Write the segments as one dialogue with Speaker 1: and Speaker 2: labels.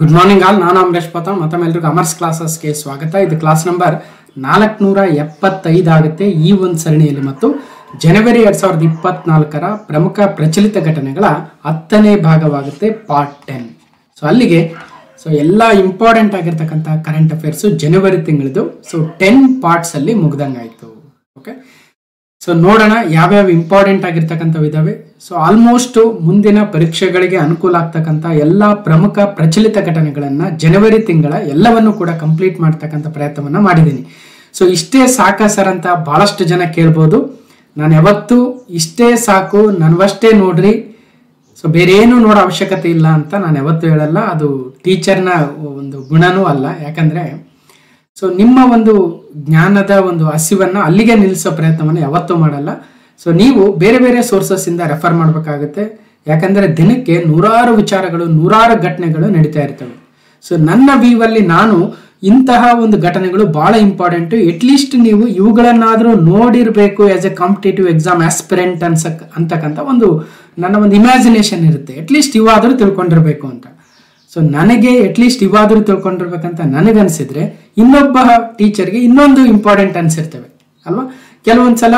Speaker 1: Good morning all ನಾನು ಅಮರೇಶ್ ಪತಾಣ್ ಮತ್ತೊಮ್ಮೆ ಎಲ್ರಿಗೂ ಅಮರ್ಸ್ ಕ್ಲಾಸಸ್ಗೆ ಸ್ವಾಗತ ಇದು ಕ್ಲಾಸ್ ನಂಬರ್ ನಾಲ್ಕುನೂರ ಎಪ್ಪತ್ತೈದು ಆಗುತ್ತೆ ಈ ಒಂದು ಸರಣಿಯಲ್ಲಿ ಮತ್ತು ಜನವರಿ ಎರಡ್ ಸಾವಿರದ ಇಪ್ಪತ್ನಾಲ್ಕರ ಪ್ರಮುಖ ಪ್ರಚಲಿತ ಘಟನೆಗಳ ಹತ್ತನೇ ಭಾಗವಾಗುತ್ತೆ ಪಾರ್ಟ್ ಟೆನ್ ಸೊ ಅಲ್ಲಿಗೆ ಸೊ ಎಲ್ಲ ಇಂಪಾರ್ಟೆಂಟ್ ಆಗಿರ್ತಕ್ಕಂಥ ಕರೆಂಟ್ ಅಫೇರ್ಸು ಜನವರಿ ತಿಂಗಳದು ಸೊ ಟೆನ್ ಪಾರ್ಟ್ಸ್ ಅಲ್ಲಿ ಮುಗ್ದಂಗಾಯ್ತು ಓಕೆ ಸೊ ನೋಡೋಣ ಯಾವ್ಯಾವ ಇಂಪಾರ್ಟೆಂಟ್ ಆಗಿರ್ತಕ್ಕಂಥವು ಇದಾವೆ ಸೊ ಆಲ್ಮೋಸ್ಟ್ ಮುಂದಿನ ಪರೀಕ್ಷೆಗಳಿಗೆ ಅನುಕೂಲ ಆಗ್ತಕ್ಕಂಥ ಎಲ್ಲ ಪ್ರಮುಖ ಪ್ರಚಲಿತ ಘಟನೆಗಳನ್ನ ಜನವರಿ ತಿಂಗಳ ಎಲ್ಲವನ್ನು ಕೂಡ ಕಂಪ್ಲೀಟ್ ಮಾಡ್ತಕ್ಕಂಥ ಪ್ರಯತ್ನವನ್ನ ಮಾಡಿದ್ದೀನಿ ಸೊ ಇಷ್ಟೇ ಸಾಕ ಸರ್ ಅಂತ ಬಹಳಷ್ಟು ಜನ ಕೇಳ್ಬೋದು ನಾನು ಯಾವತ್ತೂ ಇಷ್ಟೇ ಸಾಕು ನನವಷ್ಟೇ ನೋಡ್ರಿ ಸೊ ಬೇರೆ ಏನು ನೋಡೋ ಅವಶ್ಯಕತೆ ಇಲ್ಲ ಅಂತ ನಾನು ಯಾವತ್ತೂ ಹೇಳಲ್ಲ ಅದು ಟೀಚರ್ನ ಒಂದು ಗುಣನೂ ಅಲ್ಲ ಯಾಕಂದ್ರೆ ಸೊ ನಿಮ್ಮ ಒಂದು ಜ್ಞಾನದ ಒಂದು ಹಸಿವನ್ನ ಅಲ್ಲಿಗೆ ನಿಲ್ಲಿಸೋ ಪ್ರಯತ್ನವನ್ನು ಯಾವತ್ತೂ ಮಾಡಲ್ಲ ಸೊ ನೀವು ಬೇರೆ ಬೇರೆ ಸೋರ್ಸಸ್ ಇಂದ ರೆಫರ್ ಮಾಡಬೇಕಾಗುತ್ತೆ ಯಾಕಂದ್ರೆ ದಿನಕ್ಕೆ ನೂರಾರು ವಿಚಾರಗಳು ನೂರಾರು ಘಟನೆಗಳು ನಡೀತಾ ಇರ್ತವೆ ಸೊ ನನ್ನ ವ್ಯೂವಲ್ಲಿ ನಾನು ಇಂತಹ ಒಂದು ಘಟನೆಗಳು ಬಹಳ ಇಂಪಾರ್ಟೆಂಟ್ ಅಟ್ಲೀಸ್ಟ್ ನೀವು ಇವುಗಳನ್ನಾದ್ರೂ ನೋಡಿರ್ಬೇಕು as a competitive exam aspirant ಅನ್ಸಕ್ ಅಂತಕ್ಕಂಥ ಒಂದು ನನ್ನ ಒಂದು ಇಮ್ಯಾಜಿನೇಷನ್ ಇರುತ್ತೆ ಅಟ್ಲೀಸ್ಟ್ ಇವಾದ್ರೂ ತಿಳ್ಕೊಂಡಿರ್ಬೇಕು ಅಂತ ಸೊ ನನಗೆ ಅಟ್ಲೀಸ್ಟ್ ಇವಾದ್ರೂ ತಿಳ್ಕೊಂಡಿರ್ಬೇಕಂತ ನನಗನ್ಸಿದ್ರೆ ಇನ್ನೊಬ್ಬ ಟೀಚರ್ಗೆ ಇನ್ನೊಂದು ಇಂಪಾರ್ಟೆಂಟ್ ಅನ್ಸಿರ್ತವೆ ಅಲ್ವಾ ಕೆಲವೊಂದ್ಸಲ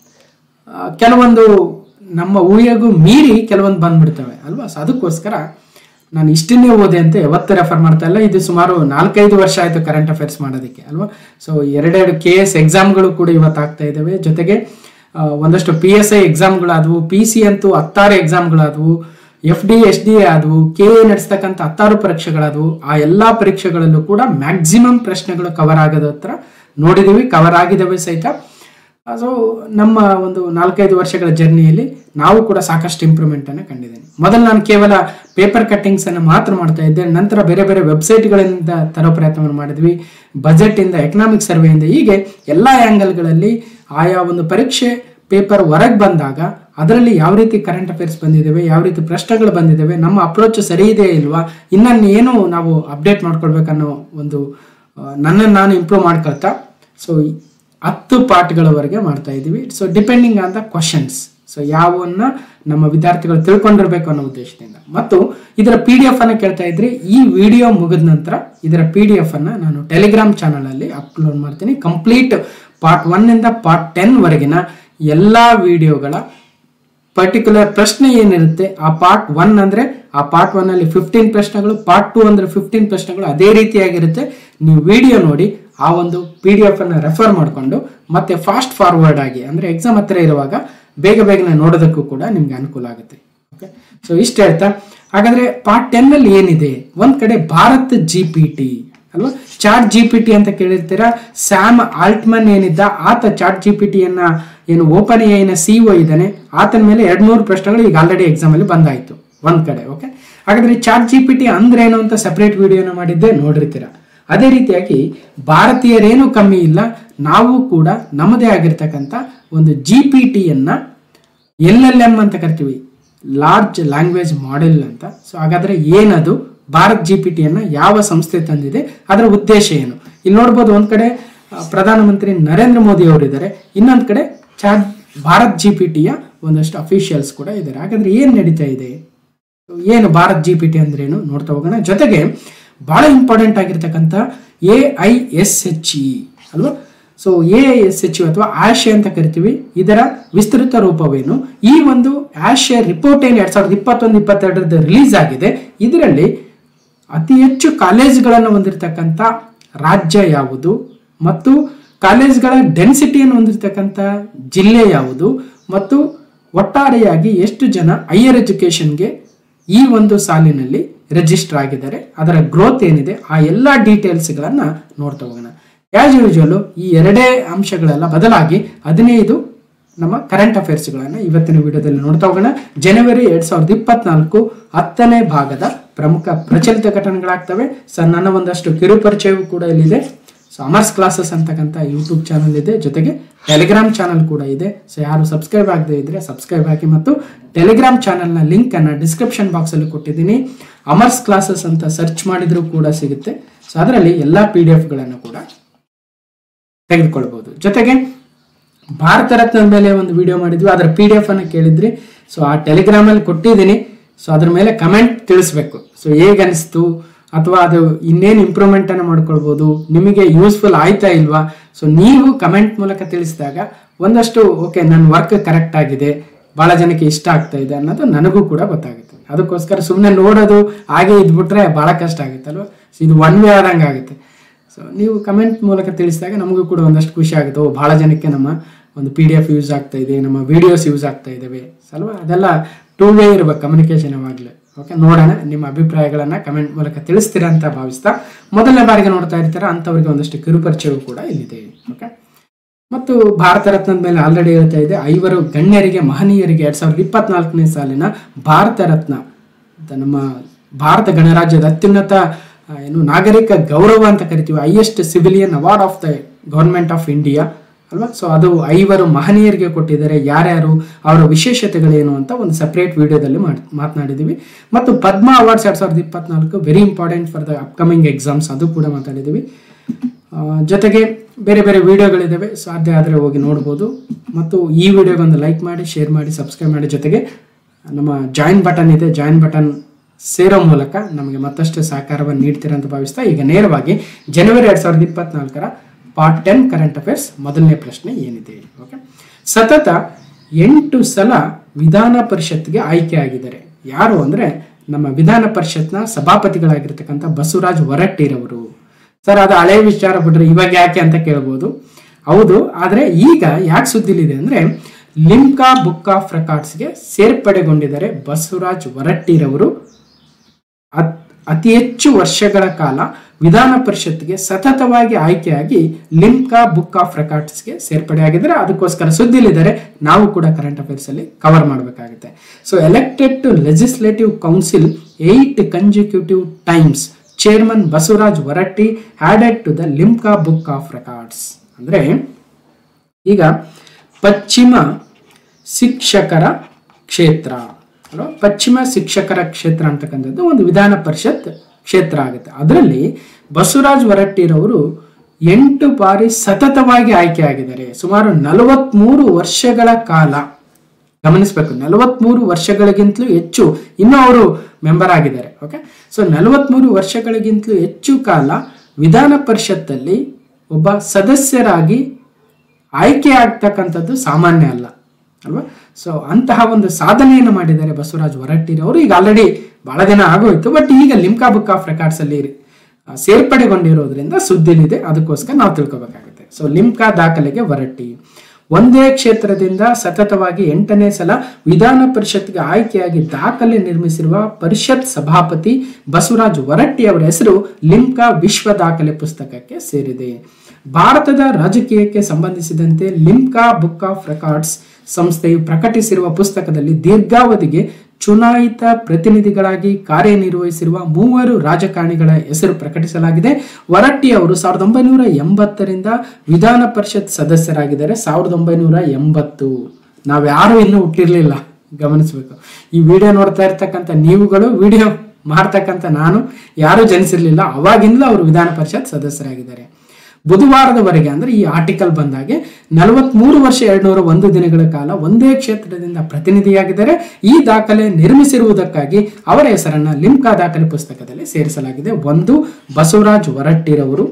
Speaker 1: ಆ, ಕೆಲವೊಂದು ನಮ್ಮ ಊಹೆಗೂ ಮೀರಿ ಕೆಲವೊಂದು ಬಂದ್ಬಿಡ್ತವೆ ಅಲ್ವಾ ಸೊ ಅದಕ್ಕೋಸ್ಕರ ನಾನು ಇಷ್ಟನ್ನೇ ಓದೆ ಅಂತ ಯಾವತ್ತೂ ರೆಫರ್ ಮಾಡ್ತಾ ಇಲ್ಲ ಇದು ಸುಮಾರು ನಾಲ್ಕೈದು ವರ್ಷ ಆಯಿತು ಕರೆಂಟ್ ಅಫೇರ್ಸ್ ಮಾಡೋದಕ್ಕೆ ಅಲ್ವಾ ಸೊ ಎರಡೆರಡು ಕೆ ಎಸ್ ಎಕ್ಸಾಮ್ಗಳು ಕೂಡ ಇವತ್ತು ಆಗ್ತಾ ಇದ್ದಾವೆ ಜೊತೆಗೆ ಆ, ಒಂದಷ್ಟು ಪಿ ಎಸ್ ಐ ಎಕ್ಸಾಮ್ಗಳಾದವು ಪಿ ಸಿ ಅಂತೂ ಹತ್ತಾರು ಎಕ್ಸಾಮ್ಗಳಾದವು ಎಫ್ ಡಿ ಎಸ್ ಡಿ ಆದವು ಕೆ ಎ ನಡೆಸ್ತಕ್ಕಂಥ ಹತ್ತಾರು ಪರೀಕ್ಷೆಗಳಾದವು ಆ ಎಲ್ಲಾ ಪರೀಕ್ಷೆಗಳಲ್ಲೂ ಕೂಡ ಮ್ಯಾಕ್ಸಿಮಮ್ ಪ್ರಶ್ನೆಗಳು ಕವರ್ ಆಗೋದ ಹತ್ರ ನೋಡಿದೀವಿ ಕವರ್ ಆಗಿದ್ದಾವೆ ಸಹಿತ ಸೊ ನಮ್ಮ ಒಂದು ನಾಲ್ಕೈದು ವರ್ಷಗಳ ಜರ್ನಿಯಲ್ಲಿ ನಾವು ಕೂಡ ಸಾಕಷ್ಟು ಇಂಪ್ರೂವ್ಮೆಂಟ್ ಅನ್ನು ಕಂಡಿದ್ದೇನೆ ಮೊದಲು ನಾನು ಕೇವಲ ಪೇಪರ್ ಕಟ್ಟಿಂಗ್ಸ್ ಅನ್ನು ಮಾತ್ರ ಮಾಡ್ತಾ ಇದ್ದೆ ನಂತರ ಬೇರೆ ಬೇರೆ ವೆಬ್ಸೈಟ್ಗಳಿಂದ ತರೋ ಪ್ರಯತ್ನವನ್ನು ಮಾಡಿದ್ವಿ ಬಜೆಟ್ ಇಂದ ಎಕನಾಮಿಕ್ ಸರ್ವೆಯಿಂದ ಹೀಗೆ ಎಲ್ಲ ಆಂಗಲ್ಗಳಲ್ಲಿ ಆಯಾ ಒಂದು ಪರೀಕ್ಷೆ ಪೇಪರ್ ಹೊರಗೆ ಬಂದಾಗ ಅದರಲ್ಲಿ ಯಾವ ರೀತಿ ಕರೆಂಟ್ ಅಫೇರ್ಸ್ ಬಂದಿದ್ದಾವೆ ಯಾವ ರೀತಿ ಪ್ರಶ್ನೆಗಳು ಬಂದಿದ್ದಾವೆ ನಮ್ಮ ಅಪ್ರೋಚ್ ಸರಿ ಇದೆ ಇಲ್ವಾ ಇನ್ನನ್ನು ಏನು ನಾವು ಅಪ್ಡೇಟ್ ಮಾಡ್ಕೊಳ್ಬೇಕನ್ನೋ ಒಂದು ನನ್ನನ್ನು ನಾನು ಇಂಪ್ರೂವ್ ಮಾಡ್ಕೊಳ್ತಾ ಸೊ ಹತ್ತು ಪಾಠಗಳವರೆಗೆ ಮಾಡ್ತಾ ಇದ್ದೀವಿ so depending on the questions so ಯಾವನ್ನ ನಮ್ಮ ವಿದ್ಯಾರ್ಥಿಗಳು ತಿಳ್ಕೊಂಡಿರ್ಬೇಕು ಅನ್ನೋ ಉದ್ದೇಶದಿಂದ ಮತ್ತು ಇದರ ಪಿ ಡಿ ಎಫ್ ಅನ್ನ ಕೇಳ್ತಾ ಇದ್ರಿ ಈ ವಿಡಿಯೋ ಮುಗಿದ ನಂತರ ಇದರ ಪಿ ಡಿ ಎಫ್ ಅನ್ನ ನಾನು ಟೆಲಿಗ್ರಾಮ್ ಚಾನಲ್ ಅಲ್ಲಿ ಅಪ್ಲೋಡ್ ಮಾಡ್ತೀನಿ ಕಂಪ್ಲೀಟ್ ಪಾರ್ಟ್ ಒನ್ ಇಂದ ಪಾರ್ಟ್ ಟೆನ್ ವರೆಗಿನ ಎಲ್ಲಾ ವಿಡಿಯೋಗಳ ಪರ್ಟಿಕ್ಯುಲರ್ ಪ್ರಶ್ನೆ ಏನಿರುತ್ತೆ ಆ ಪಾರ್ಟ್ ಒನ್ ಅಂದ್ರೆ ಆ ಪಾರ್ಟ್ ಒನ್ ಅಲ್ಲಿ ಫಿಫ್ಟೀನ್ ಪ್ರಶ್ನೆಗಳು ಪಾರ್ಟ್ ಟೂ ಅಂದ್ರೆ ಫಿಫ್ಟೀನ್ ಪ್ರಶ್ನೆಗಳು ಅದೇ ರೀತಿಯಾಗಿರುತ್ತೆ ನೀವು ವಿಡಿಯೋ ನೋಡಿ ಆ ಒಂದು ಪಿ ಡಿ ಎಫ್ ಅನ್ನು ರೆಫರ್ ಮಾಡಿಕೊಂಡು ಮತ್ತೆ ಫಾಸ್ಟ್ ಫಾರ್ವರ್ಡ್ ಆಗಿ ಅಂದ್ರೆ ಎಕ್ಸಾಮ್ ಹತ್ರ ಇರುವಾಗ ಬೇಗ ಬೇಗನೆ ನೋಡೋದಕ್ಕೂ ಕೂಡ ನಿಮ್ಗೆ ಅನುಕೂಲ ಆಗುತ್ತೆ ಓಕೆ ಸೊ ಇಷ್ಟ ಹೇಳ್ತಾ ಹಾಗಾದ್ರೆ ಪಾರ್ಟ್ ಟೆನ್ ಅಲ್ಲಿ ಏನಿದೆ ಒಂದ್ ಕಡೆ ಭಾರತ್ ಜಿ ಪಿ ಟಿ ಅಲ್ವಾ ಚಾಟ್ ಜಿ ಪಿ ಟಿ ಅಂತ ಕೇಳಿರ್ತೀರಾ ಸ್ಯಾಮ್ ಆಲ್ಟ್ಮನ್ ಏನಿದ್ದ ಆತ ಚಾಟ್ ಜಿ ಪಿ ಟಿಯನ್ನ ಏನು ಓಪನ್ ಎನ ಸಿ ಒ ಇದ್ದಾನೆ ಆತನ ಮೇಲೆ ಎರಡ್ ಮೂರು ಪ್ರಶ್ನೆಗಳು ಈಗ ಆಲ್ರೆಡಿ ಎಕ್ಸಾಮ್ ಅಲ್ಲಿ ಬಂದಾಯ್ತು ಒಂದ್ ಕಡೆ ಓಕೆ ಹಾಗಾದ್ರೆ ಚಾಟ್ ಜಿ ಪಿ ಟಿ ಅಂದ್ರೆ ಏನು ಅಂತ ಸಪರೇಟ್ ವಿಡಿಯೋನ ಮಾಡಿದ್ದೆ ನೋಡಿರ್ತೀರಾ ಅದೇ ರೀತಿಯಾಗಿ ಭಾರತೀಯರೇನು ಕಮ್ಮಿ ಇಲ್ಲ ನಾವು ಕೂಡ ನಮ್ಮದೇ ಆಗಿರ್ತಕ್ಕಂಥ ಒಂದು ಜಿ ಪಿ ಟಿಯನ್ನ ಎಲ್ ಎಲ್ ಎಂ ಅಂತ ಕರಿತೀವಿ ಲಾರ್ಜ್ ಲ್ಯಾಂಗ್ವೇಜ್ ಮಾಡೆಲ್ ಅಂತ ಸೊ ಹಾಗಾದ್ರೆ ಏನದು ಭಾರತ್ ಜಿ ಪಿ ಟಿಯನ್ನ ಯಾವ ಸಂಸ್ಥೆ ತಂದಿದೆ ಅದರ ಉದ್ದೇಶ ಏನು ಇಲ್ಲಿ ನೋಡ್ಬೋದು ಒಂದ್ ಕಡೆ ಆ, ಪ್ರಧಾನಮಂತ್ರಿ ನರೇಂದ್ರ ಮೋದಿ ಅವರಿದ್ದಾರೆ ಇನ್ನೊಂದ್ ಕಡೆ ಚಾಟ್ ಭಾರತ್ ಜಿ ಪಿ ಟಿಯ ಒಂದಷ್ಟು ಅಫಿಷಿಯಲ್ಸ್ ಕೂಡ ಇದ್ದಾರೆ ಹಾಗಾದ್ರೆ ಏನ್ ನಡೀತಾ ಇದೆ ಏನು ಭಾರತ್ ಜಿ ಪಿ ಟಿ ಅಂದ್ರೇನು ನೋಡ್ತಾ ಹೋಗೋಣ ಜೊತೆಗೆ ಬಹಳ ಇಂಪಾರ್ಟೆಂಟ್ ಆಗಿರ್ತಕ್ಕಂಥ A I S H E ಅಲ್ವಾ so A I S H E ಆಶೆ ಅಂತ ಕರಿತೀವಿ ಇದರ ವಿಸ್ತೃತ ರೂಪವೇನು ಈ ಒಂದು ಆಶೆ ರಿಪೋರ್ಟ್ ಏನು ಎರಡ್ ಸಾವಿರದ ಇಪ್ಪತ್ತೊಂದು ಇಪ್ಪತ್ತೆರಡರದ ರಿಲೀಸ್ ಆಗಿದೆ ಇದರಲ್ಲಿ ಅತಿ ಹೆಚ್ಚು ಕಾಲೇಜ್ಗಳನ್ನು ಹೊಂದಿರತಕ್ಕಂಥ ರಾಜ್ಯ ಯಾವುದು ಮತ್ತು ಕಾಲೇಜ್ಗಳ ಡೆನ್ಸಿಟಿಯನ್ನು ಹೊಂದಿರತಕ್ಕಂಥ ಜಿಲ್ಲೆ ಯಾವುದು ಮತ್ತು ಒಟ್ಟಾರೆಯಾಗಿ ಎಷ್ಟು ಜನ ಹೈಯರ್ ಎಜುಕೇಶನ್ಗೆ ಈ ಒಂದು ಸಾಲಿನಲ್ಲಿ ರಿಜಿಸ್ಟರ್ ಆಗಿದ್ದಾರೆ ಅದರ ಗ್ರೋತ್ ಏನಿದೆ ಆ ಎಲ್ಲ ಡೀಟೇಲ್ಸ್ಗಳನ್ನ ನೋಡ್ತಾ ಹೋಗೋಣ ಆಸ್ ಯೂಶುವಲ್ ಈ ಎರಡೇ ಅಂಶಗಳೆಲ್ಲ ಬದಲಾಗಿ ಹದಿನೈದು ನಮ್ಮ ಕರೆಂಟ್ ಅಫೇರ್ಸ್ಗಳನ್ನು ಇವತ್ತಿನ ವಿಡಿಯೋದಲ್ಲಿ ನೋಡ್ತಾ ಹೋಗೋಣ ಜನವರಿ ಎರಡ್ ಸಾವಿರದ ಇಪ್ಪತ್ನಾಲ್ಕು ಹತ್ತನೇ ಭಾಗದ ಪ್ರಮುಖ ಪ್ರಚಲಿತ ಘಟನೆಗಳಾಗ್ತವೆ ಸೊ ನನ್ನ ಒಂದಷ್ಟು ಕಿರು ಪರಿಚಯವೂ ಕೂಡ ಇಲ್ಲಿದೆ ಸೊ ಅಮರ್ಸ್ ಕ್ಲಾಸಸ್ ಅಂತಕ್ಕಂಥ ಯೂಟ್ಯೂಬ್ ಚಾನಲ್ ಇದೆ ಜೊತೆಗೆ ಟೆಲಿಗ್ರಾಮ್ ಚಾನಲ್ ಕೂಡ ಇದೆ ಸೊ ಯಾರು ಸಬ್ಸ್ಕ್ರೈಬ್ ಆಗದೆ ಇದ್ರೆ ಸಬ್ಸ್ಕ್ರೈಬ್ ಹಾಕಿ ಮತ್ತು ಟೆಲಿಗ್ರಾಮ್ ಚಾನಲ್ನ ಲಿಂಕ್ ಅನ್ನ ಡಿಸ್ಕ್ರಿಪ್ಷನ್ ಬಾಕ್ಸ್ ಅಲ್ಲಿ ಕೊಟ್ಟಿದ್ದೀನಿ ಅಮರ್ಸ್ ಕ್ಲಾಸಸ್ ಅಂತ ಸರ್ಚ್ ಮಾಡಿದ್ರು ಕೂಡ ಸಿಗುತ್ತೆ ಸೊ ಅದರಲ್ಲಿ ಎಲ್ಲಾ ಪಿ ಡಿ ಎಫ್ಗಳನ್ನು ಕೂಡ ತೆಗೆದುಕೊಳ್ಬಹುದು ಜೊತೆಗೆ ಭಾರತ ರತ್ನದ ಮೇಲೆ ಒಂದು ವಿಡಿಯೋ ಮಾಡಿದ್ವಿ ಅದರ ಪಿ ಡಿ ಎಫ್ ಅನ್ನು ಕೇಳಿದ್ರಿ ಸೊ ಆ ಟೆಲಿಗ್ರಾಮ್ ಅಲ್ಲಿ ಕೊಟ್ಟಿದ್ದೀನಿ ಸೊ ಅದ್ರ ಮೇಲೆ ಕಮೆಂಟ್ ತಿಳಿಸ್ಬೇಕು ಸೊ ಹೇಗೆ ಅನಿಸ್ತು ಅಥವಾ ಅದು ಇನ್ನೇನು ಇಂಪ್ರೂವ್ಮೆಂಟ್ ಅನ್ನು ಮಾಡ್ಕೊಳ್ಬೋದು ನಿಮಗೆ ಯೂಸ್ಫುಲ್ ಆಯ್ತಾ ಇಲ್ವಾ ಸೊ ನೀವು ಕಮೆಂಟ್ ಮೂಲಕ ತಿಳಿಸಿದಾಗ ಒಂದಷ್ಟು ಓಕೆ ನನ್ನ ವರ್ಕ್ ಕರೆಕ್ಟ್ ಆಗಿದೆ ಬಹಳ ಜನಕ್ಕೆ ಇಷ್ಟ ಆಗ್ತಾ ಇದೆ ಅನ್ನೋದು ನನಗೂ ಕೂಡ ಗೊತ್ತಾಗುತ್ತೆ ಅದಕ್ಕೋಸ್ಕರ ಸುಮ್ಮನೆ ನೋಡೋದು ಹಾಗೆ ಇದ್ಬಿಟ್ರೆ ಬಹಳ ಕಷ್ಟ ಆಗುತ್ತಲ್ವ ಸೊ ಇದು ಒನ್ ವೇ ಆದಂಗೆ ಆಗುತ್ತೆ ಸೊ ನೀವು ಕಮೆಂಟ್ ಮೂಲಕ ತಿಳಿಸಿದಾಗ ನಮಗೂ ಕೂಡ ಒಂದಷ್ಟು ಖುಷಿ ಆಗುತ್ತೆ ಓ ಭಾಳ ಜನಕ್ಕೆ ನಮ್ಮ ಒಂದು ಪಿ ಡಿ ಎಫ್ ಯೂಸ್ ಆಗ್ತಾ ಇದೆ ನಮ್ಮ ವಿಡಿಯೋಸ್ ಯೂಸ್ ಆಗ್ತಾ ಇದ್ದಾವೆ ಅಲ್ವಾ ಅದೆಲ್ಲ ಟೂ ವೇ ಇರಬೇಕು ಕಮ್ಯುನಿಕೇಶನ್ ಯಾವಾಗಲೇ ಓಕೆ ನೋಡೋಣ ನಿಮ್ಮ ಅಭಿಪ್ರಾಯಗಳನ್ನು ಕಮೆಂಟ್ ಮೂಲಕ ತಿಳಿಸ್ತೀರಾ ಅಂತ ಭಾವಿಸ್ತಾ ಮೊದಲನೇ ಬಾರಿಗೆ ನೋಡ್ತಾ ಇರ್ತೀರಾ ಅಂಥವ್ರಿಗೆ ಒಂದಷ್ಟು ಕಿರುಪರಿಚಯವು ಕೂಡ ಇಲ್ಲಿದೆ ಓಕೆ ಮತ್ತು ಭಾರತ ರತ್ನದ ಮೇಲೆ ಆಲ್ರೆಡಿ ಹೇಳ್ತಾ ಇದೆ ಐವರು ಗಣ್ಯರಿಗೆ ಮಹನೀಯರಿಗೆ ಎರಡ್ ಸಾವಿರದ ಇಪ್ಪತ್ನಾಲ್ಕನೇ ಸಾಲಿನ ಭಾರತ ರತ್ನ ಅಂತ ನಮ್ಮ ಭಾರತ ಗಣರಾಜ್ಯದ ಅತ್ಯುನ್ನತ ಆ, ಏನು ನಾಗರಿಕ ಗೌರವ ಅಂತ ಕರಿತೀವಿ highest civilian award of the government of India ಅಲ್ವಾ ಸೊ ಅದು ಐವರು ಮಹನೀಯರಿಗೆ ಕೊಟ್ಟಿದ್ದಾರೆ ಯಾರ್ಯಾರು ಅವರ ವಿಶೇಷತೆಗಳೇನು ಅಂತ ಒಂದು ಸಪ್ರೇಟ್ ವಿಡಿಯೋದಲ್ಲಿ ಮಾಡ್ ಮಾತನಾಡಿದ್ದೀವಿ ಮತ್ತು ಪದ್ಮ ಅವಾರ್ಡ್ಸ್ ಎರಡ್ ಸಾವಿರದ ಇಪ್ಪತ್ನಾಲ್ಕು very important for the upcoming exams ಅದು ಕೂಡ ಮಾತಾಡಿದ್ದೀವಿ ಆ, ಜೊತೆಗೆ ಬೇರೆ ಬೇರೆ ವಿಡಿಯೋಗಳಿದ್ದಾವೆ ಸಾಧ್ಯ ಆದರೆ ಹೋಗಿ ನೋಡ್ಬೋದು ಮತ್ತು ಈ ವಿಡಿಯೋಗೊಂದು ಲೈಕ್ ಮಾಡಿ ಶೇರ್ ಮಾಡಿ ಸಬ್ಸ್ಕ್ರೈಬ್ ಮಾಡಿ ಜೊತೆಗೆ ನಮ್ಮ ಜಾಯಿನ್ ಬಟನ್ ಇದೆ ಜಾಯಿನ್ ಬಟನ್ ಸೇರೋ ಮೂಲಕ ನಮಗೆ ಮತ್ತಷ್ಟು ಸಹಕಾರವನ್ನು ನೀಡ್ತೀರಾ ಅಂತ ಭಾವಿಸ್ತಾ ಈಗ ನೇರವಾಗಿ ಜನವರಿ ಎರಡ್ ಸಾವಿರದ ಇಪ್ಪತ್ನಾಲ್ಕರ ಪಾರ್ಟ್ ಟೆನ್ ಕರೆಂಟ್ ಅಫೇರ್ಸ್ ಮೊದಲನೇ ಪ್ರಶ್ನೆ ಏನಿದೆ ಓಕೆ ಸತತ ಎಂಟು ಸಲ ವಿಧಾನ ಪರಿಷತ್ಗೆ ಆಯ್ಕೆ ಆಗಿದ್ದಾರೆ ಯಾರು ಅಂದ್ರೆ ನಮ್ಮ ವಿಧಾನ ಪರಿಷತ್ನ ಸಭಾಪತಿಗಳಾಗಿರ್ತಕ್ಕಂಥ ಬಸವರಾಜ್ ಹೊರಟ್ಟಿರವರು ಸರ್ ಅದು ಹಳೆ ವಿಚಾರ ಬಿಡ್ರಿ ಇವಾಗ ಯಾಕೆ ಅಂತ ಕೇಳ್ಬೋದು ಹೌದು ಆದ್ರೆ ಈಗ ಯಾಕೆ ಸುದ್ದಿಲಿದೆ ಅಂದ್ರೆ ಲಿಮ್ಕಾ ಬುಕ್ ಆಫ್ ರೆಕಾರ್ಡ್ಸ್ಗೆ ಸೇರ್ಪಡೆಗೊಂಡಿದ್ದಾರೆ ಬಸವರಾಜ್ ಹೊರಟ್ಟಿರವರು ಅತ್- ಅತಿ ಹೆಚ್ಚು ವರ್ಷಗಳ ಕಾಲ ವಿಧಾನ ಪರಿಷತ್ಗೆ ಸತತವಾಗಿ ಆಯ್ಕೆಯಾಗಿ ಲಿಮ್ಕಾ ಬುಕ್ ಆಫ್ ರೆಕಾರ್ಡ್ಸ್ಗೆ ಸೇರ್ಪಡೆಯಾಗಿದ್ದಾರೆ ಅದಕ್ಕೋಸ್ಕರ ಸುದ್ದಿಲಿದ್ದಾರೆ ನಾವು ಕೂಡ ಕರೆಂಟ್ ಅಫೇರ್ಸ್ ಅಲ್ಲಿ ಕವರ್ ಮಾಡಬೇಕಾಗುತ್ತೆ so elected to legislative council eight consecutive times chairman Basavaraj Horatti added to the Limca book of records ಅಂದ್ರೆ ಈಗ ಪಶ್ಚಿಮ ಶಿಕ್ಷಕರ ಕ್ಷೇತ್ರ ಅಲ್ವಾ? ಪಶ್ಚಿಮ ಶಿಕ್ಷಕರ ಕ್ಷೇತ್ರ ಅಂತಕ್ಕಂಥದ್ದು ಒಂದು ವಿಧಾನ ಪರಿಷತ್ ಕ್ಷೇತ್ರ ಆಗುತ್ತೆ ಅದರಲ್ಲಿ ಬಸವರಾಜ್ ಹೊರಟ್ಟಿರವರು ಎಂಟು ಬಾರಿ ಸತತವಾಗಿ ಆಯ್ಕೆ ಆಗಿದ್ದಾರೆ ಸುಮಾರು ನಲವತ್ಮೂರು ವರ್ಷಗಳ ಕಾಲ ಗಮನಿಸಬೇಕು ನಲವತ್ಮೂರು ವರ್ಷಗಳಿಗಿಂತಲೂ ಹೆಚ್ಚು ಇನ್ನೂ ಅವರು ಮೆಂಬರ್ ಆಗಿದ್ದಾರೆ ಓಕೆ ಸೊ ನಲವತ್ಮೂರು ವರ್ಷಗಳಿಗಿಂತಲೂ ಹೆಚ್ಚು ಕಾಲ ವಿಧಾನ ಪರಿಷತ್ತಲ್ಲಿ ಒಬ್ಬ ಸದಸ್ಯರಾಗಿ ಆಯ್ಕೆ ಆಗ್ತಕ್ಕಂಥದ್ದು ಸಾಮಾನ್ಯ ಅಲ್ಲ ಅಲ್ವಾ ಸೊ ಅಂತಹ ಒಂದು ಸಾಧನೆಯನ್ನು ಮಾಡಿದ್ದಾರೆ ಬಸವರಾಜ್ ಹೊರಟ್ಟಿರಿ ಅವರು ಈಗ ಆಲ್ರೆಡಿ ಬಹಳ ದಿನ ಆಗೋಯ್ತು ಬಟ್ ಈಗ ಲಿಮ್ಕಾ ಬುಕ್ ಆಫ್ ರೆಕಾರ್ಡ್ಸ್ ಅಲ್ಲಿ ಆ, ಸೇರ್ಪಡೆಗೊಂಡಿರೋದ್ರಿಂದ ಸುದ್ದಿಲಿದೆ ಅದಕ್ಕೋಸ್ಕರ ನಾವು ತಿಳ್ಕೊಬೇಕಾಗುತ್ತೆ ಸೊ ಲಿಮ್ಕಾ ದಾಖಲೆಗೆ ಹೊರಟ್ಟಿ ಒಂದೇ ಕ್ಷೇತ್ರದಿಂದ ಸತತವಾಗಿ ಎಂಟನೇ ಸಲ ವಿಧಾನ ಪರಿಷತ್ಗೆ ಆಯ್ಕೆಯಾಗಿ ದಾಖಲೆ ನಿರ್ಮಿಸಿರುವ ಪರಿಷತ್ ಸಭಾಪತಿ ಬಸವರಾಜ್ ಹೊರಟ್ಟಿ ಅವರ ಹೆಸರು ಲಿಮ್ಕಾ ವಿಶ್ವ ದಾಖಲೆ ಪುಸ್ತಕಕ್ಕೆ ಸೇರಿದೆ ಭಾರತದ ರಾಜಕೀಯಕ್ಕೆ ಸಂಬಂಧಿಸಿದಂತೆ ಲಿಮ್ಕಾ ಬುಕ್ ಆಫ್ ರೆಕಾರ್ಡ್ಸ್ ಸಂಸ್ಥೆಯು ಪ್ರಕಟಿಸಿರುವ ಪುಸ್ತಕದಲ್ಲಿ ದೀರ್ಘಾವಧಿಗೆ ಚುನಾಯಿತ ಪ್ರತಿನಿಧಿಗಳಾಗಿ ಕಾರ್ಯನಿರ್ವಹಿಸಿರುವ ಮೂವರು ರಾಜಕಾರಣಿಗಳ ಹೆಸರು ಪ್ರಕಟಿಸಲಾಗಿದೆ ಹೊರಟ್ಟಿ ಅವರು ಸಾವಿರದ ಒಂಬೈನೂರ ಎಂಬತ್ತರಿಂದ ವಿಧಾನ ಪರಿಷತ್ ಸದಸ್ಯರಾಗಿದ್ದಾರೆ ಸಾವಿರದ ಒಂಬೈನೂರ ಎಂಬತ್ತು ನಾವ್ಯಾರು ಇನ್ನೂ ಹುಟ್ಟಿರ್ಲಿಲ್ಲ ಗಮನಿಸಬೇಕು ಈ ವಿಡಿಯೋ ನೋಡ್ತಾ ಇರ್ತಕ್ಕಂಥ ನೀವುಗಳು ವಿಡಿಯೋ ಮಾಡ್ತಕ್ಕಂಥ ನಾನು ಯಾರು ಜನಿಸಿರ್ಲಿಲ್ಲ ಅವಾಗಿಂದಲೂ ಅವರು ವಿಧಾನ ಪರಿಷತ್ ಸದಸ್ಯರಾಗಿದ್ದಾರೆ ಬುಧವಾರದವರೆಗೆ ಅಂದ್ರೆ ಈ ಆರ್ಟಿಕಲ್ ಬಂದಾಗೆ ನಲವತ್ಮೂರು ವರ್ಷ ಎರಡ್ನೂರ ಒಂದು ದಿನಗಳ ಕಾಲ ಒಂದೇ ಕ್ಷೇತ್ರದಿಂದ ಪ್ರತಿನಿಧಿಯಾಗಿದ್ದಾರೆ ಈ ದಾಖಲೆ ನಿರ್ಮಿಸಿರುವುದಕ್ಕಾಗಿ ಅವರ ಹೆಸರನ್ನ ಲಿಮ್ಕಾ ದಾಖಲೆ ಪುಸ್ತಕದಲ್ಲಿ ಸೇರಿಸಲಾಗಿದೆ ಒಂದು ಬಸವರಾಜ್ ಹೊರಟ್ಟಿರವರು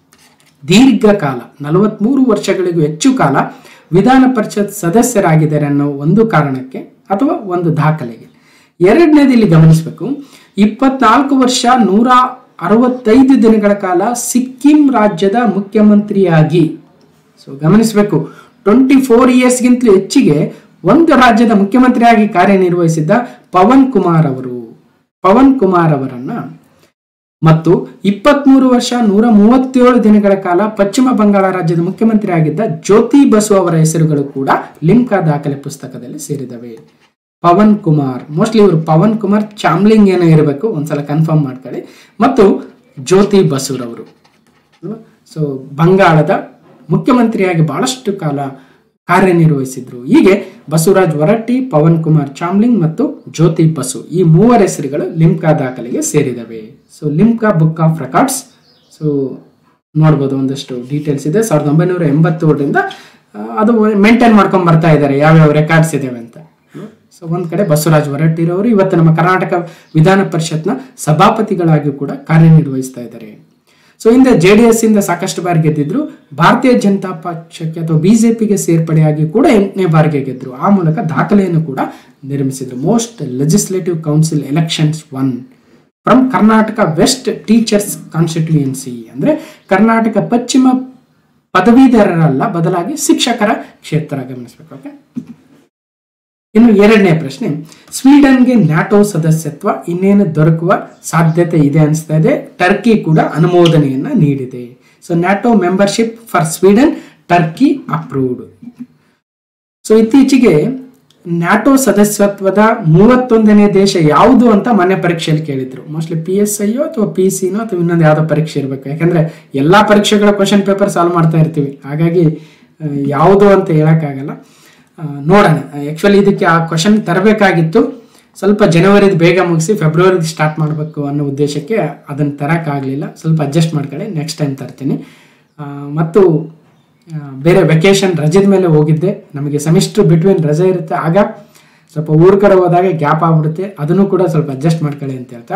Speaker 1: ದೀರ್ಘಕಾಲ ನಲವತ್ಮೂರು ವರ್ಷಗಳಿಗೂ ಹೆಚ್ಚು ಕಾಲ ವಿಧಾನ ಪರಿಷತ್ ಸದಸ್ಯರಾಗಿದ್ದಾರೆ ಅನ್ನೋ ಒಂದು ಕಾರಣಕ್ಕೆ ಅಥವಾ ಒಂದು ದಾಖಲೆಗೆ ಎರಡನೇದು ಇಲ್ಲಿ ಗಮನಿಸಬೇಕು ಇಪ್ಪತ್ನಾಲ್ಕು ವರ್ಷ ನೂರ ಅರವತ್ತೈದು ದಿನಗಳ ಕಾಲ ಸಿಕ್ಕಿಂ ರಾಜ್ಯದ ಮುಖ್ಯಮಂತ್ರಿಯಾಗಿ ಸೊ ಗಮನಿಸಬೇಕು ಟ್ವೆಂಟಿ ಫೋರ್ ಇಯರ್ಸ್ಗಿಂತಲೂ ಹೆಚ್ಚಿಗೆ ಒಂದು ರಾಜ್ಯದ ಮುಖ್ಯಮಂತ್ರಿಯಾಗಿ ಕಾರ್ಯನಿರ್ವಹಿಸಿದ್ದ ಪವನ್ ಕುಮಾರ್ ಅವರು ಪವನ್ ಕುಮಾರ್ ಅವರನ್ನ ಮತ್ತು ಇಪ್ಪತ್ಮೂರು ವರ್ಷ ನೂರ ಮೂವತ್ತೇಳು ದಿನಗಳ ಕಾಲ ಪಶ್ಚಿಮ ಬಂಗಾಳ ರಾಜ್ಯದ ಮುಖ್ಯಮಂತ್ರಿ ಆಗಿದ್ದ ಜ್ಯೋತಿ ಬಸು ಅವರ ಹೆಸರುಗಳು ಕೂಡ ಲಿಮ್ಕಾ ದಾಖಲೆ ಪುಸ್ತಕದಲ್ಲಿ ಸೇರಿದವೆ ಪವನ್ ಕುಮಾರ್ ಮೋಸ್ಟ್ಲಿ ಇವರು ಪವನ್ ಕುಮಾರ್ ಚಾಮ್ಲಿಂಗ್ ಏನೋ ಇರಬೇಕು ಒಂದ್ಸಲ ಕನ್ಫರ್ಮ್ ಮಾಡ್ಕೊಳ್ಳಿ ಮತ್ತು ಜ್ಯೋತಿ ಬಸೂರವರು ಸೊ ಬಂಗಾಳದ ಮುಖ್ಯಮಂತ್ರಿಯಾಗಿ ಬಹಳಷ್ಟು ಕಾಲ ಕಾರ್ಯನಿರ್ವಹಿಸಿದ್ರು ಹೀಗೆ ಬಸವರಾಜ್ ಹೊರಟ್ಟಿ ಪವನ್ ಕುಮಾರ್ ಚಾಮ್ಲಿಂಗ್ ಮತ್ತು ಜ್ಯೋತಿ ಬಸು ಈ ಮೂವರ ಹೆಸರುಗಳು ಲಿಮ್ಕಾ ದಾಖಲೆಗೆ ಸೇರಿದವೆ so Limca book of records so ನೋಡ್ಬೋದು ಒಂದಷ್ಟು ಡೀಟೇಲ್ಸ್ ಇದೆ ಸಾವಿರದ ಒಂಬೈನೂರ ಎಂಬತ್ತೇಳರಿಂದ ಆ, ಅದು ಮೇಂಟೈನ್ ಮಾಡ್ಕೊಂಡ್ ಬರ್ತಾ ಇದ್ದಾರೆ ಯಾವ್ಯಾವ ರೆಕಾರ್ಡ್ಸ್ ಇದಾವೆ ಅಂತ ಸೊ ಸೊ ಒಂದ್ ಕಡೆ ಬಸವರಾಜ್ ಹೊರಟ್ಟಿರೋರು ಇವತ್ತು ನಮ್ಮ ಕರ್ನಾಟಕ ವಿಧಾನ ಪರಿಷತ್ನ ಸಭಾಪತಿಗಳಾಗಿ ಕೂಡ ಕಾರ್ಯನಿರ್ವಹಿಸ್ತಾ ಇದ್ದಾರೆ ಸೊ ಹಿಂದೆ ಜೆ ಡಿ ಎಸ್ ಇಂದ ಸಾಕಷ್ಟು ಬಾರಿ ಗೆದ್ದಿದ್ರು ಭಾರತೀಯ ಜನತಾ ಪಕ್ಷಕ್ಕೆ ಅಥವಾ ಬಿಜೆಪಿಗೆ ಸೇರ್ಪಡೆಯಾಗಿ ಕೂಡ ಎಂಟನೇ ಬಾರಿಗೆ ಗೆದ್ರು ಆ ಮೂಲಕ ದಾಖಲೆಯನ್ನು ಕೂಡ ನಿರ್ಮಿಸಿದ್ರು most legislative council elections won from Karnataka west teachers constituency ಅಂದ್ರೆ ಕರ್ನಾಟಕ ಪಶ್ಚಿಮ ಪದವೀಧರರಲ್ಲ ಬದಲಾಗಿ ಶಿಕ್ಷಕರ ಕ್ಷೇತ್ರ ಗಮನಿಸಬೇಕು ಓಕೆ ಇನ್ನು ಎರಡನೇ ಪ್ರಶ್ನೆ ಸ್ವೀಡನ್ಗೆ ನ್ಯಾಟೋ ಸದಸ್ಯತ್ವ ಇನ್ನೇನು ದೊರಕುವ ಸಾಧ್ಯತೆ ಇದೆ ಅನಿಸ್ತಾ ಇದೆ ಟರ್ಕಿ ಕೂಡ ಅನುಮೋದನೆಯನ್ನ ನೀಡಿದೆ so NATO membership for Sweden Turkey approved so ಇತ್ತೀಚೆಗೆ ನ್ಯಾಟೋ ಸದಸ್ಯತ್ವದ ಮೂವತ್ತೊಂದನೇ ದೇಶ ಯಾವುದು ಅಂತ ಮನೆ ಪರೀಕ್ಷೆಯಲ್ಲಿ ಕೇಳಿದ್ರು ಮೋಸ್ಟ್ಲಿ ಪಿ ಎಸ್ ಐಯೋ ಅಥವಾ ಪಿ ಸಿನೋ ಅಥವಾ ಇನ್ನೊಂದು ಯಾವುದೋ ಪರೀಕ್ಷೆ ಇರಬೇಕು ಯಾಕಂದ್ರೆ ಎಲ್ಲಾ ಪರೀಕ್ಷೆಗಳ ಕ್ವಶನ್ ಪೇಪರ್ ಸಾಲ್ವ್ ಮಾಡ್ತಾ ಇರ್ತೀವಿ ಹಾಗಾಗಿ ಆ, ಯಾವುದು ಅಂತ ಹೇಳಕ್ಕಾಗಲ್ಲ ಆ, ನೋಡೋಣ ಆಕ್ಚುಲಿ ಇದಕ್ಕೆ ಆ ಕ್ವಶನ್ ತರಬೇಕಾಗಿತ್ತು ಸ್ವಲ್ಪ ಜನವರಿದು ಬೇಗ ಮುಗಿಸಿ ಫೆಬ್ರವರಿದು ಸ್ಟಾರ್ಟ್ ಮಾಡಬೇಕು ಅನ್ನೋ ಉದ್ದೇಶಕ್ಕೆ ಅದನ್ನು ತರೋಕ್ಕಾಗಲಿಲ್ಲ ಸ್ವಲ್ಪ ಅಡ್ಜಸ್ಟ್ ಮಾಡ್ಕೊಳ್ಳಿ ನೆಕ್ಸ್ಟ್ ಟೈಮ್ ತರ್ತೀನಿ ಆ, ಮತ್ತು ಆ, ಬೇರೆ ವೆಕೇಶನ್ ರಜದ ಮೇಲೆ ಹೋಗಿದ್ದೆ ನಮಗೆ ಸೆಮಿಸ್ಟರ್ ಬಿಟ್ವೀನ್ ರಜೆ ಇರುತ್ತೆ ಆಗ ಸ್ವಲ್ಪ ಊರ್ ಕಡೆ ಹೋದಾಗ ಗ್ಯಾಪ್ ಆಗ್ಬಿಡುತ್ತೆ ಅದನ್ನು ಕೂಡ ಸ್ವಲ್ಪ ಅಡ್ಜಸ್ಟ್ ಮಾಡ್ಕೊಳ್ಳಿ ಅಂತ ಹೇಳ್ತಾ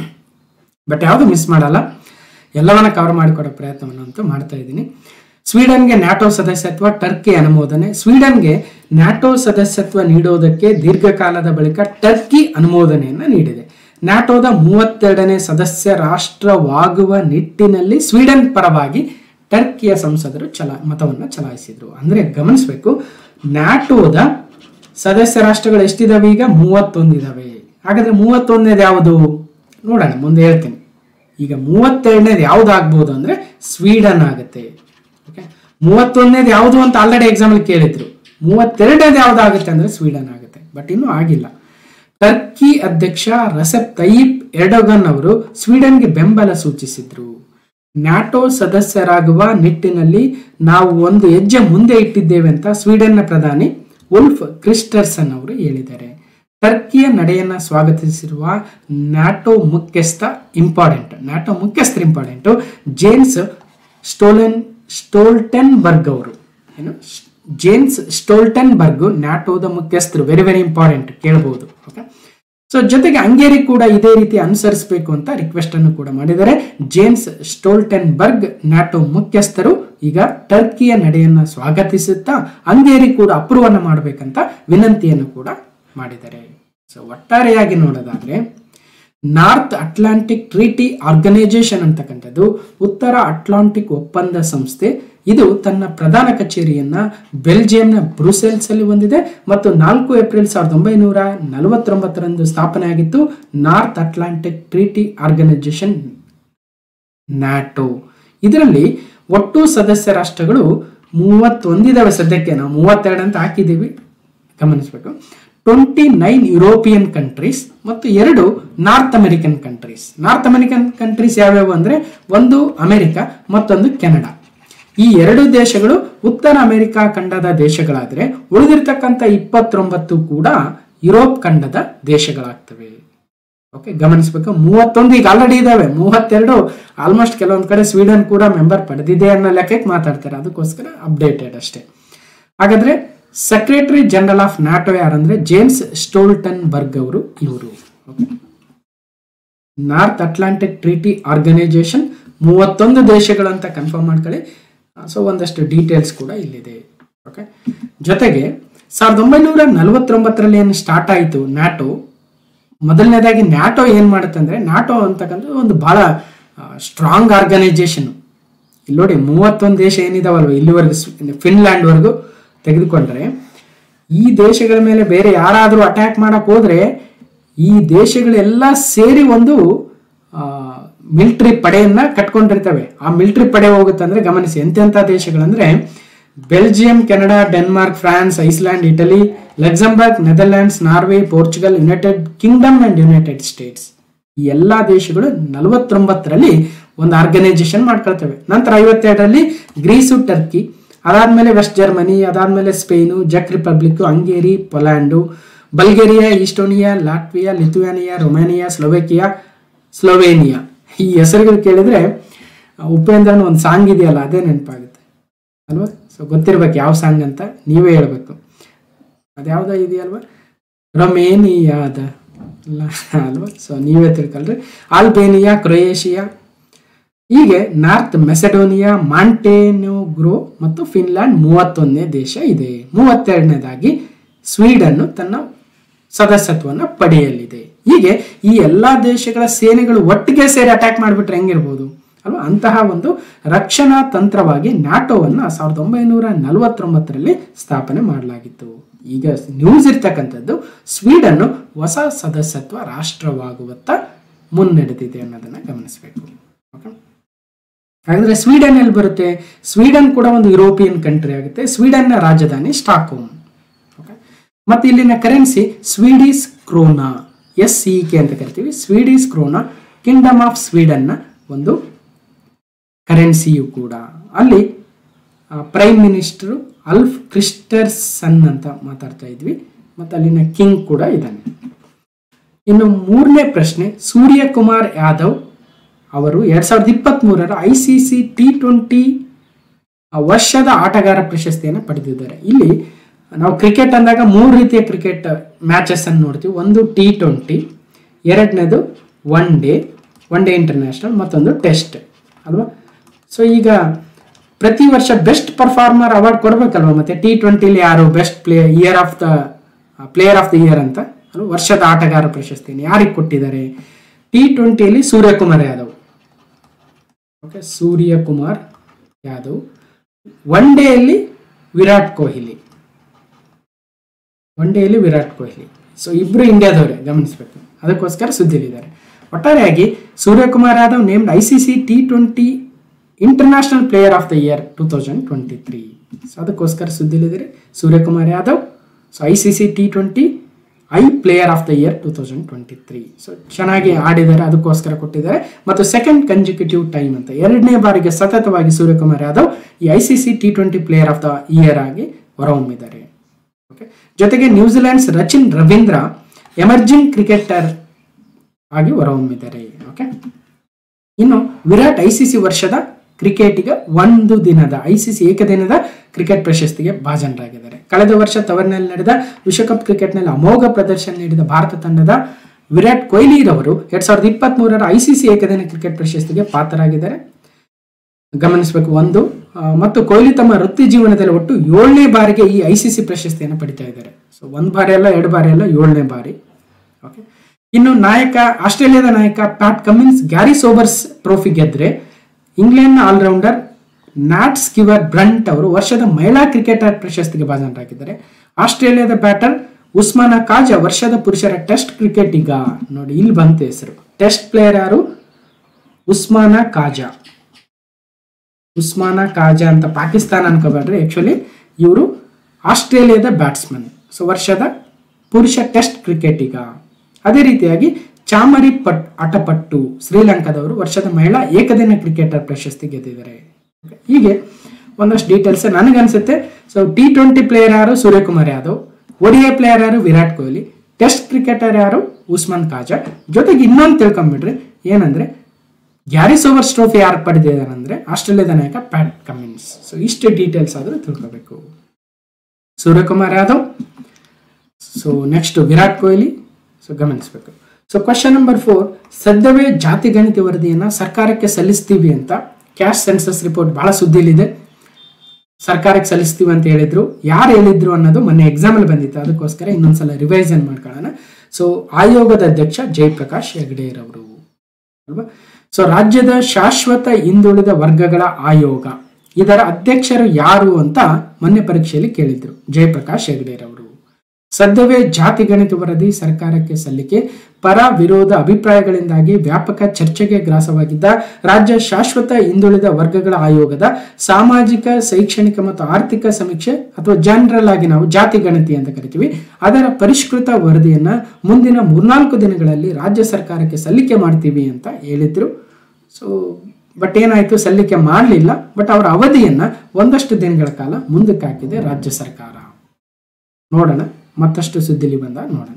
Speaker 1: ಬಟ್ ಯಾವುದು ಮಿಸ್ ಮಾಡಲ್ಲ ಎಲ್ಲವನ್ನ ಕವರ್ ಮಾಡಿಕೊಡೋ ಪ್ರಯತ್ನವನ್ನಂತೂ ಮಾಡ್ತಾ ಇದ್ದೀನಿ ಸ್ವೀಡನ್ಗೆ ನ್ಯಾಟೋ ಸದಸ್ಯತ್ವ ಟರ್ಕಿ ಅನುಮೋದನೆ ಸ್ವೀಡನ್ಗೆ ನ್ಯಾಟೋ ಸದಸ್ಯತ್ವ ನೀಡುವುದಕ್ಕೆ ದೀರ್ಘಕಾಲದ ಬಳಿಕ ಟರ್ಕಿ ಅನುಮೋದನೆಯನ್ನ ನೀಡಿದೆ ನ್ಯಾಟೋದ ಮೂವತ್ತೆರಡನೇ ಸದಸ್ಯ ರಾಷ್ಟ್ರವಾಗುವ ನಿಟ್ಟಿನಲ್ಲಿ ಸ್ವೀಡನ್ ಪರವಾಗಿ ಟರ್ಕಿಯ ಸಂಸದರು ಚಲ ಮತವನ್ನು ಚಲಾಯಿಸಿದ್ರು ಅಂದ್ರೆ ಗಮನಿಸಬೇಕು ನ್ಯಾಟೋದ ಸದಸ್ಯ ರಾಷ್ಟ್ರಗಳು ಎಷ್ಟಿದಾವೆ ಈಗ ಮೂವತ್ತೊಂದಿದಾವೆ ಹಾಗಾದ್ರೆ ಮೂವತ್ತೊಂದನೇದು ಯಾವುದು ನೋಡೋಣ ಮುಂದೆ ಹೇಳ್ತೀನಿ ಈಗ ಮೂವತ್ತೆರಡನೇದು ಯಾವ್ದು ಆಗ್ಬೋದು ಅಂದ್ರೆ ಸ್ವೀಡನ್ ಆಗುತ್ತೆ ಓಕೆ ಮೂವತ್ತೊಂದನೇದು ಯಾವುದು ಅಂತ ಆಲ್ರೆಡಿ ಎಕ್ಸಾಂಪಲ್ ಕೇಳಿದ್ರು ಮೂವತ್ತೆರಡನೇದು ಯಾವ್ದು ಆಗುತ್ತೆ ಅಂದ್ರೆ ಸ್ವೀಡನ್ ಆಗುತ್ತೆ ಬಟ್ ಇನ್ನೂ ಆಗಿಲ್ಲ ಟರ್ಕಿ ಅಧ್ಯಕ್ಷ ರಸೆಪ್ ತಯ್ಯಿಪ್ ಎರ್ಡೋಗನ್ ಅವರು ಸ್ವೀಡನ್ಗೆ ಬೆಂಬಲ ಸೂಚಿಸಿದ್ರು ನ್ಯಾಟೋ ಸದಸ್ಯರಾಗುವ ನಿಟ್ಟಿನಲ್ಲಿ ನಾವು ಒಂದು ಹೆಜ್ಜೆ ಮುಂದೆ ಇಟ್ಟಿದ್ದೇವೆ ಅಂತ ಸ್ವೀಡನ್ನ ಪ್ರಧಾನಿ ಉಲ್ಫ್ ಕ್ರಿಸ್ಟರ್ಸನ್ ಅವರು ಹೇಳಿದ್ದಾರೆ ಟರ್ಕಿಯ ನಡೆಯನ್ನ ಸ್ವಾಗತಿಸಿರುವ ನ್ಯಾಟೋ ಮುಖ್ಯಸ್ಥ ಇಂಪಾರ್ಟೆಂಟ್ ನ್ಯಾಟೋ ಮುಖ್ಯಸ್ಥರು ಇಂಪಾರ್ಟೆಂಟ್ ಜೇಮ್ಸ್ ಸ್ಟೋಲೆನ್ ಸ್ಟೋಲ್ಟೆನ್ಬರ್ಗ್ ಅವರು ಏನು ಜೇಮ್ಸ್ ಸ್ಟೋಲ್ಟೆನ್ಬರ್ಗ್ ನ್ಯಾಟೋದ ಮುಖ್ಯಸ್ಥರು ವೆರಿ ವೆರಿ ಇಂಪಾರ್ಟೆಂಟ್ ಕೇಳಬಹುದು ಓಕೆ ಸೊ ಜೊತೆಗೆ ಹಂಗೇರಿ ಕೂಡ ಇದೇ ರೀತಿ ಅನುಸರಿಸಬೇಕು ಅಂತ ರಿಕ್ವೆಸ್ಟ್ ಅನ್ನು ಕೂಡ ಮಾಡಿದ್ದಾರೆ ಜೇಮ್ಸ್ ಸ್ಟೋಲ್ಟೆನ್ಬರ್ಗ್ ನ್ಯಾಟೋ ಮುಖ್ಯಸ್ಥರು ಈಗ ಟರ್ಕಿಯ ನಡೆಯನ್ನ ಸ್ವಾಗತಿಸುತ್ತಾ ಹಂಗೇರಿ ಕೂಡ ಅಪ್ರೂವ್ ಅನ್ನು ಮಾಡಬೇಕಂತ ವಿನಂತಿಯನ್ನು ಕೂಡ ಮಾಡಿದ್ದಾರೆ ಸೊ ಒಟ್ಟಾರೆಯಾಗಿ ನೋಡೋದಾದ್ರೆ ನಾರ್ತ್ ಅಟ್ಲಾಂಟಿಕ್ ಟ್ರೀಟಿ ಆರ್ಗನೈಸೇಷನ್ ಅಂತಕ್ಕಂಥದ್ದು ಉತ್ತರ ಅಟ್ಲಾಂಟಿಕ್ ಒಪ್ಪಂದ ಸಂಸ್ಥೆ ಇದು ತನ್ನ ಪ್ರಧಾನ ಕಚೇರಿಯನ್ನ ಬೆಲ್ಜಿಯಂನ ಬ್ರುಸೆಲ್ಸ್ ಅಲ್ಲಿ ಹೊಂದಿದೆ ಮತ್ತು ನಾಲ್ಕು ಏಪ್ರಿಲ್ ಸಾವಿರದ ಒಂಬೈನೂರ ನಲವತ್ತೊಂಬತ್ತರಂದು ಸ್ಥಾಪನೆ ಆಗಿತ್ತು North Atlantic Treaty Organization NATO ಇದರಲ್ಲಿ ಒಟ್ಟು ಸದಸ್ಯ ರಾಷ್ಟ್ರಗಳು ಮೂವತ್ತೊಂದಿದಾವೆ ಸದ್ಯಕ್ಕೆ ನಾವು ಮೂವತ್ತೆರಡು ಅಂತ ಹಾಕಿದ್ದೀವಿ ಗಮನಿಸಬೇಕು ಟ್ವೆಂಟಿ ನೈನ್ ಯುರೋಪಿಯನ್ ಕಂಟ್ರೀಸ್ ಮತ್ತು ಎರಡು North American countries North American countries ಯಾವ್ಯಾವು ಅಂದ್ರೆ ಒಂದು ಅಮೆರಿಕ ಮತ್ತೊಂದು ಕೆನಡಾ ಈ ಎರಡು ದೇಶಗಳು ಉತ್ತರ ಅಮೆರಿಕ ಖಂಡದ ದೇಶಗಳಾದ್ರೆ ಉಳಿದಿರ್ತಕ್ಕಂಥ ಇಪ್ಪತ್ತೊಂಬತ್ತು ಕೂಡ ಯುರೋಪ್ ಖಂಡದ ದೇಶಗಳಾಗ್ತವೆ ಓಕೆ ಗಮನಿಸಬೇಕು ಮೂವತ್ತೊಂದು ಈಗ ಆಲ್ರೆಡಿ ಇದಾವೆ ಮೂವತ್ತೆರಡು ಆಲ್ಮೋಸ್ಟ್ ಕೆಲವೊಂದು ಕಡೆ ಸ್ವೀಡನ್ ಕೂಡ ಮೆಂಬರ್ ಪಡೆದಿದೆ ಅನ್ನೋ ಲೆಕ್ಕಕ್ಕೆ ಮಾತಾಡ್ತಾರೆ ಅದಕ್ಕೋಸ್ಕರ ಅಪ್ಡೇಟೆಡ್ ಅಷ್ಟೇ ಹಾಗಾದ್ರೆ ಸೆಕ್ರೆಟರಿ ಜನರಲ್ ಆಫ್ ನ್ಯಾಟೋ ಯಾರಂದ್ರೆ ಜೇಮ್ಸ್ ಸ್ಟೋಲ್ಟನ್ ಬರ್ಗ್ ಅವರು ಇವರು ನಾರ್ತ್ ಅಟ್ಲಾಂಟಿಕ್ ಟ್ರೀಟಿ ಆರ್ಗನೈಸೇಷನ್ ಮೂವತ್ತೊಂದು ದೇಶಗಳು ಅಂತ ಕನ್ಫರ್ಮ್ ಮಾಡ್ಕೊಳ್ಳಿ ಸೊ ಒಂದಷ್ಟು ಡೀಟೇಲ್ಸ್ ಕೂಡ ಇಲ್ಲಿದೆ ಓಕೆ ಜೊತೆಗೆ ಸಾವಿರದ ಒಂಬೈನೂರ ನಲವತ್ತೊಂಬತ್ತರಲ್ಲಿ ಏನು ಸ್ಟಾರ್ಟ್ ಆಯಿತು ನ್ಯಾಟೋ ಮೊದಲನೇದಾಗಿ ನ್ಯಾಟೋ ಏನು ಮಾಡುತ್ತೆ ಅಂದರೆ ನ್ಯಾಟೋ ಅಂತಕ್ಕಂಥ ಒಂದು ಬಹಳ ಸ್ಟ್ರಾಂಗ್ ಆರ್ಗನೈಸೇಷನ್ ಇಲ್ಲಿ ನೋಡಿ ಮೂವತ್ತೊಂದು ದೇಶ ಏನಿದಾವಲ್ವ ಇಲ್ಲಿವರೆಗೂ ಫಿನ್ಲ್ಯಾಂಡ್ವರೆಗೂ ತೆಗೆದುಕೊಂಡ್ರೆ ಈ ದೇಶಗಳ ಮೇಲೆ ಬೇರೆ ಯಾರಾದರೂ ಅಟ್ಯಾಕ್ ಮಾಡಕ್ ಹೋದ್ರೆ ಈ ದೇಶಗಳೆಲ್ಲ ಸೇರಿ ಒಂದು ಮಿಲಿಟರಿ ಪಡೆಯನ್ನ ಕಟ್ಕೊಂಡಿರ್ತವೆ ಆ ಮಿಲಿಟರಿ ಪಡೆ ಹೋಗುತ್ತೆ ಅಂದ್ರೆ ಗಮನಿಸಿ ಎಂತೆಂಥ ದೇಶಗಳಂದ್ರೆ Belgium Canada Denmark France Iceland Italy Luxembourg Netherlands Norway Portugal United Kingdom and United States ಈ ಎಲ್ಲಾ ದೇಶಗಳು ನಲವತ್ತೊಂಬತ್ತರಲ್ಲಿ ಒಂದು ಆರ್ಗನೈಸೇಷನ್ ಮಾಡ್ಕೊಳ್ತವೆ ನಂತರ ಐವತ್ತೆರಡರಲ್ಲಿ ಗ್ರೀಸು ಟರ್ಕಿ ಅದಾದ್ಮೇಲೆ ವೆಸ್ಟ್ ಜರ್ಮನಿ ಅದಾದ್ಮೇಲೆ ಸ್ಪೇನು ಜಕ್ Republic Hungary Poland Bulgaria Estonia Latvia Lithuania Romania Slovakia Slovenia ಈ ಹೆಸರುಗಳು ಕೇಳಿದ್ರೆ ಉಪೇಂದ್ರನ ಒಂದು ಸಾಂಗ್ ಇದೆಯಲ್ಲ ಅದೇ ನೆನಪಾಗುತ್ತೆ ಅಲ್ವಾ ಸೊ ಗೊತ್ತಿರ್ಬೇಕು ಯಾವ ಸಾಂಗ್ ಅಂತ ನೀವೇ ಹೇಳ್ಬೇಕು ಅದ್ಯಾವುದೋ ಇದೆಯಲ್ವಾ ರೊಮೇನಿಯಾದ ಅಲ್ಲ ಅಲ್ವಾ ಸೊ ನೀವೇ ತಿಳ್ಕೊಳ್ರಿ ಆಲ್ಬೇನಿಯಾ ಕ್ರೊಯೇಷಿಯಾ ಹೀಗೆ ನಾರ್ತ್ ಮೆಸಡೋನಿಯಾ ಮಾಂಟೆನೋಗ್ರೋ ಮತ್ತು ಫಿನ್ಲ್ಯಾಂಡ್ ಮೂವತ್ತೊಂದನೇ ದೇಶ ಇದೆ ಮೂವತ್ತೆರಡನೇದಾಗಿ ಸ್ವೀಡನ್ನು ತನ್ನ ಸದಸ್ಯತ್ವವನ್ನು ಪಡೆಯಲಿದೆ ಹೀಗೆ ಈ ಎಲ್ಲಾ ದೇಶಗಳ ಸೇನೆಗಳು ಒಟ್ಟಿಗೆ ಸೇರಿ ಅಟ್ಯಾಕ್ ಮಾಡಿಬಿಟ್ರೆ ಹೆಂಗಿರ್ಬೋದು ಅಲ್ವಾ ಅಂತಹ ಒಂದು ರಕ್ಷಣಾ ತಂತ್ರವಾಗಿ ನ್ಯಾಟೋವನ್ನು ಸಾವಿರದ ಒಂಬೈನೂರ ನಲವತ್ತೊಂಬತ್ತರಲ್ಲಿ ಸ್ಥಾಪನೆ ಮಾಡಲಾಗಿತ್ತು ಈಗ ನ್ಯೂಸ್ ಇರ್ತಕ್ಕಂಥದ್ದು ಸ್ವೀಡನ್ನು ಹೊಸ ಸದಸ್ಯತ್ವ ರಾಷ್ಟ್ರವಾಗುವತ್ತ ಮುನ್ನಡೆದಿದೆ ಅನ್ನೋದನ್ನ ಗಮನಿಸಬೇಕು ಓಕೆ ಹಾಗಾದ್ರೆ ಸ್ವೀಡನ್ ಎಲ್ಲಿ ಬರುತ್ತೆ ಸ್ವೀಡನ್ ಕೂಡ ಒಂದು ಯುರೋಪಿಯನ್ ಕಂಟ್ರಿ ಆಗುತ್ತೆ ಸ್ವೀಡನ್ನ ರಾಜಧಾನಿ ಸ್ಟಾಕ್ಹೋಮ್ ಓಕೆ ಮತ್ತೆ ಇಲ್ಲಿನ currency Swedish krona S C K ಅಂತ ಕರಿತೀವಿ ಸ್ವೀಡಿಶ್ ಕ್ರೋನಾ ಕಿಂಗ್ಡಮ್ ಆಫ್ ಸ್ವೀಡನ್ನ ಒಂದು ಕರೆನ್ಸಿಯು ಕೂಡ ಅಲ್ಲಿ ಪ್ರೈಮ್ ಮಿನಿಸ್ಟರು ಅಲ್ಫ್ ಕ್ರಿಸ್ಟರ್ಸನ್ ಅಂತ ಮಾತಾಡ್ತಾ ಇದ್ವಿ ಮತ್ತು ಅಲ್ಲಿನ ಕಿಂಗ್ ಕೂಡ ಇದ್ದಾನೆ ಇನ್ನು ಮೂರನೇ ಪ್ರಶ್ನೆ ಸೂರ್ಯಕುಮಾರ್ ಯಾದವ್ ಅವರು ಎರಡ್ ಸಾವಿರದ ಇಪ್ಪತ್ತ್ ಮೂರರ I C C T twenty ವರ್ಷದ ಆಟಗಾರ ಪ್ರಶಸ್ತಿಯನ್ನು ಪಡೆದಿದ್ದಾರೆ ಇಲ್ಲಿ ನಾವು ಕ್ರಿಕೆಟ್ ಅಂದಾಗ ಮೂರು ರೀತಿಯ ಕ್ರಿಕೆಟ್ ಮ್ಯಾಚಸ್ ಅನ್ನು ನೋಡ್ತೀವಿ ಒಂದು ಟಿ ಟ್ವೆಂಟಿ ಎರಡನೇದು one day one day international ಮತ್ತೊಂದು ಟೆಸ್ಟ್ ಅಲ್ವಾ ಸೊ ಈಗ ಪ್ರತಿ ವರ್ಷ ಬೆಸ್ಟ್ ಪರ್ಫಾರ್ಮರ್ ಅವಾರ್ಡ್ ಕೊಡ್ಬೇಕಲ್ವಾ ಮತ್ತೆ ಟಿ ಟ್ವೆಂಟಿಲಿ ಯಾರು best play year of the player of the year ಅಂತ ಅಲ್ವಾ ವರ್ಷದ ಆಟಗಾರ ಪ್ರಶಸ್ತಿಯನ್ನು ಯಾರಿಗೆ ಕೊಟ್ಟಿದ್ದಾರೆ ಟಿ ಟ್ವೆಂಟಿಯಲ್ಲಿ ಸೂರ್ಯಕುಮಾರ್ ಯಾದವ್ ಓಕೆ ಸೂರ್ಯಕುಮಾರ್ ಯಾದವ್ ಒನ್ ಡೇಯಲ್ಲಿ ವಿರಾಟ್ ಕೊಹ್ಲಿ ಒನ್ ಡೇಯಲ್ಲಿ ವಿರಾಟ್ ಕೊಹ್ಲಿ ಸೊ ಇಬ್ರು ಇಂಡಿಯಾದವರೇ ಗಮನಿಸಬೇಕು ಅದಕ್ಕೋಸ್ಕರ ಸುದ್ದಿಲಿದ್ದಾರೆ ಒಟ್ಟಾರೆಯಾಗಿ Suryakumar Yadav named I C C T twenty international player of the year two thousand twenty three so ಅದಕ್ಕೋಸ್ಕರ ಸುದ್ದಿಲಿದ್ದಾರೆ Suryakumar Yadav so I C C T twenty I player of the year two thousand twenty three so ಚೆನ್ನಾಗಿ ಆಡಿದ್ದಾರೆ ಅದಕ್ಕೋಸ್ಕರ ಕೊಟ್ಟಿದ್ದಾರೆ ಮತ್ತು second consecutive time ಅಂತ ಎರಡನೇ ಬಾರಿಗೆ ಸತತವಾಗಿ ಸೂರ್ಯಕುಮಾರ್ ಯಾದವ್ ಈ I C C T twenty player of the year ಆಗಿ ಹೊರಹೊಮ್ಮಿದ್ದಾರೆ ಓಕೆ ಜೊತೆಗೆ New Zealand's Rachin Ravindra emerging cricketer ಆಗಿ ಹೊರಹೊಮ್ಮಿದ್ದಾರೆ ಓಕೆ ಇನ್ನು ವಿರಾಟ್ ಐ ಸಿ ಸಿ ವರ್ಷದ ಕ್ರಿಕೆಟಿಗ ಒಂದು ದಿನದ ಐ ಸಿ ಸಿ ಏಕದಿನದ ಕ್ರಿಕೆಟ್ ಪ್ರಶಸ್ತಿಗೆ ಭಾಜನರಾಗಿದ್ದಾರೆ ಕಳೆದ ವರ್ಷ ತವರಿನಲ್ಲಿ ನಡೆದ ವಿಶ್ವಕಪ್ ಕ್ರಿಕೆಟ್ನಲ್ಲಿ ಅಮೋಘ ಪ್ರದರ್ಶನ ನೀಡಿದ ಭಾರತ ತಂಡದ ವಿರಾಟ್ ಕೊಹ್ಲಿರವರು ಎರಡ್ ಸಾವಿರದ ಇಪ್ಪತ್ತ್ ಮೂರರ ಐ ಸಿ ಸಿ ಏಕದಿನ ಕ್ರಿಕೆಟ್ ಪ್ರಶಸ್ತಿಗೆ ಪಾತ್ರರಾಗಿದ್ದಾರೆ ಗಮನಿಸಬೇಕು ಒಂದು ಆ, ಮತ್ತು ಕೊಹ್ಲಿ ತಮ್ಮ ವೃತ್ತಿ ಜೀವನದಲ್ಲಿ ಒಟ್ಟು ಏಳನೇ ಬಾರಿಗೆ ಈ ಐ ಸಿ ಸಿ ಪ್ರಶಸ್ತಿಯನ್ನು ಪಡಿತಾ ಇದ್ದಾರೆ ಸೊ ಒಂದು ಬಾರಿ ಅಲ್ಲ ಎರಡು ಬಾರಿ ಅಲ್ಲ ಏಳನೇ ಬಾರಿ ಓಕೆ ಇನ್ನು ನಾಯಕ ಆಸ್ಟ್ರೇಲಿಯಾದ ನಾಯಕ Pat Cummins Garry Sobers trophy ಗೆದ್ರೆ ಇಂಗ್ಲೆಂಡ್ನ ಆಲ್ರೌಂಡರ್ ನ್ಯಾಟ್ ಸ್ಕಿವರ್ ಬ್ರಂಟ್ ಅವರು ವರ್ಷದ ಮಹಿಳಾ ಕ್ರಿಕೆಟರ್ ಪ್ರಶಸ್ತಿಗೆ ಭಾಜನರಾಗಿದ್ದಾರೆ ಆಸ್ಟ್ರೇಲಿಯಾದ ಬ್ಯಾಟರ್ ಉಸ್ಮಾನ ಕಾಜಾ ವರ್ಷದ ಪುರುಷರ ಟೆಸ್ಟ್ ಕ್ರಿಕೆಟಿಗ ನೋಡಿ ಇಲ್ಲಿ ಬಂತು ಹೆಸರು ಟೆಸ್ಟ್ ಪ್ಲೇಯರ್ ಯಾರು ಉಸ್ಮಾನ ಕಾಜಾ ಉಸ್ಮಾನ ಕಾಜಾ ಅಂತ ಪಾಕಿಸ್ತಾನ ಅನ್ಕೋಬೇಡ್ರಿ ಆಕ್ಚುಲಿ ಇವರು ಆಸ್ಟ್ರೇಲಿಯಾದ ಬ್ಯಾಟ್ಸ್ಮನ್ ಸೊ ವರ್ಷದ ಪುರುಷ ಟೆಸ್ಟ್ ಕ್ರಿಕೆಟಿಗ ಅದೇ ರೀತಿಯಾಗಿ ಚಾಮರಿ ಪಟ್ ಅಟಪಟ್ಟು ಶ್ರೀಲಂಕಾದವರು ವರ್ಷದ ಮಹಿಳಾ ಏಕದಿನ ಕ್ರಿಕೆಟರ್ ಪ್ರಶಸ್ತಿ ಗೆದ್ದಿದ್ದಾರೆ ಹೀಗೆ ಒಂದಷ್ಟು ಡೀಟೇಲ್ಸ್ ನನಗನ್ಸುತ್ತೆ ಸೊ ಟಿ ಟ್ವೆಂಟಿ ಪ್ಲೇಯರ್ ಯಾರು ಸೂರ್ಯಕುಮಾರ್ ಯಾದವ್ ಒಡಿಐ ಪ್ಲೇಯರ್ ಯಾರು ವಿರಾಟ್ ಕೊಹ್ಲಿ ಟೆಸ್ಟ್ ಕ್ರಿಕೆಟರ್ ಯಾರು ಉಸ್ಮಾನ್ ಖಾಜಾ ಜೊತೆಗೆ ಇನ್ನೊಂದು ತಿಳ್ಕೊಂಬಿಡ್ರಿ ಏನಂದ್ರೆ ಗ್ಯಾರಿಸ್ ಓವರ್ಸ್ ಟ್ರೋಫಿ ಯಾರು ಪಡೆದಿದ್ದಾರೆ ಅಂದ್ರೆ ಆಸ್ಟ್ರೇಲಿಯಾದ ನಾಯಕ ಪ್ಯಾಟ್ ಕಮಿನ್ಸ್ ಸೊ ಇಷ್ಟು ಡೀಟೇಲ್ಸ್ ಆದರೂ ತಿಳ್ಕೋಬೇಕು Suryakumar Yadav so next Virat Kohli so ಗಮನಿಸಬೇಕು ಸೊ ಕ್ವಶನ್ ನಂಬರ್ ಫೋರ್ ಸದ್ಯವೇ ಜಾತಿ ಗಣಿತ ವರದಿಯನ್ನ ಸರ್ಕಾರಕ್ಕೆ ಸಲ್ಲಿಸ್ತೀವಿ ಅಂತ ಕ್ಯಾಶ್ ಸೆನ್ಸಸ್ ರಿಪೋರ್ಟ್ ಬಹಳ ಸುದ್ದಿಲಿದೆ ಸರ್ಕಾರಕ್ಕೆ ಸಲ್ಲಿಸ್ತೀವಿ ಅಂತ ಹೇಳಿದ್ರು ಯಾರು ಹೇಳಿದ್ರು ಅನ್ನೋದು ಮೊನ್ನೆ ಎಕ್ಸಾಮ್ ಅಲ್ಲಿ ಬಂದಿತ್ತು ಅದಕ್ಕೋಸ್ಕರ ಇನ್ನೊಂದ್ಸಲ ರಿವೈಸನ್ ಮಾಡ್ಕೊಳ್ಳೋಣ ಸೊ ಆಯೋಗದ ಅಧ್ಯಕ್ಷ ಜಯಪ್ರಕಾಶ್ ಹೆಗಡೆರವರು ಅಲ್ವಾ ಸೊ ರಾಜ್ಯದ ಶಾಶ್ವತ ಹಿಂದುಳಿದ ವರ್ಗಗಳ ಆಯೋಗ ಇದರ ಅಧ್ಯಕ್ಷರು ಯಾರು ಅಂತ ಮೊನ್ನೆ ಪರೀಕ್ಷೆಯಲ್ಲಿ ಕೇಳಿದ್ರು ಜಯಪ್ರಕಾಶ್ ಹೆಗಡೆರವರು ಸದ್ಯವೇ ಜಾತಿ ಗಣಿತ ವರದಿ ಸರ್ಕಾರಕ್ಕೆ ಸಲ್ಲಿಕೆ ಪರ ವಿರೋಧ ಅಭಿಪ್ರಾಯಗಳಿಂದಾಗಿ ವ್ಯಾಪಕ ಚರ್ಚೆಗೆ ಗ್ರಾಸವಾಗಿದ್ದ ರಾಜ್ಯ ಶಾಶ್ವತ ಹಿಂದುಳಿದ ವರ್ಗಗಳ ಆಯೋಗದ ಸಾಮಾಜಿಕ ಶೈಕ್ಷಣಿಕ ಮತ್ತು ಆರ್ಥಿಕ ಸಮೀಕ್ಷೆ ಅಥವಾ ಜನರಲ್ ಆಗಿ ನಾವು ಜಾತಿ ಗಣತಿ ಅಂತ ಕರಿತೀವಿ ಅದರ ಪರಿಷ್ಕೃತ ವರದಿಯನ್ನ ಮುಂದಿನ ಮೂರ್ನಾಲ್ಕು ದಿನಗಳಲ್ಲಿ ರಾಜ್ಯ ಸರ್ಕಾರಕ್ಕೆ ಸಲ್ಲಿಕೆ ಮಾಡ್ತೀವಿ ಅಂತ ಹೇಳಿದ್ರು ಸೊ ಬಟ್ ಏನಾಯ್ತು ಸಲ್ಲಿಕೆ ಮಾಡಲಿಲ್ಲ ಬಟ್ ಅವರ ಅವಧಿಯನ್ನ ಒಂದಷ್ಟು ದಿನಗಳ ಕಾಲ ಮುಂದಕ್ಕೆ ಹಾಕಿದೆ ರಾಜ್ಯ ಸರ್ಕಾರ ನೋಡೋಣ ಮತ್ತಷ್ಟು ಸುದ್ದಿಲಿ ಬಂದಾಗ ನೋಡೋಣ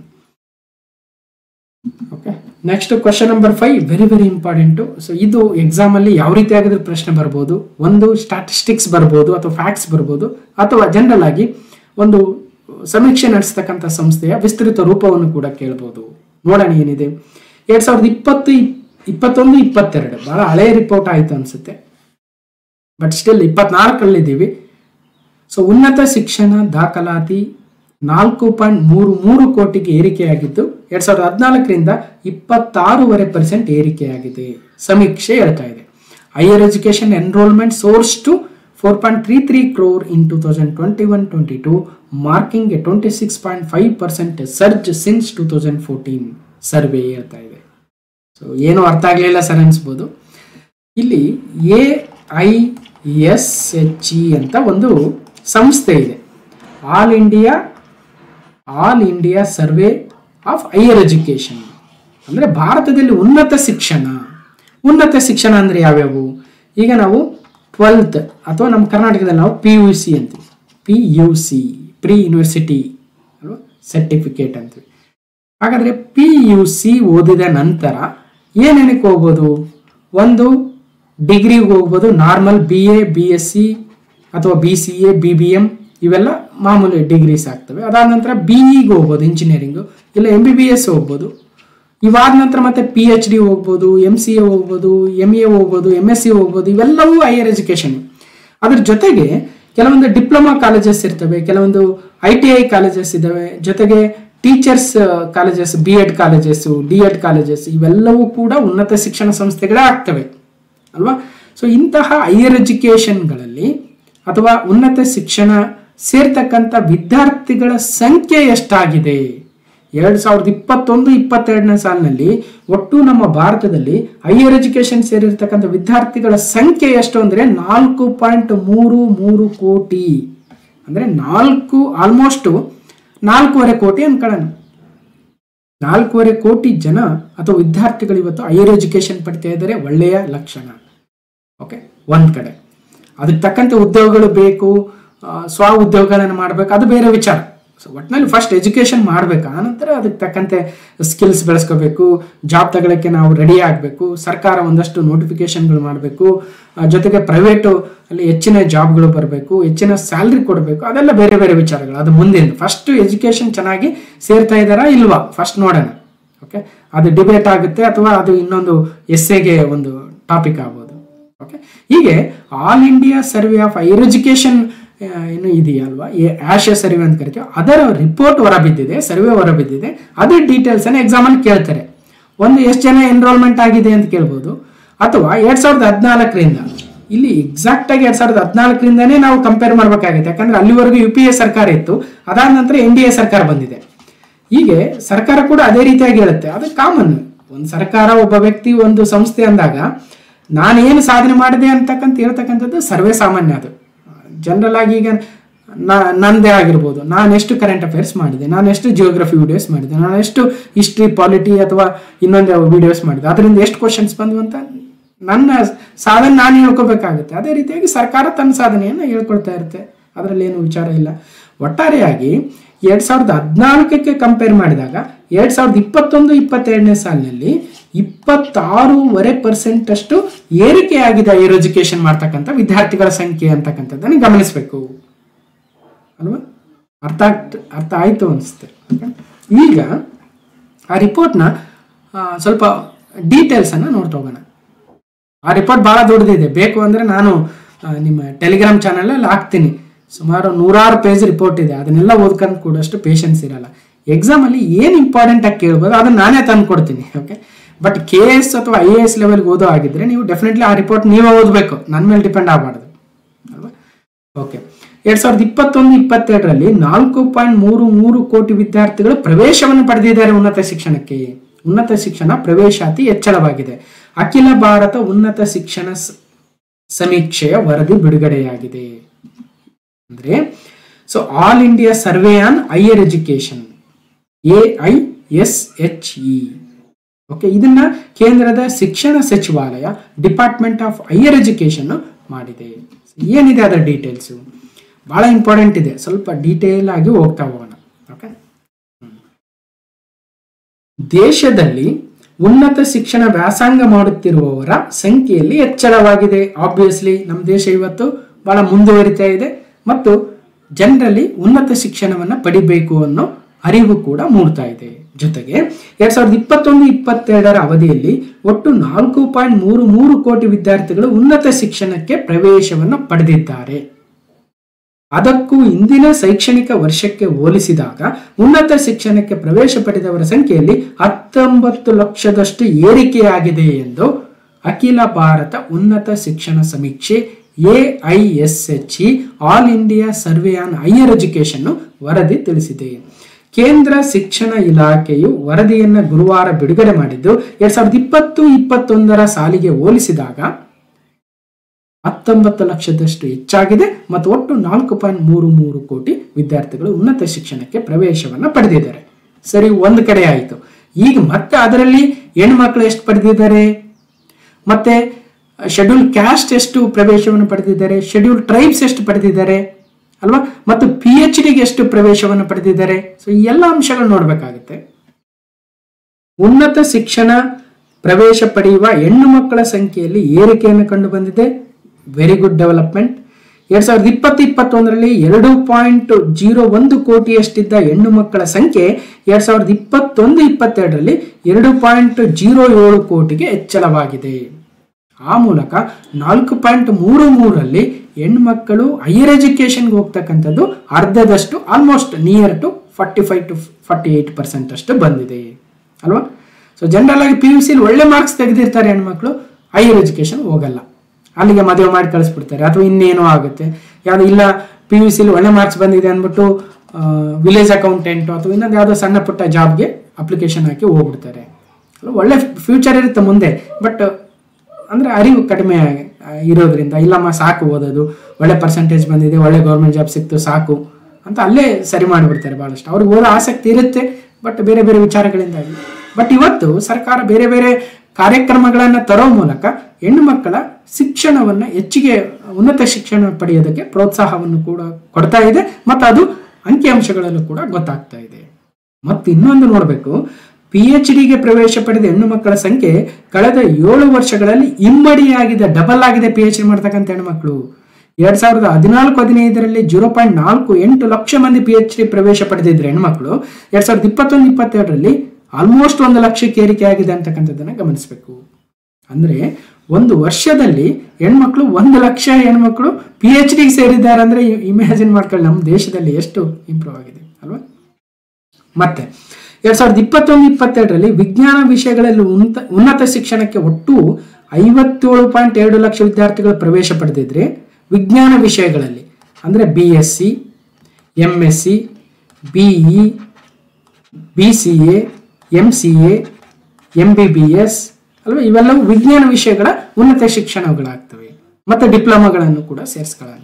Speaker 1: okay next question number five very very important so ಇದು ಎಕ್ಸಾಮ್ ಅಲ್ಲಿ ಯಾವ ರೀತಿ ಆಗಿದ್ರೆ ಪ್ರಶ್ನೆ ಬರ್ಬೋದು ಒಂದು ಸ್ಟಾಟಿಸ್ಟಿಕ್ಸ್ ಬರ್ಬೋದು ಅಥವಾ ಫ್ಯಾಕ್ಟ್ಸ್ ಬರ್ಬೋದು ಅಥವಾ ಜನರಲ್ ಆಗಿ ಒಂದು ಸಮೀಕ್ಷೆ ನಡೆಸ್ತಕ್ಕಂಥ ಸಂಸ್ಥೆಯ ವಿಸ್ತೃತ ರೂಪವನ್ನು ಕೂಡ ಕೇಳ್ಬೋದು ನೋಡೋಣ ಏನಿದೆ ಎರಡ್ ಸಾವಿರದ ಇಪ್ಪತ್ತು ಇಪ್- ಇಪ್ಪತ್ತೊಂದು ಇಪ್ಪತ್ತೆರಡು ಬಹಳ ಹಳೆಯ ರಿಪೋರ್ಟ್ ಆಯ್ತು ಅನ್ಸುತ್ತೆ ಬಟ್ ಸ್ಟಿಲ್ ಇಪ್ಪತ್ನಾಲ್ಕರಲ್ಲಿದ್ದೀವಿ ಸೊ ಉನ್ನತ ಶಿಕ್ಷಣ ದಾಖಲಾತಿ ನಾಲ್ಕು ಪಾಯಿಂಟ್ ಮೂರು ಮೂರು ಕೋಟಿಗೆ ಏರಿಕೆಯಾಗಿದ್ದು ಎರಡ್ ಸಾವಿರದ ಹದಿನಾಲ್ಕರಿಂದ ಇಪ್ಪತ್ತಾರೂವರೆ ಪರ್ಸೆಂಟ್ ಏರಿಕೆಯಾಗಿದೆ ಸಮೀಕ್ಷೆ ಹೇಳ್ತಾ ಇದೆ higher education enrolment soars to four point three three crore in two thousand twenty one twenty two marking a twenty six point five percent surge since two thousand fourteen survey ಹೇಳ್ತಾ ಇದೆ ಸೊ ಏನು ಅರ್ಥ ಆಗಲಿಲ್ಲ sir ಅನ್ಸ್ಬೋದು ಇಲ್ಲಿ A I S H E ಅಂತ ಒಂದು ಸಂಸ್ಥೆ ಇದೆ all India all India survey of higher education ಅಂದರೆ ಭಾರತದಲ್ಲಿ ಉನ್ನತ ಶಿಕ್ಷಣ ಉನ್ನತ ಶಿಕ್ಷಣ ಅಂದರೆ ಯಾವ್ಯಾವು ಈಗ ನಾವು ಟ್ವೆಲ್ತ್ ಅಥವಾ ನಮ್ಮ ಕರ್ನಾಟಕದಲ್ಲಿ ನಾವು ಪಿ ಯು ಸಿ ಅಂತೀವಿ P U C pre university ಅಲ್ವಾ ಸರ್ಟಿಫಿಕೇಟ್ ಅಂತೀವಿ ಹಾಗಾದರೆ ಪಿ ಯು ಸಿ ಓದಿದ ನಂತರ ಏನೇನಕ್ಕೆ ಹೋಗ್ಬೋದು ಒಂದು ಡಿಗ್ರಿಗೆ ಹೋಗ್ಬೋದು normal B A B S C ಅಥವಾ B C A B B M ಇವೆಲ್ಲ ಮಾಮೂಲಿ ಡಿಗ್ರೀಸ್ ಆಗ್ತವೆ ಅದಾದ ನಂತರ ಬಿ ಇಗೆ ಹೋಗ್ಬೋದು ಇಂಜಿನಿಯರಿಂಗು ಇಲ್ಲ ಎಂ ಬಿ ಬಿ ಎಸ್ ಹೋಗ್ಬೋದು ಇವಾದ ನಂತರ ಮತ್ತೆ ಪಿ ಎಚ್ ಡಿ ಹೋಗ್ಬೋದು ಎಮ್ ಸಿ ಎ ಹೋಗ್ಬೋದು ಎಮ್ ಎ ಹೋಗ್ಬೋದು ಎಮ್ ಎಸ್ ಸಿ ಹೋಗ್ಬೋದು ಇವೆಲ್ಲವೂ ಹೈಯರ್ ಎಜುಕೇಷನ್ ಅದ್ರ ಜೊತೆಗೆ ಕೆಲವೊಂದು ಡಿಪ್ಲೊಮಾ ಕಾಲೇಜಸ್ ಇರ್ತವೆ ಕೆಲವೊಂದು ಐ ಟಿ ಐ ಕಾಲೇಜಸ್ ಇದ್ದಾವೆ ಜೊತೆಗೆ teachers colleges B Ed colleges D Ed colleges ಇವೆಲ್ಲವೂ ಕೂಡ ಉನ್ನತ ಶಿಕ್ಷಣ ಸಂಸ್ಥೆಗಳೇ ಆಗ್ತವೆ ಅಲ್ವಾ ಸೊ ಇಂತಹ ಹೈಯರ್ ಎಜುಕೇಷನ್ಗಳಲ್ಲಿ ಅಥವಾ ಉನ್ನತ ಶಿಕ್ಷಣ ಸೇರ್ತಕ್ಕಂಥ ವಿದ್ಯಾರ್ಥಿಗಳ ಸಂಖ್ಯೆ ಎಷ್ಟಾಗಿದೆ ಎರಡು ಸಾವಿರದ ಇಪ್ಪತ್ತೊಂದು ಇಪ್ಪತ್ತೆರಡನೇ ಸಾಲಿನಲ್ಲಿ ಒಟ್ಟು ನಮ್ಮ ಭಾರತದಲ್ಲಿ ಹೈಯರ್ ಎಜುಕೇಶನ್ ಸೇರಿರ್ತಕ್ಕಂಥ ವಿದ್ಯಾರ್ಥಿಗಳ ಸಂಖ್ಯೆ ಎಷ್ಟು ಅಂದರೆ ನಾಲ್ಕು ಪಾಯಿಂಟ್ ಮೂರು ಮೂರು ಕೋಟಿ ಅಂದರೆ ನಾಲ್ಕು ಆಲ್ಮೋಸ್ಟ್ ನಾಲ್ಕೂವರೆ ಕೋಟಿ ಅನ್ಕೊಳ್ಳೋಣ ನಾಲ್ಕೂವರೆ ಕೋಟಿ ಜನ ಅಥವಾ ವಿದ್ಯಾರ್ಥಿಗಳು ಇವತ್ತು ಹೈಯರ್ ಎಜುಕೇಶನ್ ಪಡಿತಾ ಇದ್ದಾರೆ ಒಳ್ಳೆಯ ಲಕ್ಷಣ ಓಕೆ ಒಂದ್ ಕಡೆ ಅದಕ್ಕೆ ತಕ್ಕಂತೆ ಉದ್ಯೋಗಗಳು ಬೇಕು ಆ, ಸ್ವ ಉದ್ಯೋಗಗಳನ್ನು ಮಾಡಬೇಕು ಅದು ಬೇರೆ ವಿಚಾರ ಸೊ ಒಟ್ಟಿನಲ್ಲಿ ಫಸ್ಟ್ ಎಜುಕೇಶನ್ ಮಾಡಬೇಕು ಆನಂತರ ಅದಕ್ಕೆ ತಕ್ಕಂತೆ ಸ್ಕಿಲ್ಸ್ ಬೆಳೆಸ್ಕೋಬೇಕು ಜಾಬ್ ತಗೊಳ್ಳೋಕ್ಕೆ ನಾವು ರೆಡಿ ಆಗಬೇಕು ಸರ್ಕಾರ ಒಂದಷ್ಟು ನೋಟಿಫಿಕೇಶನ್ಗಳು ಮಾಡಬೇಕು ಜೊತೆಗೆ ಪ್ರೈವೇಟು ಅಲ್ಲಿ ಹೆಚ್ಚಿನ ಜಾಬ್ಗಳು ಬರಬೇಕು ಹೆಚ್ಚಿನ ಸ್ಯಾಲ್ರಿ ಕೊಡಬೇಕು ಅದೆಲ್ಲ ಬೇರೆ ಬೇರೆ ವಿಚಾರಗಳು ಅದು ಮುಂದಿನ ಫಸ್ಟ್ ಎಜುಕೇಶನ್ ಚೆನ್ನಾಗಿ ಸೇರ್ತಾ ಇದ್ದಾರಾ ಇಲ್ವಾ ಫಸ್ಟ್ ನೋಡೋಣ ಓಕೆ ಅದು ಡಿಬೇಟ್ ಆಗುತ್ತೆ ಅಥವಾ ಅದು ಇನ್ನೊಂದು ಎಸ್ಸೆಗೆ ಒಂದು ಟಾಪಿಕ್ ಆಗ್ಬೋದು ಓಕೆ ಹೀಗೆ all India survey of higher education ಏನು ಇದೆಯಲ್ವಾ ಆಶಯ ಸರ್ವೆ ಅಂತ ಕರಿತೀವಿ ಅದರ ರಿಪೋರ್ಟ್ ಹೊರಬಿದ್ದಿದೆ ಸರ್ವೆ ಹೊರಬಿದ್ದಿದೆ ಅದೇ ಡೀಟೇಲ್ಸ್ ಅನ್ನ ಎಕ್ಸಾಮ್ ಅಲ್ಲಿ ಕೇಳ್ತಾರೆ ಒಂದು ಎಷ್ಟು ಜನ ಎನ್ರೋಲ್ಮೆಂಟ್ ಆಗಿದೆ ಅಂತ ಕೇಳ್ಬೋದು ಅಥವಾ ಎರಡ್ ಸಾವಿರದ ಹದಿನಾಲ್ಕರಿಂದ ಇಲ್ಲಿ ಎಕ್ಸಾಕ್ಟ್ ಆಗಿ ಎರಡ್ ಸಾವಿರದ ಹದಿನಾಲ್ಕರಿಂದನೇ ನಾವು ಕಂಪೇರ್ ಮಾಡ್ಬೇಕಾಗುತ್ತೆ ಯಾಕಂದ್ರೆ ಅಲ್ಲಿವರೆಗೂ ಯು ಪಿ ಎ ಸರ್ಕಾರ ಇತ್ತು ಅದಾದ ನಂತರ ಎನ್ ಡಿ ಎ ಸರ್ಕಾರ ಬಂದಿದೆ ಹೀಗೆ ಸರ್ಕಾರ ಕೂಡ ಅದೇ ರೀತಿಯಾಗಿ ಹೇಳುತ್ತೆ ಅದು ಕಾಮನ್ ಒಂದು ಸರ್ಕಾರ ಒಬ್ಬ ವ್ಯಕ್ತಿ ಒಂದು ಸಂಸ್ಥೆ ಅಂದಾಗ ನಾನೇನು ಸಾಧನೆ ಮಾಡಿದೆ ಅಂತಕ್ಕಂತ ಹೇಳ್ತಕ್ಕಂಥದ್ದು ಸರ್ವೇ ಸಾಮಾನ್ಯ ಅದು ಜನರಲ್ ಆಗಿ ಈಗ ನಾ ನಂದೇ ಆಗಿರ್ಬೋದು ನಾನೆಷ್ಟು ಕರೆಂಟ್ ಅಫೇರ್ಸ್ ಮಾಡಿದೆ ನಾನೆಷ್ಟು ಜಿಯೋಗ್ರಫಿ ವಿಡಿಯೋಸ್ ಮಾಡಿದೆ ನಾನೆಷ್ಟು ಹಿಸ್ಟ್ರಿ ಪಾಲಿಟಿ ಅಥವಾ ಇನ್ನೊಂದು ವಿಡಿಯೋಸ್ ಮಾಡಿದೆ ಅದರಿಂದ ಎಷ್ಟು ಕ್ವಶನ್ಸ್ ಬಂದ್ವು ಅಂತ ನನ್ನ ಸಾಧನೆ ನಾನು ಹೇಳ್ಕೋಬೇಕಾಗುತ್ತೆ ಅದೇ ರೀತಿಯಾಗಿ ಸರ್ಕಾರ ತನ್ನ ಸಾಧನೆಯನ್ನು ಹೇಳ್ಕೊಳ್ತಾ ಇರುತ್ತೆ ಅದರಲ್ಲಿ ಏನು ವಿಚಾರ ಇಲ್ಲ ಒಟ್ಟಾರೆಯಾಗಿ ಎರಡ್ ಸಾವಿರದ ಹದಿನಾಲ್ಕಕ್ಕೆ ಕಂಪೇರ್ ಮಾಡಿದಾಗ ಎರಡ್ ಸಾವಿರದ ಇಪ್ಪತ್ತೊಂದು ಇಪ್ಪತ್ತೆರಡನೇ ಸಾಲಿನಲ್ಲಿ ಇಪ್ಪತ್ತಾರೂವರೆ ಪರ್ಸೆಂಟ್ ಅಷ್ಟು ಏರಿಕೆಯಾಗಿದೆ ಹೈಯರ್ ಎಜುಕೇಶನ್ ಮಾಡ್ತಕ್ಕಂಥ ವಿದ್ಯಾರ್ಥಿಗಳ ಸಂಖ್ಯೆ ಅಂತಕ್ಕಂಥದ್ದನ್ನು ಗಮನಿಸಬೇಕು ಅಲ್ವಾ ಅರ್ಥ ಆಗ್ತ ಅರ್ಥ ಆಯ್ತು ಅನಿಸುತ್ತೆ ಈಗ ಆ ರಿಪೋರ್ಟ್ನ ಸ್ವಲ್ಪ ಡೀಟೇಲ್ಸ್ ಅನ್ನ ನೋಡ್ತಾ ಹೋಗೋಣ ಆ ರಿಪೋರ್ಟ್ ಬಹಳ ದೊಡ್ಡದಿದೆ ಬೇಕು ಅಂದ್ರೆ ನಾನು ಆ, ನಿಮ್ಮ ಟೆಲಿಗ್ರಾಮ್ ಚಾನಲ್ ಅಲ್ಲಿ ಹಾಕ್ತೀನಿ ಸುಮಾರು ನೂರಾರು ಪೇಜ್ ರಿಪೋರ್ಟ್ ಇದೆ ಅದನ್ನೆಲ್ಲ ಓದ್ಕೊಂಡು ಕೂಡಷ್ಟು ಪೇಷನ್ಸ್ ಇರಲ್ಲ ಎಕ್ಸಾಮ್ ಅಲ್ಲಿ ಏನು ಇಂಪಾರ್ಟೆಂಟ್ ಆಗಿ ಕೇಳ್ಬೋದು ಅದನ್ನ ನಾನೇ ತಂದು ಕೊಡ್ತೀನಿ ಓಕೆ ಬಟ್ ಕೆ ಎಸ್ ಅಥವಾ ಐ ಎ ಎಸ್ ಲೆವೆಲ್ಗೆ ಓದೋ ಆಗಿದ್ರೆ ನೀವು ಡೆಫಿನೆಟ್ಲಿ ಆ ರಿಪೋರ್ಟ್ ನೀವೇ ಓದಬೇಕು ನನ್ನ ಮೇಲೆ ಡಿಪೆಂಡ್ ಆಗಬಾರ್ದು ಅಲ್ವಾ ಓಕೆ ಎರಡ್ ಸಾವಿರದ ಇಪ್ಪತ್ತೊಂದು ಇಪ್ಪತ್ತೆರಡರಲ್ಲಿ ನಾಲ್ಕು ಪಾಯಿಂಟ್ ಮೂರು ಮೂರು ಕೋಟಿ ವಿದ್ಯಾರ್ಥಿಗಳು ಪ್ರವೇಶವನ್ನು ಪಡೆದಿದ್ದಾರೆ ಉನ್ನತ ಶಿಕ್ಷಣಕ್ಕೆ ಉನ್ನತ ಶಿಕ್ಷಣ ಪ್ರವೇಶಾತಿ ಹೆಚ್ಚಳವಾಗಿದೆ ಅಖಿಲ ಭಾರತ ಉನ್ನತ ಶಿಕ್ಷಣ ಸ- ಸಮೀಕ್ಷೆಯ ವರದಿ ಬಿಡುಗಡೆಯಾಗಿದೆ ಅಂದ್ರೆ so all India survey on higher education A I S H E okay ಇದನ್ನ ಕೇಂದ್ರದ ಶಿಕ್ಷಣ ಸಚಿವಾಲಯ ಡಿಪಾರ್ಟ್ಮೆಂಟ್ ಆಫ್ ಹೈಯರ್ ಎಜುಕೇಶನ್ ಮಾಡಿದೆ ಏನಿದೆ ಅದರ ಡೀಟೇಲ್ಸು ಬಹಳ ಇಂಪಾರ್ಟೆಂಟ್ ಇದೆ ಸ್ವಲ್ಪ ಡೀಟೇಲ್ ಆಗಿ ಹೋಗ್ತಾ ಹೋಗೋಣ ಓಕೆ ದೇಶದಲ್ಲಿ ಉನ್ನತ ಶಿಕ್ಷಣ ವ್ಯಾಸಂಗ ಮಾಡುತ್ತಿರುವವರ ಸಂಖ್ಯೆಯಲ್ಲಿ ಹೆಚ್ಚಳವಾಗಿದೆ ಆಬ್ವಿಯಸ್ಲಿ ನಮ್ಮ ದೇಶ ಇವತ್ತು ಬಹಳ ಮುಂದುವರಿತಾ ಇದೆ ಮತ್ತು ಜನರಲ್ಲಿ ಉನ್ನತ ಶಿಕ್ಷಣವನ್ನ ಪಡಿಬೇಕು ಅನ್ನೋ ಅರಿವು ಕೂಡ ಮೂಡ್ತಾ ಇದೆ ಜೊತೆಗೆ ಎರಡ್ ಸಾವಿರದ ಇಪ್ಪತ್ತೊಂದು ಇಪ್ಪತ್ತೆರಡರ ಅವಧಿಯಲ್ಲಿ ಒಟ್ಟು ನಾಲ್ಕು ಪಾಯಿಂಟ್ ಮೂರು ಮೂರು ಕೋಟಿ ವಿದ್ಯಾರ್ಥಿಗಳು ಉನ್ನತ ಶಿಕ್ಷಣಕ್ಕೆ ಪ್ರವೇಶವನ್ನು ಪಡೆದಿದ್ದಾರೆ ಅದಕ್ಕೂ ಇಂದಿನ ಶೈಕ್ಷಣಿಕ ವರ್ಷಕ್ಕೆ ಹೋಲಿಸಿದಾಗ ಉನ್ನತ ಶಿಕ್ಷಣಕ್ಕೆ ಪ್ರವೇಶ ಪಡೆದವರ ಸಂಖ್ಯೆಯಲ್ಲಿ ಹತ್ತೊಂಬತ್ತು ಲಕ್ಷದಷ್ಟು ಏರಿಕೆಯಾಗಿದೆ ಎಂದು ಅಖಿಲ ಭಾರತ ಉನ್ನತ ಶಿಕ್ಷಣ ಸಮೀಕ್ಷೆ AISHE all India survey on higher education ವರದಿ ತಿಳಿಸಿದೆ ಕೇಂದ್ರ ಶಿಕ್ಷಣ ಇಲಾಖೆಯು ವರದಿಯನ್ನ ಗುರುವಾರ ಬಿಡುಗಡೆ ಮಾಡಿದ್ದು ಎರಡ್ ಸಾವಿರದ ಇಪ್ಪತ್ತು ಇಪ್ಪತ್ತೊಂದರ ಸಾಲಿಗೆ ಹೋಲಿಸಿದಾಗ ಹತ್ತೊಂಬತ್ತು ಲಕ್ಷದಷ್ಟು ಹೆಚ್ಚಾಗಿದೆ ಮತ್ತು ಒಟ್ಟು ನಾಲ್ಕು ಪಾಯಿಂಟ್ ಮೂರು ಮೂರು ಕೋಟಿ ವಿದ್ಯಾರ್ಥಿಗಳು ಉನ್ನತ ಶಿಕ್ಷಣಕ್ಕೆ ಪ್ರವೇಶವನ್ನು ಪಡೆದಿದ್ದಾರೆ ಸರಿ ಒಂದು ಕಡೆ ಆಯಿತು ಈಗ ಮತ್ತೆ ಅದರಲ್ಲಿ ಹೆಣ್ಮಕ್ಳು ಎಷ್ಟು ಪಡೆದಿದ್ದಾರೆ ಮತ್ತೆ ಶೆಡ್ಯೂಲ್ ಕ್ಯಾಸ್ಟ್ ಎಷ್ಟು ಪ್ರವೇಶವನ್ನು ಪಡೆದಿದ್ದಾರೆ ಶೆಡ್ಯೂಲ್ ಟ್ರೈಬ್ಸ್ ಎಷ್ಟು ಪಡೆದಿದ್ದಾರೆ ಅಲ್ವಾ ಮತ್ತು ಪಿ ಎಚ್ ಡಿಗೆ ಎಷ್ಟು ಪ್ರವೇಶವನ್ನು ಪಡೆದಿದ್ದಾರೆ ಸೊ ಈ ಎಲ್ಲ ಅಂಶಗಳು ನೋಡಬೇಕಾಗುತ್ತೆ ಉನ್ನತ ಶಿಕ್ಷಣ ಪ್ರವೇಶ ಪಡೆಯುವ ಹೆಣ್ಣು ಮಕ್ಕಳ ಸಂಖ್ಯೆಯಲ್ಲಿ ಏರಿಕೆಯನ್ನು ಕಂಡು ಬಂದಿದೆ ವೆರಿ ಗುಡ್ ಡೆವಲಪ್ಮೆಂಟ್ ಎರಡ್ ಸಾವಿರದ ಇಪ್ಪತ್ತು ಇಪ್ಪತ್ತೊಂದರಲ್ಲಿ ಎರಡು ಪಾಯಿಂಟ್ ಜೀರೋ ಒಂದು ಕೋಟಿಯಷ್ಟಿದ್ದ ಹೆಣ್ಣು ಮಕ್ಕಳ ಸಂಖ್ಯೆ ಎರಡ್ ಸಾವಿರದ ಇಪ್ಪತ್ತೊಂದು ಇಪ್ಪತ್ತೆರಡರಲ್ಲಿ ಎರಡು ಪಾಯಿಂಟ್ ಜೀರೋ ಏಳು ಕೋಟಿಗೆ ಹೆಚ್ಚಳವಾಗಿದೆ ಆ ಮೂಲಕ ನಾಲ್ಕು ಪಾಯಿಂಟ್ ಮೂರು ಮೂರಲ್ಲಿ ಹೆಣ್ಮಕ್ಕಳು ಹೈಯರ್ ಎಜುಕೇಶನ್ಗೆ ಹೋಗ್ತಕ್ಕಂಥದ್ದು ಅರ್ಧದಷ್ಟು almost near to forty five to forty eight percent ಅಷ್ಟು ಬಂದಿದೆ ಅಲ್ವಾ ಸೊ ಜನರಲ್ ಆಗಿ ಪಿ ಯು ಸಿಲಿ ಒಳ್ಳೆ ಮಾರ್ಕ್ಸ್ ತೆಗೆದಿರ್ತಾರೆ ಹೆಣ್ಮಕ್ಳು ಹೈಯರ್ ಎಜುಕೇಶನ್ ಹೋಗಲ್ಲ ಅಲ್ಲಿಗೆ ಮದುವೆ ಮಾಡಿ ಕಳಿಸ್ಬಿಡ್ತಾರೆ ಅಥವಾ ಇನ್ನೇನೋ ಆಗುತ್ತೆ ಯಾವುದು ಇಲ್ಲ ಪಿ ಯು ಸಿಲಿ ಒಳ್ಳೆ ಮಾರ್ಕ್ಸ್ ಬಂದಿದೆ ಅಂದ್ಬಿಟ್ಟು ವಿಲೇಜ್ ಅಕೌಂಟೆಂಟ್ ಅಥವಾ ಇನ್ನೊಂದು ಯಾವುದೋ ಸಣ್ಣ ಪುಟ್ಟ ಜಾಬ್ಗೆ ಅಪ್ಲಿಕೇಶನ್ ಹಾಕಿ ಹೋಗ್ಬಿಡ್ತಾರೆ ಅಲ್ವಾ? ಒಳ್ಳೆ ಫ್ಯೂಚರ್ ಇರುತ್ತೆ ಮುಂದೆ ಬಟ್ ಅಂದ್ರೆ ಅರಿವು ಕಡಿಮೆ ಆಗಿ- ಆ, ಇರೋದ್ರಿಂದ ಇಲ್ಲಮ್ಮ ಸಾಕು ಓದೋದು ಒಳ್ಳೆ ಪರ್ಸೆಂಟೇಜ್ ಬಂದಿದೆ ಒಳ್ಳೆ ಗೌರ್ಮೆಂಟ್ ಜಾಬ್ ಸಿಕ್ತು ಸಾಕು ಅಂತ ಅಲ್ಲೇ ಸರಿ ಮಾಡಿಬಿಡ್ತಾರೆ ಬಹಳಷ್ಟು ಅವ್ರಿಗೆ ಓದೋ ಆಸಕ್ತಿ ಇರುತ್ತೆ ಬಟ್ ಬೇರೆ ಬೇರೆ ವಿಚಾರಗಳಿಂದಾಗಿ ಬಟ್ ಇವತ್ತು ಸರ್ಕಾರ ಬೇರೆ ಬೇರೆ ಕಾರ್ಯಕ್ರಮಗಳನ್ನು ತರೋ ಮೂಲಕ ಹೆಣ್ಣು ಮಕ್ಕಳ ಶಿಕ್ಷಣವನ್ನು ಹೆಚ್ಚಿಗೆ ಉನ್ನತ ಶಿಕ್ಷಣ ಪಡೆಯೋದಕ್ಕೆ ಪ್ರೋತ್ಸಾಹವನ್ನು ಕೂಡ ಕೊಡ್ತಾ ಇದೆ ಮತ್ತು ಅದು ಅಂಕಿಅಂಶಗಳಲ್ಲೂ ಕೂಡ ಗೊತ್ತಾಗ್ತಾ ಇದೆ ಮತ್ತು ಇನ್ನೊಂದು ನೋಡಬೇಕು ಪಿ ಎಚ್ ಡಿಗೆ ಪ್ರವೇಶ ಪಡೆದ ಹೆಣ್ಣು ಮಕ್ಕಳ ಸಂಖ್ಯೆ ಕಳೆದ ಏಳು ವರ್ಷಗಳಲ್ಲಿ ಇಮ್ಮಡಿಯಾಗಿದೆ ಡಬಲ್ ಆಗಿದೆ ಪಿ ಎಚ್ ಡಿ ಮಾಡ್ತಕ್ಕಂಥ ಹೆಣ್ಮಕ್ಳು ಎರಡ್ ಸಾವಿರದ ಹದಿನಾಲ್ಕು ಹದಿನೈದರಲ್ಲಿ ಜೀರೋ ಪಾಯಿಂಟ್ ನಾಲ್ಕು ಎಂಟು ಲಕ್ಷ ಮಂದಿ ಪಿ ಎಚ್ ಡಿ ಪ್ರವೇಶ ಪಡೆದಿದ್ರೆ ಹೆಣ್ಮಕ್ಳು ಎರಡ್ ಸಾವಿರದ ಇಪ್ಪತ್ತೊಂದು ಇಪ್ಪತ್ತೆರಡರಲ್ಲಿ ಆಲ್ಮೋಸ್ಟ್ ಒಂದು ಲಕ್ಷಕ್ಕೆ ಏರಿಕೆ ಆಗಿದೆ ಅಂತಕ್ಕಂಥದ್ದನ್ನ ಗಮನಿಸಬೇಕು ಅಂದ್ರೆ ಒಂದು ವರ್ಷದಲ್ಲಿ ಹೆಣ್ಮಕ್ಳು ಒಂದು ಲಕ್ಷ ಹೆಣ್ಮಕ್ಳು ಪಿ ಎಚ್ ಡಿಗೆ ಸೇರಿದ್ದಾರೆ ಅಂದ್ರೆ ಇಮ್ಯಾಜಿನ್ ಮಾಡ್ಕೊಳ್ಳಿ ನಮ್ಮ ದೇಶದಲ್ಲಿ ಎಷ್ಟು ಇಂಪ್ರೂವ್ ಆಗಿದೆ ಅಲ್ವಾ ಮತ್ತೆ ಎರಡ್ ಸಾವಿರದ ಇಪ್ಪತ್ತೊಂದು ಇಪ್ಪತ್ತೆರಡರಲ್ಲಿ ವಿಜ್ಞಾನ ವಿಷಯಗಳಲ್ಲಿ ಉನ್ನತ ಉನ್ನತ ಶಿಕ್ಷಣಕ್ಕೆ ಒಟ್ಟು ಐವತ್ತೇಳು ಪಾಯಿಂಟ್ ಎರಡು ಲಕ್ಷ ವಿದ್ಯಾರ್ಥಿಗಳು ಪ್ರವೇಶ ಪಡೆದಿದ್ರೆ ವಿಜ್ಞಾನ ವಿಷಯಗಳಲ್ಲಿ ಅಂದರೆ B S C M S C BE B C A M C A M B B S ಅಲ್ವಾ ಇವೆಲ್ಲವೂ ವಿಜ್ಞಾನ ವಿಷಯಗಳ ಉನ್ನತ ಶಿಕ್ಷಣಗಳಾಗ್ತವೆ ಮತ್ತು ಡಿಪ್ಲೊಮಾಗಳನ್ನು ಕೂಡ ಸೇರಿಸ್ಕೊಳ್ಳೋಣ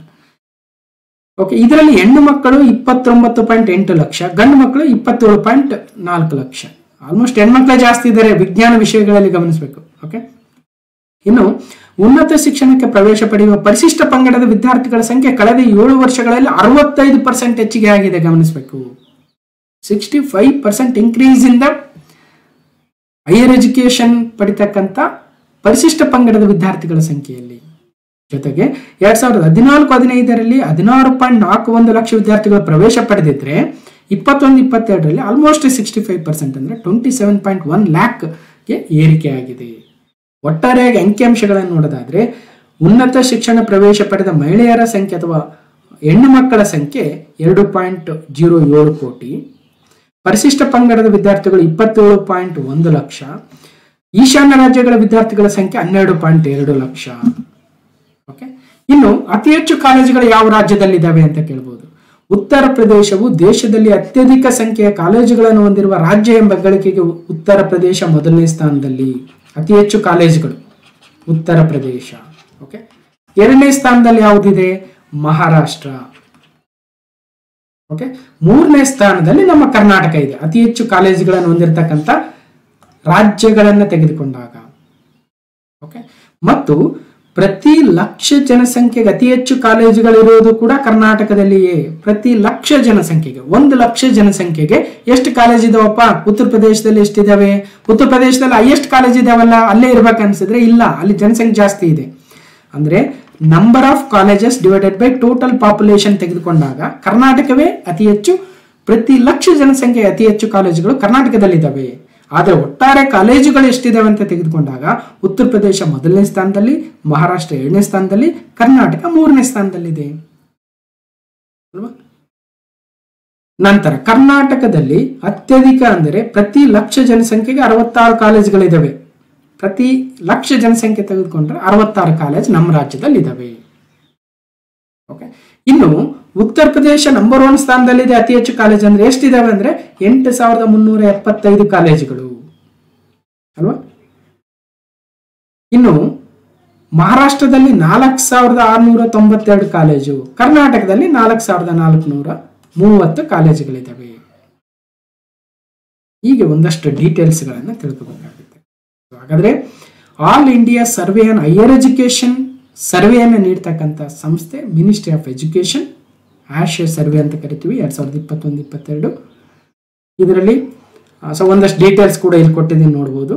Speaker 1: ಓಕೆ ಇದರಲ್ಲಿ ಹೆಣ್ಣು ಮಕ್ಕಳು ಇಪ್ಪತ್ತೊಂಬತ್ತು ಪಾಯಿಂಟ್ ಎಂಟು ಲಕ್ಷ ಗಂಡು ಮಕ್ಕಳು ಇಪ್ಪತ್ತೇಳು ಪಾಯಿಂಟ್ ನಾಲ್ಕು ಲಕ್ಷ ಆಲ್ಮೋಸ್ಟ್ ಹೆಣ್ಮಕ್ಳೇ ಜಾಸ್ತಿ ಇದ್ದಾರೆ ವಿಜ್ಞಾನ ವಿಷಯಗಳಲ್ಲಿ ಗಮನಿಸಬೇಕು ಓಕೆ ಇನ್ನು ಉನ್ನತ ಶಿಕ್ಷಣಕ್ಕೆ ಪ್ರವೇಶ ಪಡೆಯುವ ಪರಿಶಿಷ್ಟ ಪಂಗಡದ ವಿದ್ಯಾರ್ಥಿಗಳ ಸಂಖ್ಯೆ ಕಳೆದ ಏಳು ವರ್ಷಗಳಲ್ಲಿ ಅರವತ್ತೈದು ಪರ್ಸೆಂಟ್ ಹೆಚ್ಚಿಗೆ ಆಗಿದೆ ಗಮನಿಸಬೇಕು ಸಿಕ್ಸ್ಟಿ ಫೈವ್ ಪರ್ಸೆಂಟ್ ಇನ್ಕ್ರೀಸ್ ಇಂದ ಹೈಯರ್ ಎಜುಕೇಶನ್ ಪಡಿತಕ್ಕಂಥ ಪರಿಶಿಷ್ಟ ಪಂಗಡದ ವಿದ್ಯಾರ್ಥಿಗಳ ಸಂಖ್ಯೆಯಲ್ಲಿ ಜೊತೆಗೆ ಎರಡ್ ಸಾವಿರದ ಹದಿನಾಲ್ಕು ಹದಿನೈದರಲ್ಲಿ ಹದಿನಾರು ಪಾಯಿಂಟ್ ನಾಲ್ಕು ಒಂದು ಲಕ್ಷ ವಿದ್ಯಾರ್ಥಿಗಳು ಪ್ರವೇಶ ಪಡೆದಿದ್ರೆ ಇಪ್ಪತ್ತೊಂದು ಇಪ್ಪತ್ತೆರಡರಲ್ಲಿ ಆಲ್ಮೋಸ್ಟ್ ಸಿಕ್ಸ್ಟಿ ಫೈವ್ ಪರ್ಸೆಂಟ್ ಅಂದ್ರೆ ಟ್ವೆಂಟಿ ಸೆವೆನ್ ಪಾಯಿಂಟ್ ಒನ್ ಲ್ಯಾಕ್ಗೆ ಏರಿಕೆ ಆಗಿದೆ ಒಟ್ಟಾರೆಯಾಗಿ ಅಂಕಿಅಂಶಗಳನ್ನು ನೋಡೋದಾದ್ರೆ ಉನ್ನತ ಶಿಕ್ಷಣ ಪ್ರವೇಶ ಪಡೆದ ಮಹಿಳೆಯರ ಸಂಖ್ಯೆ ಅಥವಾ ಹೆಣ್ಣು ಮಕ್ಕಳ ಸಂಖ್ಯೆ ಎರಡು ಪಾಯಿಂಟ್ ಜೀರೋ ಏಳು ಕೋಟಿ ಪರಿಶಿಷ್ಟ ಪಂಗಡದ ವಿದ್ಯಾರ್ಥಿಗಳು ಇಪ್ಪತ್ತೇಳು ಪಾಯಿಂಟ್ ಒಂದು ಲಕ್ಷ ಈಶಾನ್ಯ ರಾಜ್ಯಗಳ ವಿದ್ಯಾರ್ಥಿಗಳ ಸಂಖ್ಯೆ ಹನ್ನೆರಡು ಪಾಯಿಂಟ್ ಎರಡು ಲಕ್ಷ ಓಕೆ ಇನ್ನು ಅತಿ ಹೆಚ್ಚು ಕಾಲೇಜುಗಳು ಯಾವ ರಾಜ್ಯದಲ್ಲಿದ್ದಾವೆ ಅಂತ ಕೇಳ್ಬೋದು ಉತ್ತರ ಪ್ರದೇಶವು ದೇಶದಲ್ಲಿ ಅತ್ಯಧಿಕ ಸಂಖ್ಯೆಯ ಕಾಲೇಜುಗಳನ್ನು ಹೊಂದಿರುವ ರಾಜ್ಯ ಎಂಬ ಗಳಿಕೆಗೆ ಉತ್ತರ ಪ್ರದೇಶ ಮೊದಲನೇ ಸ್ಥಾನದಲ್ಲಿ ಅತಿ ಹೆಚ್ಚು ಕಾಲೇಜುಗಳು ಉತ್ತರ ಪ್ರದೇಶ ಓಕೆ ಎರಡನೇ ಸ್ಥಾನದಲ್ಲಿ ಯಾವುದಿದೆ ಮಹಾರಾಷ್ಟ್ರ ಓಕೆ ಮೂರನೇ ಸ್ಥಾನದಲ್ಲಿ ನಮ್ಮ ಕರ್ನಾಟಕ ಇದೆ ಅತಿ ಹೆಚ್ಚು ಕಾಲೇಜುಗಳನ್ನು ಹೊಂದಿರತಕ್ಕಂಥ ರಾಜ್ಯಗಳನ್ನು ತೆಗೆದುಕೊಂಡಾಗ ಓಕೆ ಮತ್ತು ಪ್ರತಿ ಲಕ್ಷ ಜನಸಂಖ್ಯೆಗೆ ಅತಿ ಹೆಚ್ಚು ಕಾಲೇಜುಗಳಿರುವುದು ಕೂಡ ಕರ್ನಾಟಕದಲ್ಲಿಯೇ ಪ್ರತಿ ಲಕ್ಷ ಜನಸಂಖ್ಯೆಗೆ ಒಂದು ಲಕ್ಷ ಜನಸಂಖ್ಯೆಗೆ ಎಷ್ಟು ಕಾಲೇಜ್ ಇದಾವಪ್ಪ ಉತ್ತರ ಪ್ರದೇಶದಲ್ಲಿ ಎಷ್ಟಿದಾವೆ ಉತ್ತರ ಪ್ರದೇಶದಲ್ಲಿ ಹೈಯೆಸ್ಟ್ ಕಾಲೇಜ್ ಇದಾವಲ್ಲ ಅಲ್ಲೇ ಇರ್ಬೇಕು ಅನ್ಸಿದ್ರೆ ಇಲ್ಲ ಅಲ್ಲಿ ಜನಸಂಖ್ಯೆ ಜಾಸ್ತಿ ಇದೆ ಅಂದ್ರೆ number of colleges divided by total population ತೆಗೆದುಕೊಂಡಾಗ ಕರ್ನಾಟಕವೇ ಅತಿ ಹೆಚ್ಚು ಪ್ರತಿ ಲಕ್ಷ ಜನಸಂಖ್ಯೆ ಅತಿ ಹೆಚ್ಚು ಕಾಲೇಜುಗಳು ಕರ್ನಾಟಕದಲ್ಲಿದ್ದಾವೆ ಆದರೆ ಒಟ್ಟಾರೆ ಕಾಲೇಜುಗಳು ಎಷ್ಟಿದಾವೆ ಅಂತ ತೆಗೆದುಕೊಂಡಾಗ ಉತ್ತರ ಪ್ರದೇಶ ಮೊದಲನೇ ಸ್ಥಾನದಲ್ಲಿ ಮಹಾರಾಷ್ಟ್ರ ಏಳನೇ ಸ್ಥಾನದಲ್ಲಿ ಕರ್ನಾಟಕ ಮೂರನೇ ಸ್ಥಾನದಲ್ಲಿದೆ ಅಲ್ವಾ ನಂತರ ಕರ್ನಾಟಕದಲ್ಲಿ ಅತ್ಯಧಿಕ ಅಂದರೆ ಪ್ರತಿ ಲಕ್ಷ ಜನಸಂಖ್ಯೆಗೆ ಅರವತ್ತಾರು ಕಾಲೇಜುಗಳಿದ್ದಾವೆ ಪ್ರತಿ ಲಕ್ಷ ಜನಸಂಖ್ಯೆ ತೆಗೆದುಕೊಂಡ್ರೆ ಅರವತ್ತಾರು ಕಾಲೇಜ್ ನಮ್ಮ ರಾಜ್ಯದಲ್ಲಿ ಇದಾವೆ ಓಕೆ ಇನ್ನು ಉತ್ತರ ಪ್ರದೇಶ ನಂಬರ್ ಒನ್ ಸ್ಥಾನದಲ್ಲಿದೆ ಅತಿ ಹೆಚ್ಚು ಕಾಲೇಜ್ ಅಂದ್ರೆ ಎಷ್ಟಿದಾವೆ ಅಂದ್ರೆ ಎಂಟು ಸಾವಿರದ ಮುನ್ನೂರ ಎಪ್ಪತ್ತೈದು ಕಾಲೇಜುಗಳು ಅಲ್ವಾ ಇನ್ನು ಮಹಾರಾಷ್ಟ್ರದಲ್ಲಿ ನಾಲ್ಕು ಸಾವಿರದ ಆರುನೂರ ತೊಂಬತ್ತೆರಡು ಕಾಲೇಜು ಕರ್ನಾಟಕದಲ್ಲಿ ನಾಲ್ಕು ಸಾವಿರದ ನಾಲ್ಕುನೂರ ಮೂವತ್ತು ಕಾಲೇಜುಗಳಿದ್ದಾವೆ ಹೀಗೆ ಒಂದಷ್ಟು ಡೀಟೇಲ್ಸ್ಗಳನ್ನು ತಿಳ್ಕೋಬೇಕಾಗುತ್ತೆ ಹಾಗಾದ್ರೆ all India survey on higher education ಸರ್ವೆಯನ್ನು ನೀಡ್ತಕ್ಕಂಥ ಸಂಸ್ಥೆ ministry of education AISHE survey ಅಂತ ಕರಿತೀವಿ ಎರಡ್ ಸಾವಿರದ ಇಪ್ಪತ್ತೊಂದು ಇಪ್ಪತ್ತೆರಡು ಇದರಲ್ಲಿ ಸೊ ಒಂದಷ್ಟು ಡೀಟೇಲ್ಸ್ ಕೂಡ ಇಲ್ಲಿ ಕೊಟ್ಟಿದ್ದೀನಿ ನೋಡ್ಬೋದು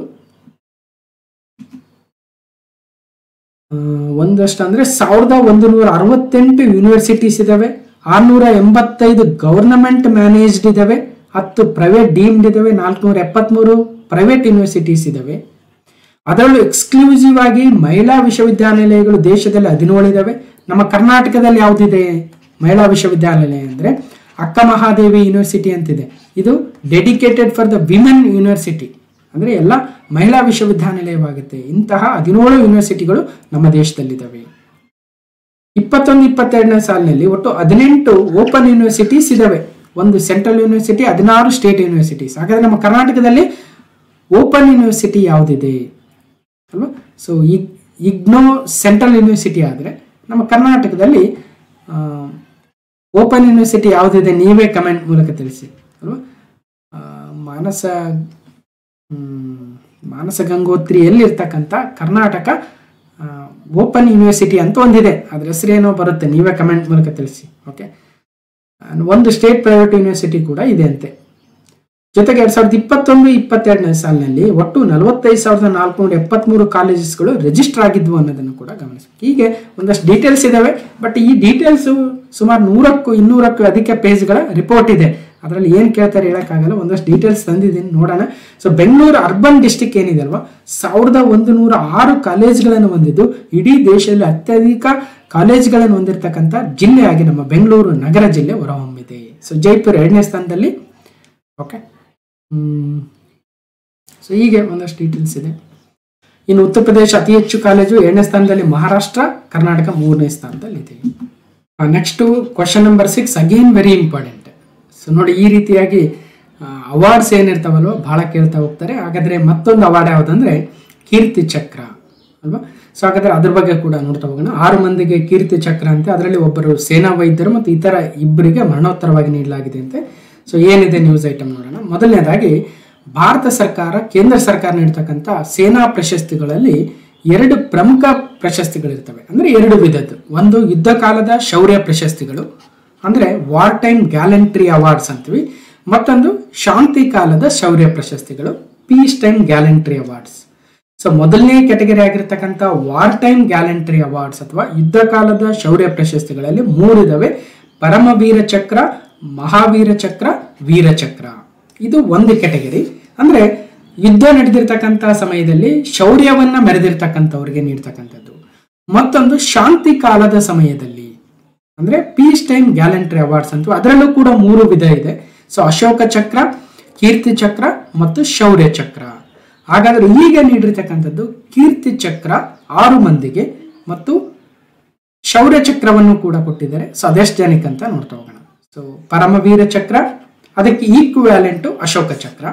Speaker 1: ಆ, ಒಂದಷ್ಟು ಅಂದ್ರೆ ಸಾವಿರದ ಒಂದು ನೂರ ಅರವತ್ತೆಂಟು ಯೂನಿವರ್ಸಿಟೀಸ್ ಇದಾವೆ ಆರ್ನೂರ ಎಂಬತ್ತೈದು ಗವರ್ನಮೆಂಟ್ ಮ್ಯಾನೇಜ್ಡ್ ಇದಾವೆ ಹತ್ತು ಪ್ರೈವೇಟ್ ಡೀಮ್ಡ್ ಇದಾವೆ ನಾಲ್ಕುನೂರ ಎಪ್ಪತ್ಮೂರು ಪ್ರೈವೇಟ್ ಯೂನಿವರ್ಸಿಟೀಸ್ ಇದಾವೆ ಅದರಲ್ಲೂ ಎಕ್ಸ್ಕ್ಲೂಸಿವ್ ಆಗಿ ಮಹಿಳಾ ವಿಶ್ವವಿದ್ಯಾನಿಲಯಗಳು ದೇಶದಲ್ಲಿ ಹದಿನೇಳು ಇದಾವೆ ನಮ್ಮ ಕರ್ನಾಟಕದಲ್ಲಿ ಯಾವುದಿದೆ ಮಹಿಳಾ ವಿಶ್ವವಿದ್ಯಾನಿಲಯ ಅಂದ್ರೆ ಅಕ್ಕ ಮಹಾದೇವಿ ಯೂನಿವರ್ಸಿಟಿ ಅಂತಿದೆ ಇದು dedicated for the women university ಅಂದ್ರೆ ಎಲ್ಲ ಮಹಿಳಾ ವಿಶ್ವವಿದ್ಯಾನಿಲಯವಾಗುತ್ತೆ ಇಂತಹ ಹದಿನೇಳು ಯೂನಿವರ್ಸಿಟಿಗಳು ನಮ್ಮ ದೇಶದಲ್ಲಿದ್ದಾವೆ ಇಪ್ಪತ್ತೊಂದು ಇಪ್ಪತ್ತೆರಡನೇ ಸಾಲಿನಲ್ಲಿ ಒಟ್ಟು ಹದಿನೆಂಟು ಓಪನ್ ಯೂನಿವರ್ಸಿಟೀಸ್ ಇದಾವೆ ಒಂದು ಸೆಂಟ್ರಲ್ ಯೂನಿವರ್ಸಿಟಿ ಹದಿನಾರು ಸ್ಟೇಟ್ ಯೂನಿವರ್ಸಿಟೀಸ್ ಹಾಗಾದ್ರೆ ನಮ್ಮ ಕರ್ನಾಟಕದಲ್ಲಿ ಓಪನ್ ಯೂನಿವರ್ಸಿಟಿ ಯಾವುದಿದೆ ಅಲ್ವಾ ಸೊ ಇಗ್ ಇಗ್ನೋ ಸೆಂಟ್ರಲ್ ಯೂನಿವರ್ಸಿಟಿ ಆದರೆ ನಮ್ಮ ಕರ್ನಾಟಕದಲ್ಲಿ ಓಪನ್ ಯೂನಿವರ್ಸಿಟಿ ಯಾವುದಿದೆ ನೀವೇ ಕಮೆಂಟ್ ಮೂಲಕ ತಿಳಿಸಿ ಅಲ್ವಾ ಆ, ಮಾನಸ ಹ್ಮ್, ಮಾನಸ ಗಂಗೋತ್ರಿಯಲ್ಲಿರ್ತಕ್ಕಂಥ ಕರ್ನಾಟಕ ಓಪನ್ ಯೂನಿವರ್ಸಿಟಿ ಅಂತ ಒಂದಿದೆ ಅದ್ರ ಹೆಸರೇನೋ ಬರುತ್ತೆ ನೀವೇ ಕಮೆಂಟ್ ಮೂಲಕ ತಿಳಿಸಿ ಓಕೆ ಒಂದು ಸ್ಟೇಟ್ ಪ್ರೈವೇಟ್ ಯೂನಿವರ್ಸಿಟಿ ಕೂಡ ಇದೆ ಅಂತೆ ಜೊತೆಗೆ ಎರಡ್ ಸಾವಿರದ ಇಪ್ಪತ್ತೊಂದು ಇಪ್ಪತ್ತೆರಡನೇ ಸಾಲಿನಲ್ಲಿ ಒಟ್ಟು ನಲವತ್ತೈದು ಸಾವಿರದ ನಾಲ್ಕುನೂರ ಎಪ್ಪತ್ಮೂರು ಕಾಲೇಜಸ್ಗಳು ರಿಜಿಸ್ಟರ್ ಆಗಿದ್ವು ಅನ್ನೋದನ್ನು ಕೂಡ ಗಮನಿಸಬೇಕು ಹೀಗೆ ಒಂದಷ್ಟು ಡೀಟೇಲ್ಸ್ ಇದಾವೆ ಬಟ್ ಈ ಡೀಟೇಲ್ಸ್ ಸುಮಾರು ನೂರಕ್ಕೂ ಇನ್ನೂರಕ್ಕೂ ಅಧಿಕ ಪೇಜ್ಗಳ ರಿಪೋರ್ಟ್ ಇದೆ ಅದರಲ್ಲಿ ಏನು ಕೇಳ್ತಾರೆ ಹೇಳಕ್ಕಾಗಲ್ಲ ಒಂದಷ್ಟು ಡೀಟೇಲ್ಸ್ ತಂದಿದ್ದೀನಿ ನೋಡೋಣ ಸೊ ಬೆಂಗಳೂರು ಅರ್ಬನ್ ಡಿಸ್ಟಿಕ್ ಏನಿದೆ ಅಲ್ವಾ ಸಾವಿರದ ಒಂದು ನೂರ ಆರು ಕಾಲೇಜ್ಗಳನ್ನು ಹೊಂದಿದ್ದು ಇಡೀ ದೇಶದಲ್ಲಿ ಅತ್ಯಧಿಕ ಕಾಲೇಜ್ಗಳನ್ನು ಹೊಂದಿರತಕ್ಕಂಥ ಜಿಲ್ಲೆಯಾಗಿ ನಮ್ಮ ಬೆಂಗಳೂರು ನಗರ ಜಿಲ್ಲೆ ಹೊರಹೊಮ್ಮಿದೆ ಸೊ ಜೈಪುರ್ ಎರಡನೇ ಸ್ಥಾನದಲ್ಲಿ ಓಕೆ ಸೊ ಹೀಗೆ ಒಂದಷ್ಟು ಡೀಟೇಲ್ಸ್ ಇದೆ ಇನ್ನು ಉತ್ತರ ಪ್ರದೇಶ ಅತಿ ಹೆಚ್ಚು ಕಾಲೇಜು ಎರಡನೇ ಸ್ಥಾನದಲ್ಲಿ ಮಹಾರಾಷ್ಟ್ರ ಕರ್ನಾಟಕ ಮೂರನೇ ಸ್ಥಾನದಲ್ಲಿದೆ next question number six again very important so ನೋಡಿ ಈ ರೀತಿಯಾಗಿ ಅವಾರ್ಡ್ಸ್ ಏನಿರ್ತಾವಲ್ವ ಬಹಳ ಕೇಳ್ತಾ ಹೋಗ್ತಾರೆ ಹಾಗಾದ್ರೆ ಮತ್ತೊಂದು ಅವಾರ್ಡ್ ಯಾವುದಂದ್ರೆ ಕೀರ್ತಿ ಚಕ್ರ ಅಲ್ವಾ ಸೊ ಹಾಗಾದ್ರೆ ಅದ್ರ ಬಗ್ಗೆ ಕೂಡ ನೋಡ್ತಾ ಹೋಗೋಣ ಆರು ಮಂದಿಗೆ ಕೀರ್ತಿ ಚಕ್ರ ಅಂತೆ ಅದರಲ್ಲಿ ಒಬ್ಬರು ಸೇನಾ ವೈದ್ಯರು ಮತ್ತು ಇತರ ಇಬ್ಬರಿಗೆ ಮರಣೋತ್ತರವಾಗಿ ನೀಡಲಾಗಿದೆ ಅಂತೆ ಸೊ ಏನಿದೆ ನ್ಯೂಸ್ ಐಟಮ್ ನೋಡೋಣ ಮೊದಲನೇದಾಗಿ ಭಾರತ ಸರ್ಕಾರ ಕೇಂದ್ರ ಸರ್ಕಾರ ನೀಡ್ತಕ್ಕಂಥ ಸೇನಾ ಪ್ರಶಸ್ತಿಗಳಲ್ಲಿ ಎರಡು ಪ್ರಮುಖ ಪ್ರಶಸ್ತಿಗಳಿರ್ತವೆ ಅಂದ್ರೆ ಎರಡು ವಿಧದ್ದು ಒಂದು ಯುದ್ಧ ಕಾಲದ ಶೌರ್ಯ ಪ್ರಶಸ್ತಿಗಳು ಅಂದ್ರೆ ವಾರ್ ಟೈಮ್ ಗ್ಯಾಲೆಂಟ್ರಿ ಅವಾರ್ಡ್ಸ್ ಅಂತೀವಿ ಮತ್ತೊಂದು ಶಾಂತಿ ಕಾಲದ ಶೌರ್ಯ ಪ್ರಶಸ್ತಿಗಳು peace time gallantry awards so ಮೊದಲನೇ ಕೆಟಗರಿ ಆಗಿರ್ತಕ್ಕಂಥ ವಾರ್ ಟೈಮ್ ಗ್ಯಾಲೆಂಟ್ರಿ ಅವಾರ್ಡ್ಸ್ ಅಥವಾ ಯುದ್ಧ ಕಾಲದ ಶೌರ್ಯ ಪ್ರಶಸ್ತಿಗಳಲ್ಲಿ ಮೂರಿದಾವೆ ಪರಮವೀರ ಚಕ್ರ ಮಹಾವೀರ ಚಕ್ರ ವೀರಚಕ್ರ ಇದು ಒಂದು ಕೆಟಗರಿ ಅಂದ್ರೆ ಯುದ್ಧ ನಡೆದಿರ್ತಕ್ಕಂಥ ಸಮಯದಲ್ಲಿ ಶೌರ್ಯವನ್ನ ಮೆರೆದಿರ್ತಕ್ಕಂಥವ್ರಿಗೆ ನೀಡ್ತಕ್ಕಂಥದ್ದು ಮತ್ತೊಂದು ಶಾಂತಿ ಕಾಲದ ಸಮಯದಲ್ಲಿ ಅಂದ್ರೆ ಪೀಸ್ ಟೈಮ್ ಗ್ಯಾಲೆಂಟ್ರಿ ಅವಾರ್ಡ್ಸ್ ಅಂತ ಅದರಲ್ಲೂ ಕೂಡ ಮೂರು ವಿಧ ಇದೆ ಸೊ ಅಶೋಕ ಚಕ್ರ ಕೀರ್ತಿ ಚಕ್ರ ಮತ್ತು ಶೌರ್ಯ ಚಕ್ರ ಹಾಗಾದ್ರೆ ಈಗ ನೀಡಿರ್ತಕ್ಕಂಥದ್ದು ಕೀರ್ತಿ ಚಕ್ರ ಆರು ಮಂದಿಗೆ ಮತ್ತು ಶೌರ್ಯ ಚಕ್ರವನ್ನು ಕೂಡ ಕೊಟ್ಟಿದ್ದಾರೆ ಸೊ ಅದೆಷ್ಟು ಜನಕ್ಕೆ ಅಂತ ನೋಡ್ತಾ ಹೋಗೋಣ ಸೊ ಪರಮವೀರ ಚಕ್ರ ಅದಕ್ಕೆ ಈಕ್ವ್ಯಾಲೆಂಟು ಅಶೋಕ ಚಕ್ರ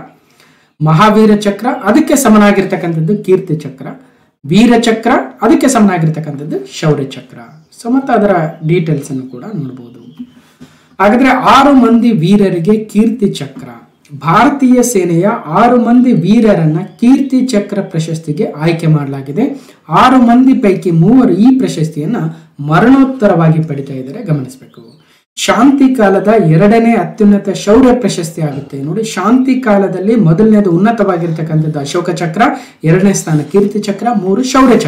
Speaker 1: ಮಹಾವೀರ ಚಕ್ರ ಅದಕ್ಕೆ ಸಮನಾಗಿರ್ತಕ್ಕಂಥದ್ದು ಕೀರ್ತಿ ಚಕ್ರ ವೀರ ಚಕ್ರ ಅದಕ್ಕೆ ಸಮನಾಗಿರ್ತಕ್ಕಂಥದ್ದು ಶೌರ್ಯ ಚಕ್ರ ಸೊ ಮತ್ತು ಅದರ ಡೀಟೇಲ್ಸ್ ಅನ್ನು ಕೂಡ ನೋಡಬಹುದು ಹಾಗಾದ್ರೆ ಆರು ಮಂದಿ ವೀರರಿಗೆ ಕೀರ್ತಿ ಚಕ್ರ ಭಾರತೀಯ ಸೇನೆಯ ಆರು ಮಂದಿ ವೀರರನ್ನ ಕೀರ್ತಿ ಚಕ್ರ ಪ್ರಶಸ್ತಿಗೆ ಆಯ್ಕೆ ಮಾಡಲಾಗಿದೆ ಆರು ಮಂದಿ ಪೈಕಿ ಮೂವರು ಈ ಪ್ರಶಸ್ತಿಯನ್ನ ಮರಣೋತ್ತರವಾಗಿ ಪಡಿತಾ ಇದ್ದಾರೆ ಗಮನಿಸಬೇಕು ಶಾಂತಿ ಕಾಲದ ಎರಡನೇ ಅತ್ಯುನ್ನತ ಶೌರ್ಯ ಪ್ರಶಸ್ತಿ ಆಗುತ್ತೆ ನೋಡಿ ಶಾಂತಿ ಕಾಲದಲ್ಲಿ ಮೊದಲನೇದು ಉನ್ನತವಾಗಿರ್ತಕ್ಕಂಥದ್ದು ಅಶೋಕ ಚಕ್ರ ಎರಡನೇ ಸ್ಥಾನ ಕೀರ್ತಿ ಚಕ್ರ ಮೂರು ಶೌರ್ಯ ಚಕ್ರ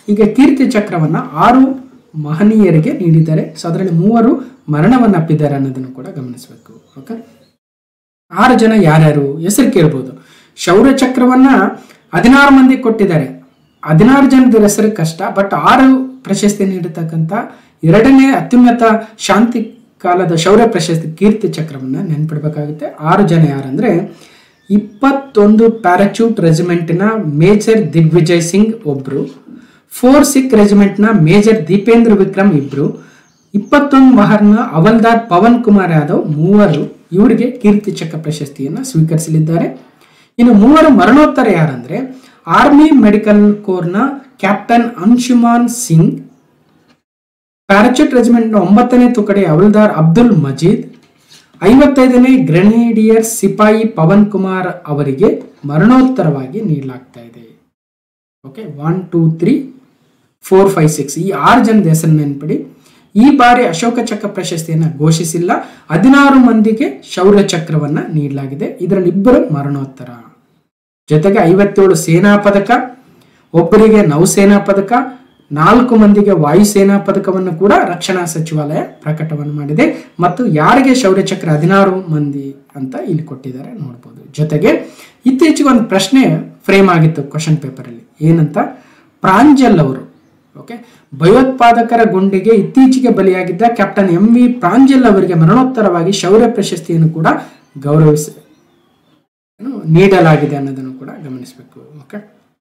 Speaker 1: ಈಗ ಕೀರ್ತಿ ಚಕ್ರವನ್ನ ಆರು ಮಹನೀಯರಿಗೆ ನೀಡಿದ್ದಾರೆ ಸೊ ಅದರಲ್ಲಿ ಮೂವರು ಮರಣವನ್ನು ಅಪ್ಪಿದ್ದಾರೆ ಅನ್ನೋದನ್ನು ಕೂಡ ಗಮನಿಸಬೇಕು ಓಕೆ ಆರು ಜನ ಯಾರ್ಯಾರು ಹೆಸರು ಕೇಳ್ಬೋದು ಶೌರ್ಯ ಚಕ್ರವನ್ನ ಹದಿನಾರು ಮಂದಿ ಕೊಟ್ಟಿದ್ದಾರೆ ಹದಿನಾರು ಜನದ ಹೆಸರು ಕಷ್ಟ ಬಟ್ ಆರು ಪ್ರಶಸ್ತಿ ನೀಡತಕ್ಕಂಥ ಎರಡನೇ ಅತ್ಯುನ್ನತ ಶಾಂತಿ ಕಾಲದ ಶೌರ್ಯ ಪ್ರಶಸ್ತಿ ಕೀರ್ತಿ ಚಕ್ರವನ್ನ ನೆನ್ಪಿಡ್ಬೇಕಾಗುತ್ತೆ ಆರು ಜನ ಯಾರಂದ್ರೆ ಇಪ್ಪತ್ತೊಂದು ಪ್ಯಾರಾಚೂಟ್ ರೆಜಿಮೆಂಟ್ನ ಮೇಜರ್ ದಿಗ್ವಿಜಯ್ ಸಿಂಗ್ ಒಬ್ರು ಫೋರ್ ಸಿಕ್ ರೆಜಿಮೆಂಟ್ನ ಮೇಜರ್ ದೀಪೇಂದ್ರ ವಿಕ್ರಮ್ ಇಬ್ರು ಇಪ್ಪತ್ತೊಂದು ಮಹರ್ನ ಅವಲ್ದಾರ್ ಪವನ್ ಕುಮಾರ್ ಯಾದವ್ ಮೂವರು ಇವರಿಗೆ ಕೀರ್ತಿ ಚಕ್ರ ಪ್ರಶಸ್ತಿಯನ್ನು ಸ್ವೀಕರಿಸಲಿದ್ದಾರೆ ಇನ್ನು ಮೂವರು ಮರಣೋತ್ತರ ಯಾರಂದ್ರೆ ಆರ್ಮಿ ಮೆಡಿಕಲ್ ಕೋರ್ನ ಕ್ಯಾಪ್ಟನ್ ಅನ್ಶುಮಾನ್ ಸಿಂಗ್ ಪ್ಯಾರಾಚೂಟ್ ರೆಜಿಮೆಂಟ್ನ ಒಂಬತ್ತನೇ ತುಕಡಿ ಹವಲ್ದಾರ್ ಅಬ್ದುಲ್ ಮಜೀದ್ ಐವತ್ತೈದನೇ ಗ್ರೆನೇಡಿಯರ್ ಸಿಪಾಯಿ ಪವನ್ ಕುಮಾರ್ ಅವರಿಗೆ ಮರಣೋತ್ತರವಾಗಿ ನೀಡಲಾಗ್ತಾ ಇದೆ okay one two three four five six ಈ ಆರು ಜನದ ಹೆಸರು ನೆನ್ಪಿಡಿ ಈ ಬಾರಿ ಅಶೋಕ ಚಕ್ರ ಪ್ರಶಸ್ತಿಯನ್ನು ಘೋಷಿಸಿಲ್ಲ ಹದಿನಾರು ಮಂದಿಗೆ ಶೌರ್ಯ ಚಕ್ರವನ್ನ ನೀಡಲಾಗಿದೆ ಇದರಲ್ಲಿ ಇಬ್ಬರು ಮರಣೋತ್ತರ ಜೊತೆಗೆ ಐವತ್ತೇಳು ಸೇನಾ ಪದಕ ಒಬ್ಬರಿಗೆ ನೌಸೇನಾ ಪದಕ ನಾಲ್ಕು ಮಂದಿಗೆ ವಾಯುಸೇನಾ ಪದಕವನ್ನು ಕೂಡ ರಕ್ಷಣಾ ಸಚಿವಾಲಯ ಪ್ರಕಟವನ್ನು ಮಾಡಿದೆ ಮತ್ತು ಯಾರಿಗೆ ಶೌರ್ಯ ಚಕ್ರ ಹದಿನಾರು ಮಂದಿ ಅಂತ ಇಲ್ಲಿ ಕೊಟ್ಟಿದ್ದಾರೆ ನೋಡ್ಬೋದು ಜೊತೆಗೆ ಇತ್ತೀಚೆಗೆ ಒಂದು ಪ್ರಶ್ನೆ ಫ್ರೇಮ್ ಆಗಿತ್ತು ಕ್ವಶನ್ ಪೇಪರಲ್ಲಿ ಏನಂತ ಪ್ರಾಂಜಲ್ ಅವರು ಓಕೆ ಭಯೋತ್ಪಾದಕರ ಗುಂಡಿಗೆ ಇತ್ತೀಚೆಗೆ ಬಲಿಯಾಗಿದ್ದ ಕ್ಯಾಪ್ಟನ್ ಎಂ ವಿ ಪ್ರಾಂಜಲ್ ಅವರಿಗೆ ಮರಣೋತ್ತರವಾಗಿ ಶೌರ್ಯ ಪ್ರಶಸ್ತಿಯನ್ನು ಕೂಡ ಗೌರವಿಸ ಏನು, ನೀಡಲಾಗಿದೆ ಅನ್ನೋದನ್ನು ಕೂಡ ಗಮನಿಸಬೇಕು ಓಕೆ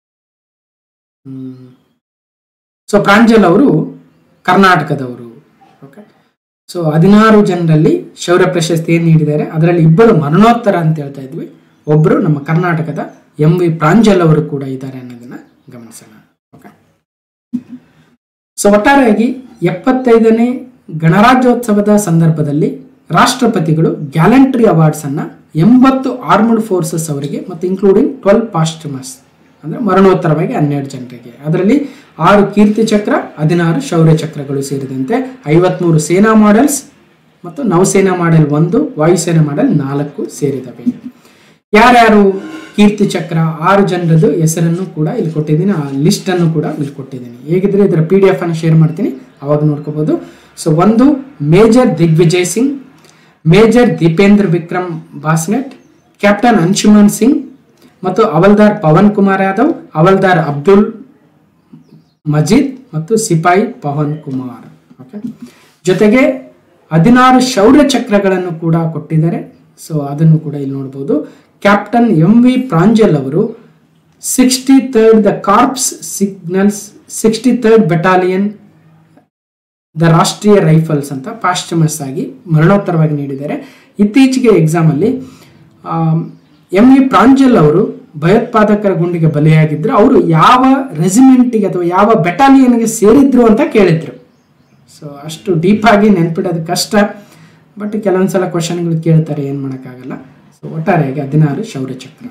Speaker 1: ಸೊ ಪ್ರಾಂಜಲ್ ಅವರು ಕರ್ನಾಟಕದವರು ಓಕೆ ಸೊ ಹದಿನಾರು ಜನರಲ್ಲಿ ಶೌರ್ಯ ಪ್ರಶಸ್ತಿ ಏನು ನೀಡಿದ್ದಾರೆ ಅದರಲ್ಲಿ ಇಬ್ಬರು ಮರಣೋತ್ತರ ಅಂತ ಹೇಳ್ತಾ ಇದ್ವಿ ಒಬ್ಬರು ನಮ್ಮ ಕರ್ನಾಟಕದ ಎಂ ವಿ ಪ್ರಾಂಜಲ್ ಅವರು ಕೂಡ ಇದ್ದಾರೆ ಅನ್ನೋದನ್ನ ಗಮನಿಸೋಣ ಓಕೆ ಸೊ ಒಟ್ಟಾರೆಯಾಗಿ ಎಪ್ಪತ್ತೈದನೇ ಗಣರಾಜ್ಯೋತ್ಸವದ ಸಂದರ್ಭದಲ್ಲಿ ರಾಷ್ಟ್ರಪತಿಗಳು ಗ್ಯಾಲಂಟ್ರಿ ಅವಾರ್ಡ್ಸ್ ಅನ್ನ ಎಂಬತ್ತು ಆರ್ಮಡ್ ಫೋರ್ಸಸ್ ಅವರಿಗೆ ಮತ್ತು ಇನ್ಕ್ಲೂಡಿಂಗ್ ಟ್ವೆಲ್ ಪಾಸ್ಟಮಸ್ ಅಂದ್ರೆ ಮರಣೋತ್ತರವಾಗಿ ಹನ್ನೆರಡು ಜನರಿಗೆ ಅದರಲ್ಲಿ ಆರು ಕೀರ್ತಿ ಚಕ್ರ ಹದಿನಾರು ಶೌರ್ಯ ಚಕ್ರಗಳು ಸೇರಿದಂತೆ ಐವತ್ಮೂರು ಸೇನಾ ಮಾಡೆಲ್ಸ್ ಮತ್ತು ನೌಸೇನಾ ಮಾಡೆಲ್ ಒಂದು ವಾಯುಸೇನಾ ಮಾಡೆಲ್ ನಾಲ್ಕು ಸೇರಿದವೆ ಯಾರ್ಯಾರು ಕೀರ್ತಿ ಚಕ್ರ ಆರು ಜನರದ್ದು ಹೆಸರನ್ನು ಕೂಡ ಇಲ್ಲಿ ಕೊಟ್ಟಿದ್ದೀನಿ ಆ ಲಿಸ್ಟ್ ಅನ್ನು ಕೂಡ ಇಲ್ಲಿ ಕೊಟ್ಟಿದ್ದೀನಿ ಹೇಗಿದ್ರೆ ಇದರ ಪಿ ಡಿ ಎಫ್ ಅನ್ನು ಶೇರ್ ಮಾಡ್ತೀನಿ ಅವಾಗ ನೋಡ್ಕೋಬಹುದು ಸೊ ಒಂದು major Digvijay Singh major Dipendra Vikram Basnet captain Anshuman Singh ಮತ್ತು ಅವಲ್ದಾರ್ ಪವನ್ ಕುಮಾರ್ ಯಾದವ್ ಅವಲ್ದಾರ್ ಅಬ್ದುಲ್ ಮಜೀದ್ ಮತ್ತು ಸಿಪಾಯಿ ಪವನ್ ಕುಮಾರ್ ಓಕೆ ಜೊತೆಗೆ ಹದಿನಾರು ಶೌರ್ಯ ಚಕ್ರಗಳನ್ನು ಕೂಡ ಕೊಟ್ಟಿದ್ದಾರೆ ಸೊ ಅದನ್ನು ಕೂಡ ಇಲ್ಲಿ ನೋಡ್ಬೋದು ಕ್ಯಾಪ್ಟನ್ ಎಂ ವಿ ಪ್ರಾಂಜಲ್ ಅವರು sixty third the corps signals sixty third battalion the Rashtriya rifles ಅಂತ ಪಾಶ್ಚಮಸ್ ಆಗಿ ಮರಣೋತ್ತರವಾಗಿ ನೀಡಿದ್ದಾರೆ ಇತ್ತೀಚೆಗೆ ಎಕ್ಸಾಮಲ್ಲಿ ಎಂ ವಿ ಪ್ರಾಂಜಲ್ ಅವರು ಭಯೋತ್ಪಾದಕರ ಗುಂಡಿಗೆ ಬಲಿಯಾಗಿದ್ರು ಅವರು ಯಾವ ರೆಜಿಮೆಂಟಿಗೆ ಅಥವಾ ಯಾವ ಬೆಟಾಲಿಯನ್ಗೆ ಸೇರಿದ್ರು ಅಂತ ಕೇಳಿದ್ರು ಸೊ ಅಷ್ಟು ಡೀಪ್ ಆಗಿ ನೆನ್ಪಿಡೋದು ಕಷ್ಟ ಬಟ್ ಕೆಲವೊಂದ್ಸಲ ಕ್ವಶನ್ಗಳು ಕೇಳ್ತಾರೆ ಏನು ಮಾಡೋಕ್ಕಾಗಲ್ಲ ಸೊ ಒಟ್ಟಾರೆಯಾಗಿ ಹದಿನಾರು ಶೌರ್ಯ ಚಕ್ರ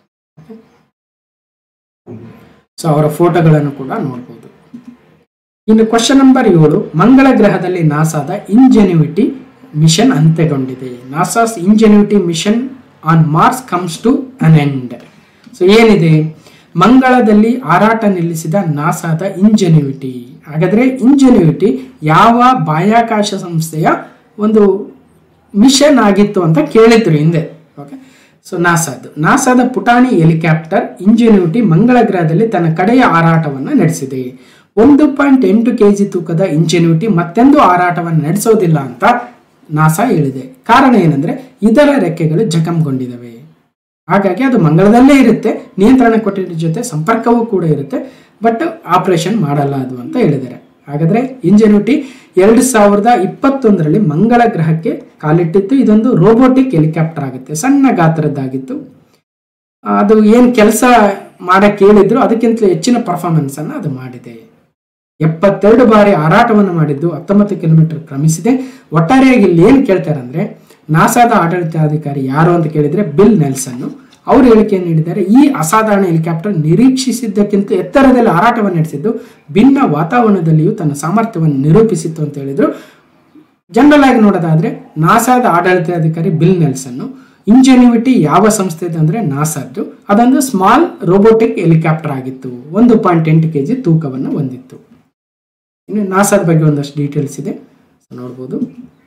Speaker 1: ಸೊ ಅವರ ಫೋಟೋಗಳನ್ನು ಕೂಡ ನೋಡ್ಬೋದು ಇನ್ನು ಕ್ವಶನ್ ನಂಬರ್ ಏಳು ಮಂಗಳ ಗ್ರಹದಲ್ಲಿ ನಾಸಾದ ಇಂಜೆನ್ಯೂಟಿ ಮಿಷನ್ ಅಂತ್ಯಗೊಂಡಿದೆ NASA's ingenuity mission on Mars comes to an end so ಏನಿದೆ ಮಂಗಳದಲ್ಲಿ ಹಾರಾಟ ನಿಲ್ಲಿಸಿದ ನಾಸಾದ ಇಂಜೆನ್ಯೂಟಿ ಹಾಗಾದ್ರೆ ಇಂಜೆನ್ಯೂಟಿ ಯಾವ ಬಾಹ್ಯಾಕಾಶ ಸಂಸ್ಥೆಯ ಒಂದು ಮಿಷನ್ ಆಗಿತ್ತು ಅಂತ ಕೇಳಿದ್ರು ಹಿಂದೆ ಓಕೆ ಸೊ ನಾಸಾದ್ದು ನಾಸಾದ ಪುಟಾಣಿ ಹೆಲಿಕಾಪ್ಟರ್ ಇಂಜೆನ್ಯೂಟಿ ಮಂಗಳ ಗ್ರಹದಲ್ಲಿ ತನ್ನ ಕಡೆಯ ಹಾರಾಟವನ್ನು ನಡೆಸಿದೆ ಒಂದು ಪಾಯಿಂಟ್ ಎಂಟು ಕೆ ಜಿ ತೂಕದ ಇಂಜೆನ್ಯೂಟಿ ಮತ್ತೆಂದು ಹಾರಾಟವನ್ನು ನಡೆಸೋದಿಲ್ಲ ಅಂತ ನಾಸಾ ಹೇಳಿದೆ ಕಾರಣ ಏನಂದ್ರೆ ಇದರ ರೆಕ್ಕೆಗಳು ಜಖಂಗೊಂಡಿದ್ದಾವೆ ಹಾಗಾಗಿ ಅದು ಮಂಗಳದಲ್ಲೇ ಇರುತ್ತೆ ನಿಯಂತ್ರಣ ಕೊಟ್ಟಿದ್ದ ಜೊತೆ ಸಂಪರ್ಕವೂ ಕೂಡ ಇರುತ್ತೆ ಬಟ್ ಆಪರೇಷನ್ ಮಾಡಲ್ಲ ಅದು ಅಂತ ಹೇಳಿದ್ದಾರೆ ಹಾಗಾದ್ರೆ ಇಂಜೆನ್ಯೂಟಿ ಎರಡು ಸಾವಿರದ ಇಪ್ಪತ್ತೊಂದರಲ್ಲಿ ಮಂಗಳ ಗ್ರಹಕ್ಕೆ ಕಾಲಿಟ್ಟಿತ್ತು ಇದೊಂದು ರೋಬೋಟಿಕ್ ಹೆಲಿಕಾಪ್ಟರ್ ಆಗುತ್ತೆ ಸಣ್ಣ ಗಾತ್ರದ್ದಾಗಿತ್ತು ಅದು ಏನು ಕೆಲಸ ಮಾಡಕ್ಕೆ ಹೇಳಿದ್ರು ಅದಕ್ಕಿಂತಲೂ ಹೆಚ್ಚಿನ ಪರ್ಫಾರ್ಮೆನ್ಸ್ ಅನ್ನು ಅದು ಮಾಡಿದೆ ಎಪ್ಪತ್ತೆರಡು ಬಾರಿ ಹಾರಾಟವನ್ನು ಮಾಡಿದ್ದು ಹತ್ತೊಂಬತ್ತು ಕಿಲೋಮೀಟರ್ ಕ್ರಮಿಸಿದೆ ಒಟ್ಟಾರೆಯಾಗಿ ಇಲ್ಲಿ ಏನು ಕೇಳ್ತಾರೆ ಅಂದ್ರೆ ನಾಸಾದ ಆಡಳಿತಾಧಿಕಾರಿ ಯಾರು ಅಂತ ಕೇಳಿದ್ರೆ ಬಿಲ್ ನೆಲ್ಸನ್ ಅವರು ಹೇಳಿಕೆಯನ್ನು ನೀಡಿದ್ದಾರೆ ಈ ಅಸಾಧಾರಣ ಹೆಲಿಕಾಪ್ಟರ್ ನಿರೀಕ್ಷಿಸಿದ್ದಕ್ಕಿಂತ ಎತ್ತರದಲ್ಲಿ ಹಾರಾಟವನ್ನು ನಡೆಸಿದ್ದು ಭಿನ್ನ ವಾತಾವರಣದಲ್ಲಿಯೂ ತನ್ನ ಸಾಮರ್ಥ್ಯವನ್ನು ನಿರೂಪಿಸಿತ್ತು ಅಂತ ಹೇಳಿದ್ರು ಜನರಲ್ ಆಗಿ ನೋಡೋದಾದ್ರೆ ನಾಸಾದ ಆಡಳಿತಾಧಿಕಾರಿ ಬಿಲ್ ನೆಲ್ಸನ್ ಇಂಜೆನ್ಯೂವಿಟಿ ಯಾವ ಸಂಸ್ಥೆದು ಅಂದರೆ ನಾಸಾದ್ದು ಅದೊಂದು ಸ್ಮಾಲ್ ರೋಬೋಟಿಕ್ ಹೆಲಿಕಾಪ್ಟರ್ ಆಗಿತ್ತು ಒಂದು ಪಾಯಿಂಟ್ ಎಂಟು ಕೆ ಜಿ ತೂಕವನ್ನು ಹೊಂದಿತ್ತು ಇನ್ನು ನಾಸಾದ ಬಗ್ಗೆ ಒಂದಷ್ಟು ಡೀಟೇಲ್ಸ್ ಇದೆ So, ನೋಡ್ಬೋದು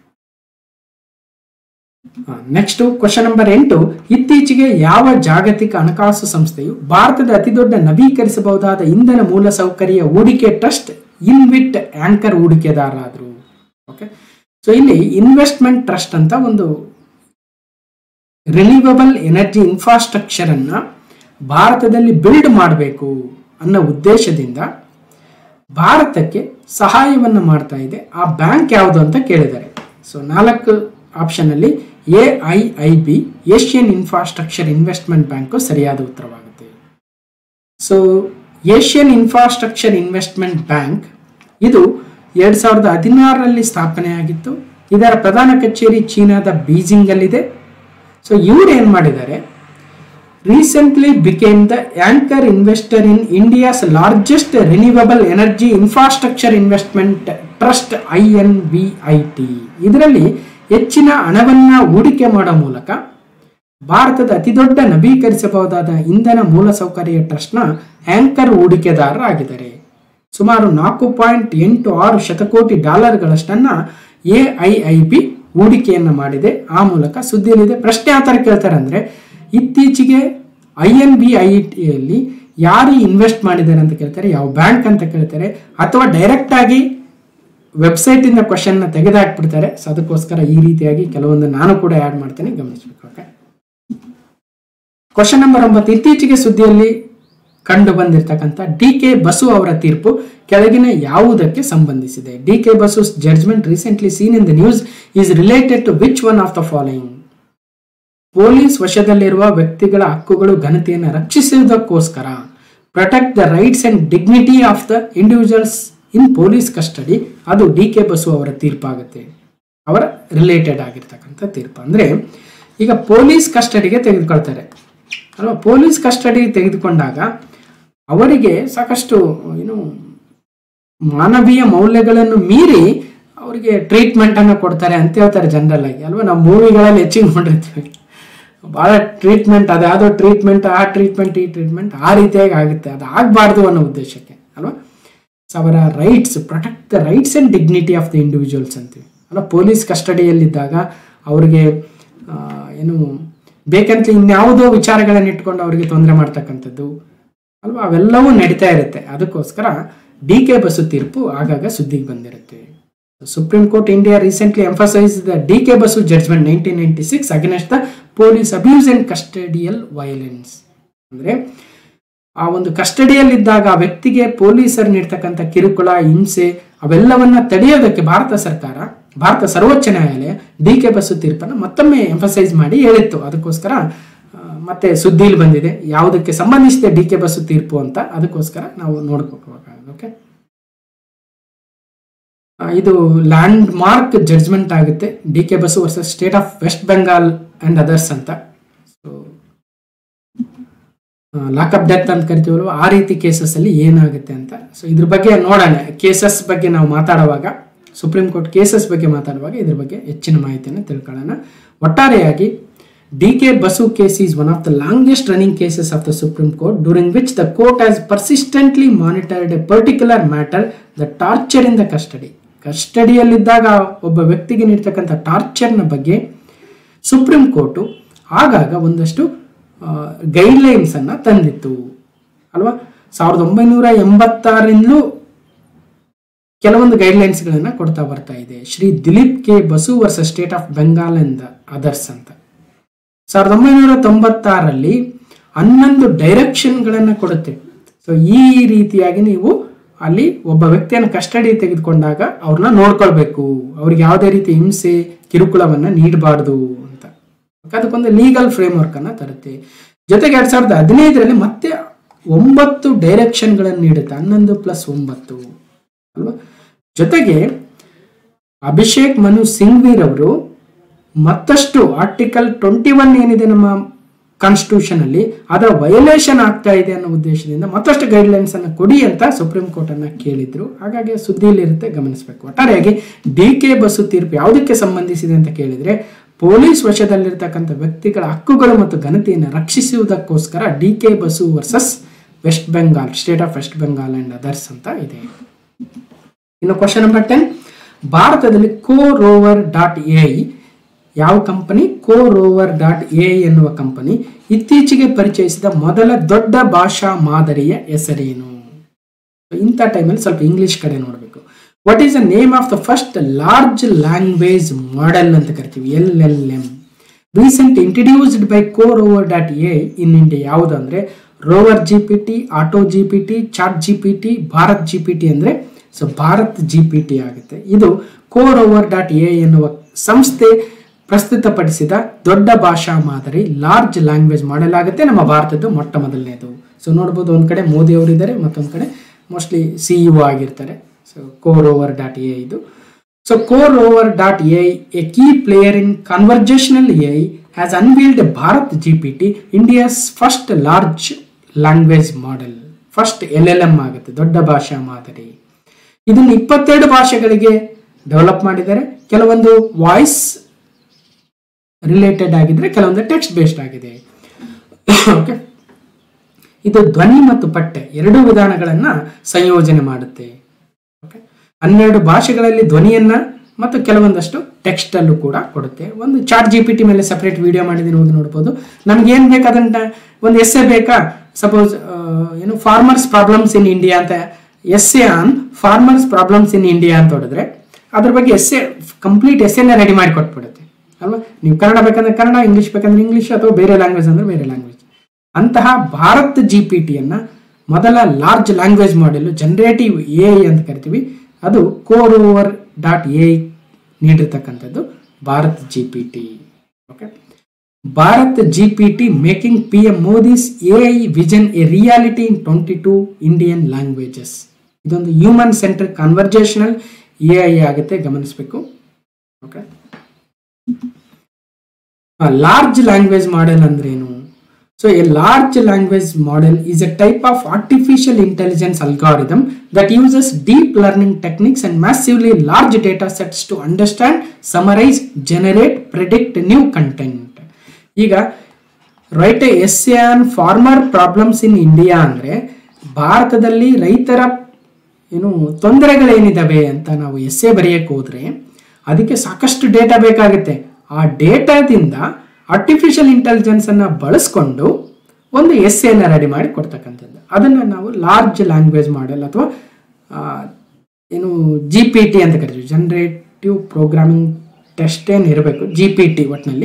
Speaker 1: ನೆಕ್ಸ್ಟ್ ಕ್ವಶನ್ ನಂಬರ್ ಎಂಟು ಇತ್ತೀಚೆಗೆ ಯಾವ ಜಾಗತಿಕ ಹಣಕಾಸು ಸಂಸ್ಥೆಯು ಭಾರತದ ಅತಿದೊಡ್ಡ ನವೀಕರಿಸಬಹುದಾದ ಇಂಧನ ಮೂಲಸೌಕರ್ಯ ಹೂಡಿಕೆ ಟ್ರಸ್ಟ್ ಇನ್ವಿಟ್ ಆಂಕರ್ ಹೂಡಿಕೆದಾರರಾದರು ಓಕೆ ಸೊ ಇಲ್ಲಿ ಇನ್ವೆಸ್ಟ್ಮೆಂಟ್ ಟ್ರಸ್ಟ್ ಅಂತ ಒಂದು ರಿನ್ಯೂವಬಲ್ ಎನರ್ಜಿ ಇನ್ಫ್ರಾಸ್ಟ್ರಕ್ಚರ್ ಅನ್ನ ಭಾರತದಲ್ಲಿ ಬಿಲ್ಡ್ ಮಾಡಬೇಕು ಅನ್ನೋ ಉದ್ದೇಶದಿಂದ ಭಾರತಕ್ಕೆ ಸಹಾಯವನ್ನು ಮಾಡ್ತಾ ಇದೆ ಆ ಬ್ಯಾಂಕ್ ಯಾವುದು ಅಂತ ಕೇಳಿದ್ದಾರೆ ಸೊ ನಾಲ್ಕು ಆಪ್ಷನ್ ಅಲ್ಲಿ A I I B Asian infrastructure investment bank ಸರಿಯಾದ ಉತ್ತರವಾಗುತ್ತೆ so Asian infrastructure investment bank ಇದು ಎರಡ್ ಸಾವಿರದ ಹದಿನಾರರಲ್ಲಿ ಸ್ಥಾಪನೆಯಾಗಿತ್ತು ಇದರ ಪ್ರಧಾನ ಕಚೇರಿ ಚೀನಾದ ಬೀಜಿಂಗ್ ಅಲ್ಲಿದೆ ಸೊ ಇವ್ರು ಏನ್ ಮಾಡಿದ್ದಾರೆ recently became the anchor investor in India's largest renewable energy infrastructure investment trust I N V I T ಇದರಲ್ಲಿ ಹೆಚ್ಚಿನ ಹಣವನ್ನ ಹೂಡಿಕೆ ಮಾಡೋ ಮೂಲಕ ಭಾರತದ ಅತಿದೊಡ್ಡ ನವೀಕರಿಸಬಹುದಾದ ಇಂಧನ ಮೂಲಸೌಕರ್ಯ ಟ್ರಸ್ಟ್ನ ಆಂಕರ್ ಹೂಡಿಕೆದಾರರಾಗಿದ್ದಾರೆ ಸುಮಾರು ನಾಲ್ಕು ಪಾಯಿಂಟ್ ಎಂಟು ಆರು ಶತಕೋಟಿ ಡಾಲರ್ಗಳಷ್ಟನ್ನ ಎ ಐ ಐ ಬಿ ಹೂಡಿಕೆಯನ್ನು ಮಾಡಿದೆ ಆ ಮೂಲಕ ಸುದ್ದಿಯಲ್ಲಿದೆ ಪ್ರಶ್ನೆ ಯಾವ ಥರ ಕೇಳ್ತಾರೆ ಅಂದರೆ ಇತ್ತೀಚೆಗೆ ಐ ಎನ್ ಬಿ ಐ ಟಿಯಲ್ಲಿ ಯಾರು ಇನ್ವೆಸ್ಟ್ ಮಾಡಿದ್ದಾರೆ ಅಂತ ಕೇಳ್ತಾರೆ ಯಾವ ಬ್ಯಾಂಕ್ ಅಂತ ಕೇಳ್ತಾರೆ ಅಥವಾ ಡೈರೆಕ್ಟ್ ಆಗಿ ವೆಬ್ಸೈಟ್ ಇಂದ ಕ್ವಶನ್ ತೆಗೆದುಹಾಕ್ಬಿಡ್ತಾರೆ ಸೊ ಅದಕ್ಕೋಸ್ಕರ ಈ ರೀತಿಯಾಗಿ ಕೆಲವೊಂದು ನಾನು ಕೂಡ ಆ್ಯಡ್ ಮಾಡ್ತೇನೆ ಗಮನಿಸಬೇಕು ಓಕೆ ಕ್ವಶನ್ ನಂಬರ್ ಒಂಬತ್ತು ಇತ್ತೀಚೆಗೆ ಸುದ್ದಿಯಲ್ಲಿ ಕಂಡು ಬಂದಿರತಕ್ಕಂಥ ಡಿ ಕೆ ಬಸು ಅವರ ತೀರ್ಪು ಕೆಳಗಿನ ಯಾವುದಕ್ಕೆ ಸಂಬಂಧಿಸಿದೆ D K Basu judgment recently seen in the news is related to which one of the following police ವಶದಲ್ಲಿರುವ ವ್ಯಕ್ತಿಗಳ ಹಕ್ಕುಗಳು ಘನತೆಯನ್ನು ರಕ್ಷಿಸುವುದಕ್ಕೋಸ್ಕರ protect the rights and dignity of the individuals in police custody ಅದು ಡಿ ಕೆ ಬಸು ಅವರ ತೀರ್ಪಾಗುತ್ತೆ ಅವರ ರಿಲೇಟೆಡ್ ಆಗಿರ್ತಕ್ಕಂಥ ತೀರ್ಪು ಅಂದರೆ ಈಗ ಪೊಲೀಸ್ ಕಸ್ಟಡಿಗೆ ತೆಗೆದುಕೊಳ್ತಾರೆ ಅಲ್ವಾ ಪೊಲೀಸ್ ಕಸ್ಟಡಿ ತೆಗೆದುಕೊಂಡಾಗ ಅವರಿಗೆ ಸಾಕಷ್ಟು ಏನು ಮಾನವೀಯ ಮೌಲ್ಯಗಳನ್ನು ಮೀರಿ ಅವರಿಗೆ ಟ್ರೀಟ್ಮೆಂಟ್ ಅನ್ನು ಕೊಡ್ತಾರೆ ಅಂತ ಹೇಳ್ತಾರೆ ಜನರಲ್ ಆಗಿ ಅಲ್ವಾ ನಾವು ಮೂವಿಗಳಲ್ಲಿ ಹೆಚ್ಚಿಗೆ ನೋಡಿರ್ತೀವಿ ಭಾಳ ಟ್ರೀಟ್ಮೆಂಟ್ ಅದ್ಯಾವುದೋ ಟ್ರೀಟ್ಮೆಂಟ್ ಆ ಟ್ರೀಟ್ಮೆಂಟ್ ಈ ಟ್ರೀಟ್ಮೆಂಟ್ ಆ ರೀತಿಯಾಗಿ ಆಗುತ್ತೆ ಅದು ಆಗಬಾರ್ದು ಅನ್ನೋ ಉದ್ದೇಶಕ್ಕೆ ಅಲ್ವಾ ಸೊ ಅವರ rights protect the rights and dignity of the individuals ಅಂತೀವಿ ಅಲ್ಲ ಪೊಲೀಸ್ ಕಸ್ಟಡಿಯಲ್ಲಿದ್ದಾಗ ಅವರಿಗೆ ಆ, ಏನು ಬೇಕಂತ ಇನ್ಯಾವುದೋ ವಿಚಾರಗಳನ್ನು ಇಟ್ಕೊಂಡು ಅವರಿಗೆ ತೊಂದರೆ ಮಾಡ್ತಕ್ಕಂಥದ್ದು ಅಲ್ವಾ ಅವೆಲ್ಲವೂ ನಡೀತಾ ಇರುತ್ತೆ ಅದಕ್ಕೋಸ್ಕರ ಡಿ ಕೆ ಬಸು ತೀರ್ಪು ಆಗಾಗ ಸುದ್ದಿಗೆ ಬಂದಿರುತ್ತೆ supreme court India recently emphasise the D K Basu judgment nineteen ninety six against the police abuse and custodial violence ಅಂದರೆ ಆ ಒಂದು ಕಸ್ಟಡಿಯಲ್ಲಿದ್ದಾಗ ಆ ವ್ಯಕ್ತಿಗೆ ಪೊಲೀಸರು ನೀಡ್ತಕ್ಕಂಥ ಕಿರುಕುಳ ಹಿಂಸೆ ಅವೆಲ್ಲವನ್ನ ತಡೆಯೋದಕ್ಕೆ ಭಾರತ ಸರ್ಕಾರ ಭಾರತ ಸರ್ವೋಚ್ಚ ನ್ಯಾಯಾಲಯ ಡಿ ಕೆ ಬಸು ತೀರ್ಪನ್ನು ಮತ್ತೊಮ್ಮೆ ಎಂಫಸೈಸ್ ಮಾಡಿ ಹೇಳಿತ್ತು ಅದಕ್ಕೋಸ್ಕರ ಆ, ಮತ್ತೆ ಸುದ್ದಿಲಿ ಬಂದಿದೆ ಯಾವುದಕ್ಕೆ ಸಂಬಂಧಿಸಿದೆ ಡಿ ಕೆ ಬಸು ತೀರ್ಪು ಅಂತ ಅದಕ್ಕೋಸ್ಕರ ನಾವು ನೋಡ್ಕೋಬೇಕಾಗುತ್ತೆ ಓಕೆ ಆ, ಇದು ಲ್ಯಾಂಡ್ ಮಾರ್ಕ್ ಜಡ್ಜ್ಮೆಂಟ್ ಆಗುತ್ತೆ D K Basu versus state of West Bengal and others ಅಂತ ಸೊ ಲಾಕಪ್ ಡೆತ್ ಅಂತ ಕರಿತೀವಲ್ವ ಆ ರೀತಿ ಕೇಸಸ್ ಅಲ್ಲಿ ಏನಾಗುತ್ತೆ ಅಂತ ಸೊ ಇದ್ರ ಬಗ್ಗೆ ನೋಡೋಣ ಕೇಸಸ್ ಬಗ್ಗೆ ನಾವು ಮಾತಾಡುವಾಗ ಸುಪ್ರೀಂ ಕೋರ್ಟ್ ಕೇಸಸ್ ಬಗ್ಗೆ ಮಾತಾಡುವಾಗ ಇದ್ರ ಬಗ್ಗೆ ಹೆಚ್ಚಿನ ಮಾಹಿತಿಯನ್ನು ತಿಳ್ಕೊಳ್ಳೋಣ ಒಟ್ಟಾರೆಯಾಗಿ D K Basu case is one of the longest running cases of the supreme court during which the court has persistently monitored a particular matter the torture in the custody ಕಸ್ಟಡಿಯಲ್ಲಿದ್ದಾಗ ಒಬ್ಬ ವ್ಯಕ್ತಿಗೆ ನೀಡ್ತಕ್ಕಂಥ ಟಾರ್ಚರ್ನ ಬಗ್ಗೆ ಸುಪ್ರೀಂ ಕೋರ್ಟು ಆಗಾಗ ಒಂದಷ್ಟು guidelines ಅನ್ನ ತಂದಿತ್ತು ಅಲ್ವಾ ಸಾವಿರದ ಒಂಬೈನೂರ ಎಂಬತ್ತಾರರಿಂದಲೂ ಕೆಲವೊಂದು ಗೈಡ್ಲೈನ್ಸ್ಗಳನ್ನ ಕೊಡ್ತಾ ಬರ್ತಾ ಇದೆ Shri Dilip K Basu versus state of Bengal and others ಅಂತ ಸಾವಿರದ ಒಂಬೈನೂರ ತೊಂಬತ್ತಾರರಲ್ಲಿ ಹನ್ನೊಂದು ಡೈರೆಕ್ಷನ್ಗಳನ್ನು ಕೊಡುತ್ತೆ ಸೊ ಈ ರೀತಿಯಾಗಿ ನೀವು ಅಲ್ಲಿ ಒಬ್ಬ ವ್ಯಕ್ತಿಯನ್ನು ಕಸ್ಟಡಿ ತೆಗೆದುಕೊಂಡಾಗ ಅವ್ರನ್ನ ನೋಡ್ಕೊಳ್ಬೇಕು ಅವ್ರಿಗೆ ಯಾವುದೇ ರೀತಿ ಹಿಂಸೆ ಕಿರುಕುಳವನ್ನ ನೀಡಬಾರ್ದು ಅಂತ ಅದಕ್ಕೊಂದು ಲೀಗಲ್ ಫ್ರೇಮ್ವರ್ಕ್ ಅನ್ನ ತರುತ್ತೆ ಜೊತೆಗೆ ಎರಡ್ ಸಾವಿರದ ಹದಿನೈದರಲ್ಲಿ ಮತ್ತೆ ಒಂಬತ್ತು ಡೈರೆಕ್ಷನ್ಗಳನ್ನು ನೀಡುತ್ತೆ ಹನ್ನೊಂದು ಪ್ಲಸ್ ಒಂಬತ್ತು ಅಲ್ವಾ ಜೊತೆಗೆ ಅಭಿಷೇಕ್ ಮನು ಸಿಂಘ್ವೀರ್ ಅವರು ಮತ್ತಷ್ಟು ಆರ್ಟಿಕಲ್ ಟ್ವೆಂಟಿ ಒನ್ ಏನಿದೆ ನಮ್ಮ ಕಾನ್ಸ್ಟಿಟ್ಯೂಷನ್ ಅಲ್ಲಿ ಅದರ ವಯೋಲೇಷನ್ ಆಗ್ತಾ ಇದೆ ಅನ್ನೋ ಉದ್ದೇಶದಿಂದ ಮತ್ತಷ್ಟು ಗೈಡ್ಲೈನ್ಸ್ ಅನ್ನು ಕೊಡಿ ಅಂತ ಸುಪ್ರೀಂ ಕೋರ್ಟ್ ಅನ್ನ ಕೇಳಿದ್ರು ಹಾಗಾಗಿ ಸುದ್ದಿಯಲ್ಲಿರುತ್ತೆ ಗಮನಿಸಬೇಕು ಒಟ್ಟಾರೆಯಾಗಿ ಡಿ ಕೆ ಬಸು ತೀರ್ಪು ಯಾವುದಕ್ಕೆ ಸಂಬಂಧಿಸಿದೆ ಅಂತ ಕೇಳಿದ್ರೆ ಪೊಲೀಸ್ ವಶದಲ್ಲಿರ್ತಕ್ಕಂಥ ವ್ಯಕ್ತಿಗಳ ಹಕ್ಕುಗಳು ಮತ್ತು ಘನತೆಯನ್ನು ರಕ್ಷಿಸುವುದಕ್ಕೋಸ್ಕರ D K Basu versus West Bengal state of West Bengal and others ಅಂತ ಇದೆ ಇನ್ನು ಕ್ವಶನ್ ನಂಬರ್ ಟೆನ್ ಭಾರತದಲ್ಲಿ ಕೋ ರೋವರ್ ಡಾಟ್ ಎ ಯಾವ company CoRover dot A ಎನ್ನುವ ಕಂಪನಿ ಇತ್ತೀಚೆಗೆ ಪರಿಚಯಿಸಿದ ಮೊದಲ ದೊಡ್ಡ ಭಾಷಾ ಮಾದರಿಯ ಹೆಸರೇನು ಇಂಥ ಟೈಮಲ್ಲಿ ಸ್ವಲ್ಪ ಇಂಗ್ಲಿಷ್ ಕಡೆ ನೋಡಬೇಕು what is the name of the first large language model ಅಂತ ಕರಿತೀವಿ L L M recent introduced by CoRover dot A in India ಯಾವುದು ಅಂದರೆ rover G P T auto G P T chat G P T Bharat G P T ಅಂದರೆ so Bharat G P T ಆಗುತ್ತೆ ಇದು ಕೋ CoRover dot A ಎನ್ನುವ ಸಂಸ್ಥೆ ಪ್ರಸ್ತುತಪಡಿಸಿದ ದೊಡ್ಡ ಭಾಷಾ ಮಾದರಿ ಲಾರ್ಜ್ ಲ್ಯಾಂಗ್ವೇಜ್ ಮಾಡೆಲ್ ಆಗುತ್ತೆ ನಮ್ಮ ಭಾರತದ್ದು ಮೊಟ್ಟ ಮೊದಲನೇದು ಸೊ ನೋಡ್ಬೋದು ಒಂದು ಕಡೆ ಮೋದಿ ಅವರಿದ್ದಾರೆ ಮತ್ತೊಂದು ಕಡೆ ಮೋಸ್ಟ್ಲಿ ಸಿ ಇ ಆಗಿರ್ತಾರೆ so CoRover dot A ಇದು so CoRover dot A a key player in conversational A has unveiled Bharat G P T India's first large language model first L L M ಆಗುತ್ತೆ ದೊಡ್ಡ ಭಾಷಾ ಮಾದರಿ ಇದನ್ನು ಇಪ್ಪತ್ತೆರಡು ಭಾಷೆಗಳಿಗೆ develop ಮಾಡಿದ್ದಾರೆ ಕೆಲವೊಂದು ವಾಯ್ಸ್ ರಿಲೇಟೆಡ್ ಆಗಿದ್ರೆ ಕೆಲವೊಂದು ಟೆಕ್ಸ್ಟ್ ಬೇಸ್ಡ್ ಆಗಿದೆ ಓಕೆ ಇದು ಧ್ವನಿ ಮತ್ತು ಪಠ್ಯ ಎರಡೂ ವಿಧಾನಗಳನ್ನ ಸಂಯೋಜನೆ ಮಾಡುತ್ತೆ ಓಕೆ ಹನ್ನೆರಡು ಭಾಷೆಗಳಲ್ಲಿ ಧ್ವನಿಯನ್ನ ಮತ್ತು ಕೆಲವೊಂದಷ್ಟು ಟೆಕ್ಸ್ಟ್ ಅಲ್ಲೂ ಕೂಡ ಕೊಡುತ್ತೆ ಒಂದು ಚಾಟ್ ಜಿ ಪಿ ಟಿ ಮೇಲೆ ಸಪ್ರೇಟ್ ವಿಡಿಯೋ ಮಾಡಿದ್ದೀನಿ ಹೋಗಿ ನೋಡ್ಬೋದು ನಮ್ಗೆ ಏನ್ ಬೇಕಾದಂತ ಒಂದು ಎಸ್ ಎ ಬೇಕಾ ಸಪೋಸ್ ಏನು ಫಾರ್ಮರ್ಸ್ ಪ್ರಾಬ್ಲಮ್ಸ್ ಇನ್ ಇಂಡಿಯಾ ಅಂತ essay on farmers problems in India ಅಂತ ಹೊಡೆದ್ರೆ ಅದ್ರ ಬಗ್ಗೆ ಎಸ್ ಎ ಕಂಪ್ಲೀಟ್ ಎಸ್ ಎನ್ನ ರೆಡಿ ಮಾಡಿ ಕೊಟ್ಬಿಡುತ್ತೆ ಅಲ್ವಾ ನೀವು ಕನ್ನಡ ಬೇಕಂದ್ರೆ ಕನ್ನಡ ಇಂಗ್ಲಿಷ್ ಬೇಕಂದ್ರೆ ಇಂಗ್ಲಿಷ್ ಅಥವಾ ಬೇರೆ ಲ್ಯಾಂಗ್ವೇಜ್ ಅಂದ್ರೆ ಬೇರೆ ಲ್ಯಾಂಗ್ವೇಜ್ ಅಂತಹ ಭಾರತ್ ಜಿ ಪಿ ಟಿಯನ್ನು ಮೊದಲ large language model generative A ಅಂತ ಕರಿತೀವಿ ಅದು ಕೋರ್ ಓವರ್ ಡಾಟ್ ಎ ನೀಡಿರ್ತಕ್ಕಂಥದ್ದು Bharat G P T okay Bharat G P T making P M Modi's A I vision a reality in twenty two Indian languages ಇದೊಂದು human centre conversational A I ಆಗುತ್ತೆ ಗಮನಿಸಬೇಕು okay large language model ಅಂದ್ರೇನು so a large language model is a type of artificial intelligence algorithm that uses deep learning techniques and massively large data sets to understand summarise generate predict new content ಈಗ write essay on farmer problems in India ಅಂದ್ರೆ ಭಾರತದಲ್ಲಿ ರೈತರ ಏನು ತೊಂದರೆಗಳೇನಿದಾವೆ ಅಂತ ನಾವು S A ಬರೆಯಕ್ಕೆ ಹೋದ್ರೆ ಅದಕ್ಕೆ ಸಾಕಷ್ಟು ಡೇಟಾ ಬೇಕಾಗುತ್ತೆ ಆ ಡೇಟಾದಿಂದ ಆರ್ಟಿಫಿಷಿಯಲ್ ಇಂಟೆಲಿಜೆನ್ಸ್ ಅನ್ನ ಬಳಸ್ಕೊಂಡು ಒಂದು ಎಸ್ ಎನ ರೆಡಿ ಮಾಡಿ ಕೊಡ್ತಕ್ಕಂಥದ್ದು ಅದನ್ನು ನಾವು ಲಾರ್ಜ್ ಲ್ಯಾಂಗ್ವೇಜ್ ಮಾಡೆಲ್ ಅಥವಾ ಏನು ಜಿ ಪಿ ಟಿ ಅಂತ ಕರಿತೀವಿ ಜನರೇಟಿವ್ ಪ್ರೋಗ್ರಾಮಿಂಗ್ ಟೆಸ್ಟ್ ಏನು ಇರಬೇಕು ಜಿ ಪಿ ಟಿ ಒಟ್ಟಿನಲ್ಲಿ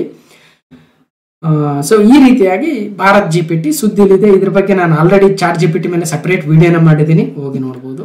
Speaker 1: ಸೊ ಈ ರೀತಿಯಾಗಿ ಭಾರತ್ ಜಿ ಪಿ ಟಿ ಸುದ್ದಿಲಿದೆ ಇದ್ರ ಬಗ್ಗೆ ನಾನು already chat G P T ಮೇಲೆ ಸಪರೇಟ್ ವಿಡಿಯೋನ ಮಾಡಿದ್ದೀನಿ ಹೋಗಿ ನೋಡ್ಬೋದು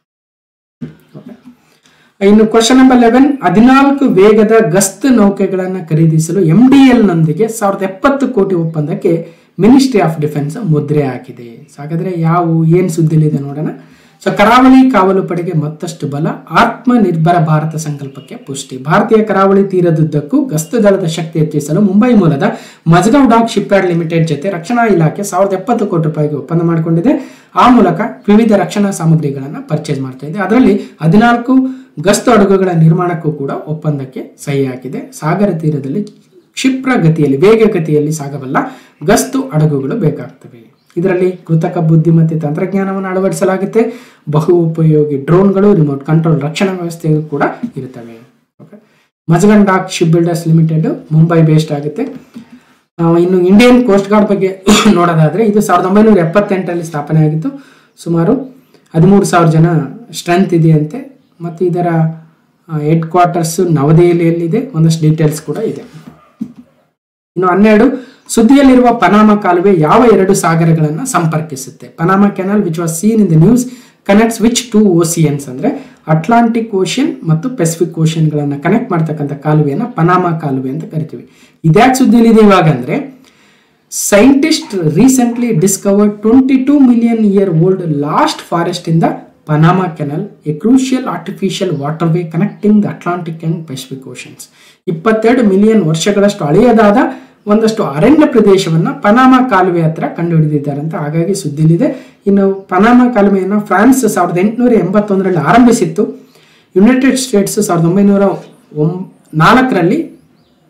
Speaker 1: ಇನ್ನು ಕ್ವಶನ್ ನಂಬರ್ ಲೆವೆನ್ ಹದಿನಾಲ್ಕು ವೇಗದ ಗಸ್ತು ನೌಕೆಗಳನ್ನು ಖರೀದಿಸಲು ಎಂ ಡಿ ಎಲ್ ನೊಂದಿಗೆ ಸಾವಿರದ ಎಪ್ಪತ್ತು ಕೋಟಿ ಒಪ್ಪಂದಕ್ಕೆ ಮಿನಿಸ್ಟ್ರಿ ಆಫ್ ಡಿಫೆನ್ಸ್ ಮುದ್ರೆ ಹಾಕಿದೆ ಸೊ ಹಾಗಾದ್ರೆ ಯಾವ ಏನ್ ಸುದ್ದಿಲಿದೆ ನೋಡೋಣ ಸೊ ಕರಾವಳಿ ಕಾವಲು ಪಡೆಗೆ ಮತ್ತಷ್ಟು ಬಲ ಆತ್ಮನಿರ್ಭರ ಭಾರತ ಸಂಕಲ್ಪಕ್ಕೆ ಪುಷ್ಟಿ ಭಾರತೀಯ ಕರಾವಳಿ ತೀರದುದ್ದಕ್ಕೂ ಗಸ್ತು ದಳದ ಶಕ್ತಿ ಹೆಚ್ಚಿಸಲು ಮುಂಬೈ ಮೂಲದ ಮಜ್ಗಾವ್ ಡಾಕ್ ಶಿಪ್ಯಾರ್ಡ್ ಲಿಮಿಟೆಡ್ ಜೊತೆ ರಕ್ಷಣಾ ಇಲಾಖೆ ಸಾವಿರದ ಎಪ್ಪತ್ತು ಕೋಟಿ ರೂಪಾಯಿಗೆ ಒಪ್ಪಂದ ಮಾಡಿಕೊಂಡಿದೆ ಆ ಮೂಲಕ ವಿವಿಧ ರಕ್ಷಣಾ ಸಾಮಗ್ರಿಗಳನ್ನು ಪರ್ಚೇಸ್ ಮಾಡ್ತಾ ಇದೆ ಅದರಲ್ಲಿ ಹದಿನಾಲ್ಕು ಗಸ್ತು ಹಡಗುಗಳ ನಿರ್ಮಾಣಕ್ಕೂ ಕೂಡ ಒಪ್ಪಂದಕ್ಕೆ ಸಹಿ ಹಾಕಿದೆ ಸಾಗರ ತೀರದಲ್ಲಿ ಕ್ಷಿಪ್ರ ಗತಿಯಲ್ಲಿ ವೇಗ ಗತಿಯಲ್ಲಿ ಸಾಗಬಲ್ಲ ಗಸ್ತು ಹಡಗುಗಳು ಬೇಕಾಗ್ತವೆ ಇದರಲ್ಲಿ ಕೃತಕ ಬುದ್ಧಿಮತ್ತೆ ತಂತ್ರಜ್ಞಾನವನ್ನು ಅಳವಡಿಸಲಾಗುತ್ತೆ ಬಹು ಉಪಯೋಗಿ ಡ್ರೋನ್ಗಳು ರಿಮೋಟ್ ಕಂಟ್ರೋಲ್ ರಕ್ಷಣಾ ವ್ಯವಸ್ಥೆಗಳು ಕೂಡ ಇರುತ್ತವೆ okay Mazagon dock shipbuilders limited Mumbai based ಆಗುತ್ತೆ ಆ, ಇನ್ನು ಇಂಡಿಯನ್ ಕೋಸ್ಟ್ ಗಾರ್ಡ್ ಬಗ್ಗೆ ನೋಡೋದಾದ್ರೆ ಇದು ಸಾವಿರದ ಒಂಬೈನೂರ ಎಪ್ಪತ್ತೆಂಟರಲ್ಲಿ ಸ್ಥಾಪನೆ ಆಗಿತ್ತು ಸುಮಾರು ಹದಿಮೂರು ಸಾವಿರ ಜನ ಸ್ಟ್ರೆಂತ್ ಇದೆಯಂತೆ ಮತ್ತು ಇದರ ಹೆಡ್ ಕ್ವಾರ್ಟರ್ಸ್ ನವದೆಹಲಿಯಲ್ಲಿದೆ ಒಂದಷ್ಟು ಡೀಟೇಲ್ಸ್ ಕೂಡ ಇದೆ ಇನ್ನು ಹನ್ನೆರಡು ಸುದ್ದಿಯಲ್ಲಿರುವ ಪನಾಮ ಕಾಲುವೆ ಯಾವ ಎರಡು ಸಾಗರಗಳನ್ನು ಸಂಪರ್ಕಿಸುತ್ತೆ Panama canal which was seen in the news connects which two oceans ಅಂದ್ರೆ ಅಟ್ಲಾಂಟಿಕ್ ಓಷನ್ ಮತ್ತು ಪೆಸಿಫಿಕ್ ಓಷನ್ಗಳನ್ನು ಕನೆಕ್ಟ್ ಮಾಡ್ತಕ್ಕಂಥ ಕಾಲುವೆಯನ್ನು ಪನಾಮ ಕಾಲುವೆ ಅಂತ ಕರಿತೀವಿ ಇದ್ಯಾಕೆ ಸುದ್ದಿಯಲ್ಲಿದೆ ಇವಾಗ ಅಂದ್ರೆ scientist recently discovered twenty two million year old lost forest in the Panama canal a crucial artificial waterway connecting the Atlantic and Pacific oceans ಇಪ್ಪತ್ತೆರಡು ಮಿಲಿಯನ್ ವರ್ಷಗಳಷ್ಟು ಹಳೆಯದಾದ ಒಂದಷ್ಟು ಅರಣ್ಯ ಪ್ರದೇಶವನ್ನ ಪನಾಮಾ ಕಾಲುವೆ ಹತ್ರ ಕಂಡುಹಿಡಿದಿದ್ದಾರೆ ಅಂತ ಹಾಗಾಗಿ ಸುದ್ದಿಲಿದೆ ಇನ್ನು ಪನಾಮಾ ಕಾಲುವೆಯನ್ನು ಫ್ರಾನ್ಸ್ ಸಾವಿರದ ಎಂಟುನೂರ ಎಂಬತ್ತೊಂದರಲ್ಲಿ ಆರಂಭಿಸಿತ್ತು ಯುನೈಟೆಡ್ ಸ್ಟೇಟ್ಸ್ ಸಾವಿರದ ಒಂಬೈನೂರ ಒಂ ನಾಲ್ಕರಲ್ಲಿ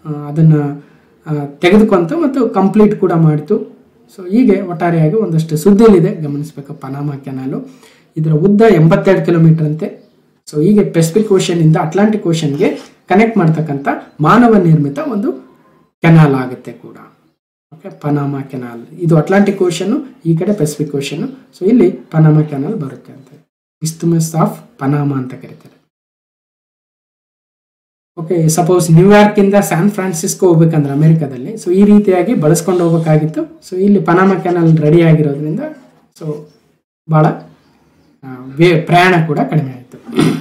Speaker 1: ಅದನ್ನು ತೆಗೆದುಕೊಂತು ಮತ್ತು ಕಂಪ್ಲೀಟ್ ಕೂಡ ಮಾಡಿತು ಸೊ ಹೀಗೆ ಒಟ್ಟಾರೆಯಾಗಿ ಒಂದಷ್ಟು ಸುದ್ದಿಲಿದೆ ಗಮನಿಸಬೇಕು ಪನಾಮಾ ಕೆನಾಲು ಇದರ ಉದ್ದ ಎಂಬತ್ತೆರಡು ಕಿಲೋಮೀಟರ್ ಅಂತೆ ಸೊ ಹೀಗೆ ಪೆಸಿಫಿಕ್ ಓಷನ್ನಿಂದ ಅಟ್ಲಾಂಟಿಕ್ ಓಷನ್ಗೆ ಕನೆಕ್ಟ್ ಮಾಡ್ತಕ್ಕಂಥ ಮಾನವ ನಿರ್ಮಿತ ಒಂದು ಕೆನಾಲ್ ಆಗುತ್ತೆ ಕೂಡ ಓಕೆ ಪನಾಮಾ ಕೆನಾಲ್ ಇದು ಅಟ್ಲಾಂಟಿಕ್ ಓಷನ್ನು ಈ ಕಡೆ ಪೆಸಿಫಿಕ್ ಓಷನ್ನು ಸೊ ಇಲ್ಲಿ ಪನಾಮಾ ಕೆನಾಲ್ ಬರುತ್ತೆ ಅಂತ ಇಸ್ತುಮಸ್ ಆಫ್ ಪನಾಮಾ ಅಂತ ಕರೀತಾರೆ ಓಕೆ ಸಪೋಸ್ ನ್ಯೂಯಾರ್ಕ್ ಇಂದ ಸ್ಯಾನ್ ಫ್ರಾನ್ಸಿಸ್ಕೋ ಹೋಗ್ಬೇಕಂದ್ರೆ ಅಮೆರಿಕದಲ್ಲಿ ಸೊ ಈ ರೀತಿಯಾಗಿ ಬಳಸ್ಕೊಂಡು ಹೋಗ್ಬೇಕಾಗಿತ್ತು ಸೊ ಇಲ್ಲಿ ಪನಾಮಾ ಕೆನಾಲ್ ರೆಡಿ ಆಗಿರೋದ್ರಿಂದ ಸೊ ಭಾಳ ಆ, ವೇ ಪ್ರಯಾಣ ಕೂಡ ಕಡಿಮೆ ಆಯಿತು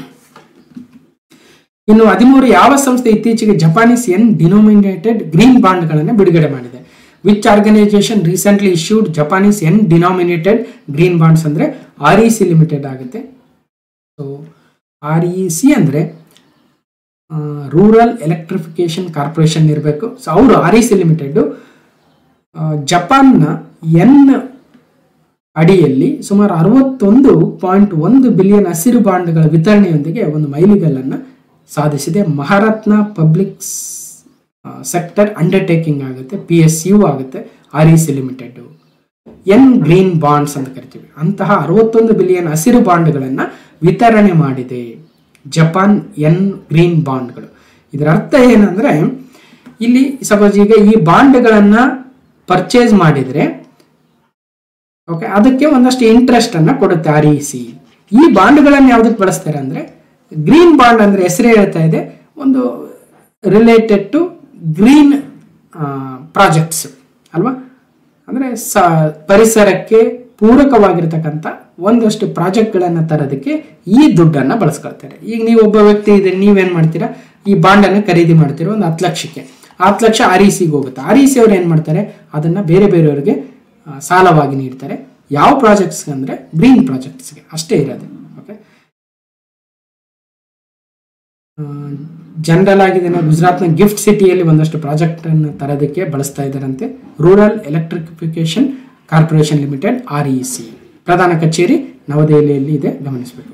Speaker 1: ಇನ್ನು ಹದಿಮೂರು ಯಾವ ಸಂಸ್ಥೆ ಇತ್ತೀಚೆಗೆ ಜಪಾನೀಸ್ ಎನ್ ಡಿನೋಮಿನೇಟೆಡ್ ಗ್ರೀನ್ ಬಾಂಡ್ಗಳನ್ನು ಬಿಡುಗಡೆ ಮಾಡಿದೆ which organisation recently issued Japanese yen denominated green bonds ಅಂದರೆ ಆರ್ ಇ ಸಿ ಲಿಮಿಟೆಡ್ ಆಗುತ್ತೆ ಸೊ ಆರ್ ಇ ಸಿ ಅಂದರೆ ರೂರಲ್ ಎಲೆಕ್ಟ್ರಿಫಿಕೇಶನ್ ಕಾರ್ಪೊರೇಷನ್ ಇರಬೇಕು ಸೊ ಅವರು ಆರ್ ಇ ಸಿ ಲಿಮಿಟೆಡ್ ಜಪಾನ್ನ ಎನ್ ಅಡಿಯಲ್ಲಿ ಸುಮಾರು ಅರವತ್ತೊಂದು ಪಾಯಿಂಟ್ ಒಂದು ಬಿಲಿಯನ್ ಹಸಿರು ಬಾಂಡ್ಗಳ ವಿತರಣೆಯೊಂದಿಗೆ ಒಂದು ಮೈಲಿಗಲ್ಲನ್ನು ಸಾಧಿಸಿದೆ ಮಹಾರತ್ನ ಪಬ್ಲಿಕ್ ಸೆಕ್ಟರ್ ಅಂಡರ್ಟೇಕಿಂಗ್ ಆಗುತ್ತೆ ಪಿ ಎಸ್ ಯು ಆಗುತ್ತೆ R E C limited yen green bonds ಅಂತ ಕರಿತೀವಿ ಅಂತಹ ಅರವತ್ತೊಂದು ಬಿಲಿಯನ್ ಹಸಿರು ಬಾಂಡ್ಗಳನ್ನು ವಿತರಣೆ ಮಾಡಿದೆ ಜಪಾನ್ ಎನ್ ಗ್ರೀನ್ ಬಾಂಡ್ಗಳು ಇದರ ಅರ್ಥ ಏನಂದ್ರೆ ಇಲ್ಲಿ ಸಪೋಸ್ ಈಗ ಈ ಬಾಂಡ್ಗಳನ್ನು ಪರ್ಚೇಸ್ ಮಾಡಿದರೆ ಓಕೆ ಅದಕ್ಕೆ ಒಂದಷ್ಟು ಇಂಟ್ರೆಸ್ಟ್ ಅನ್ನ ಕೊಡುತ್ತೆ ಆರ್ ಇ ಸಿ ಈ ಬಾಂಡ್ಗಳನ್ನು ಯಾವುದಕ್ಕೆ ಬಳಸ್ತಾರೆ ಅಂದ್ರೆ ಗ್ರೀನ್ ಬಾಂಡ್ ಅಂದ್ರೆ ಹೆಸರೇ ಹೇಳ್ತಾ ಇದೆ ಒಂದು ರಿಲೇಟೆಡ್ ಟು ಗ್ರೀನ್ ಪ್ರಾಜೆಕ್ಟ್ಸ್ ಅಲ್ವಾ ಅಂದ್ರೆ ಸ ಪರಿಸರಕ್ಕೆ ಪೂರಕವಾಗಿರ್ತಕ್ಕಂಥ ಒಂದಷ್ಟು ಪ್ರಾಜೆಕ್ಟ್ಗಳನ್ನು ತರೋದಕ್ಕೆ ಈ ದುಡ್ಡನ್ನು ಬಳಸ್ಕೊಳ್ತಾರೆ ಈಗ ನೀವು ಒಬ್ಬ ವ್ಯಕ್ತಿ ಇದೆ ನೀವೇನು ಮಾಡ್ತೀರಾ ಈ ಬಾಂಡನ್ನು ಖರೀದಿ ಮಾಡ್ತೀರಾ ಒಂದು ಹತ್ತು ಲಕ್ಷಕ್ಕೆ ಹತ್ತು ಲಕ್ಷ ಆರ್ ಇ ಸಿಗೆ ಹೋಗುತ್ತೆ ಆರ್ ಇ ಸಿ ಅವ್ರು ಏನು ಮಾಡ್ತಾರೆ ಅದನ್ನು ಬೇರೆ ಬೇರೆಯವರಿಗೆ ಆ, ಸಾಲವಾಗಿ ನೀಡ್ತಾರೆ ಯಾವ ಪ್ರಾಜೆಕ್ಟ್ಸ್ ಅಂದರೆ ಗ್ರೀನ್ ಪ್ರಾಜೆಕ್ಟ್ಸ್ಗೆ ಅಷ್ಟೇ ಇರೋದು ಓಕೆ ಜನರಲ್ ಆಗಿ ಇದನ್ನ ಗುಜರಾತ್ನ ಗಿಫ್ಟ್ ಸಿಟಿಯಲ್ಲಿ ಒಂದಷ್ಟು ಪ್ರಾಜೆಕ್ಟ್ ಅನ್ನು ತರೋದಕ್ಕೆ ಬಳಸ್ತಾ ಇದ್ದಾರಂತೆ rural electrification corporation limited R E C ಪ್ರಧಾನ ಕಚೇರಿ ನವದೆಹಲಿಯಲ್ಲಿ ಇದೆ ಗಮನಿಸಬೇಕು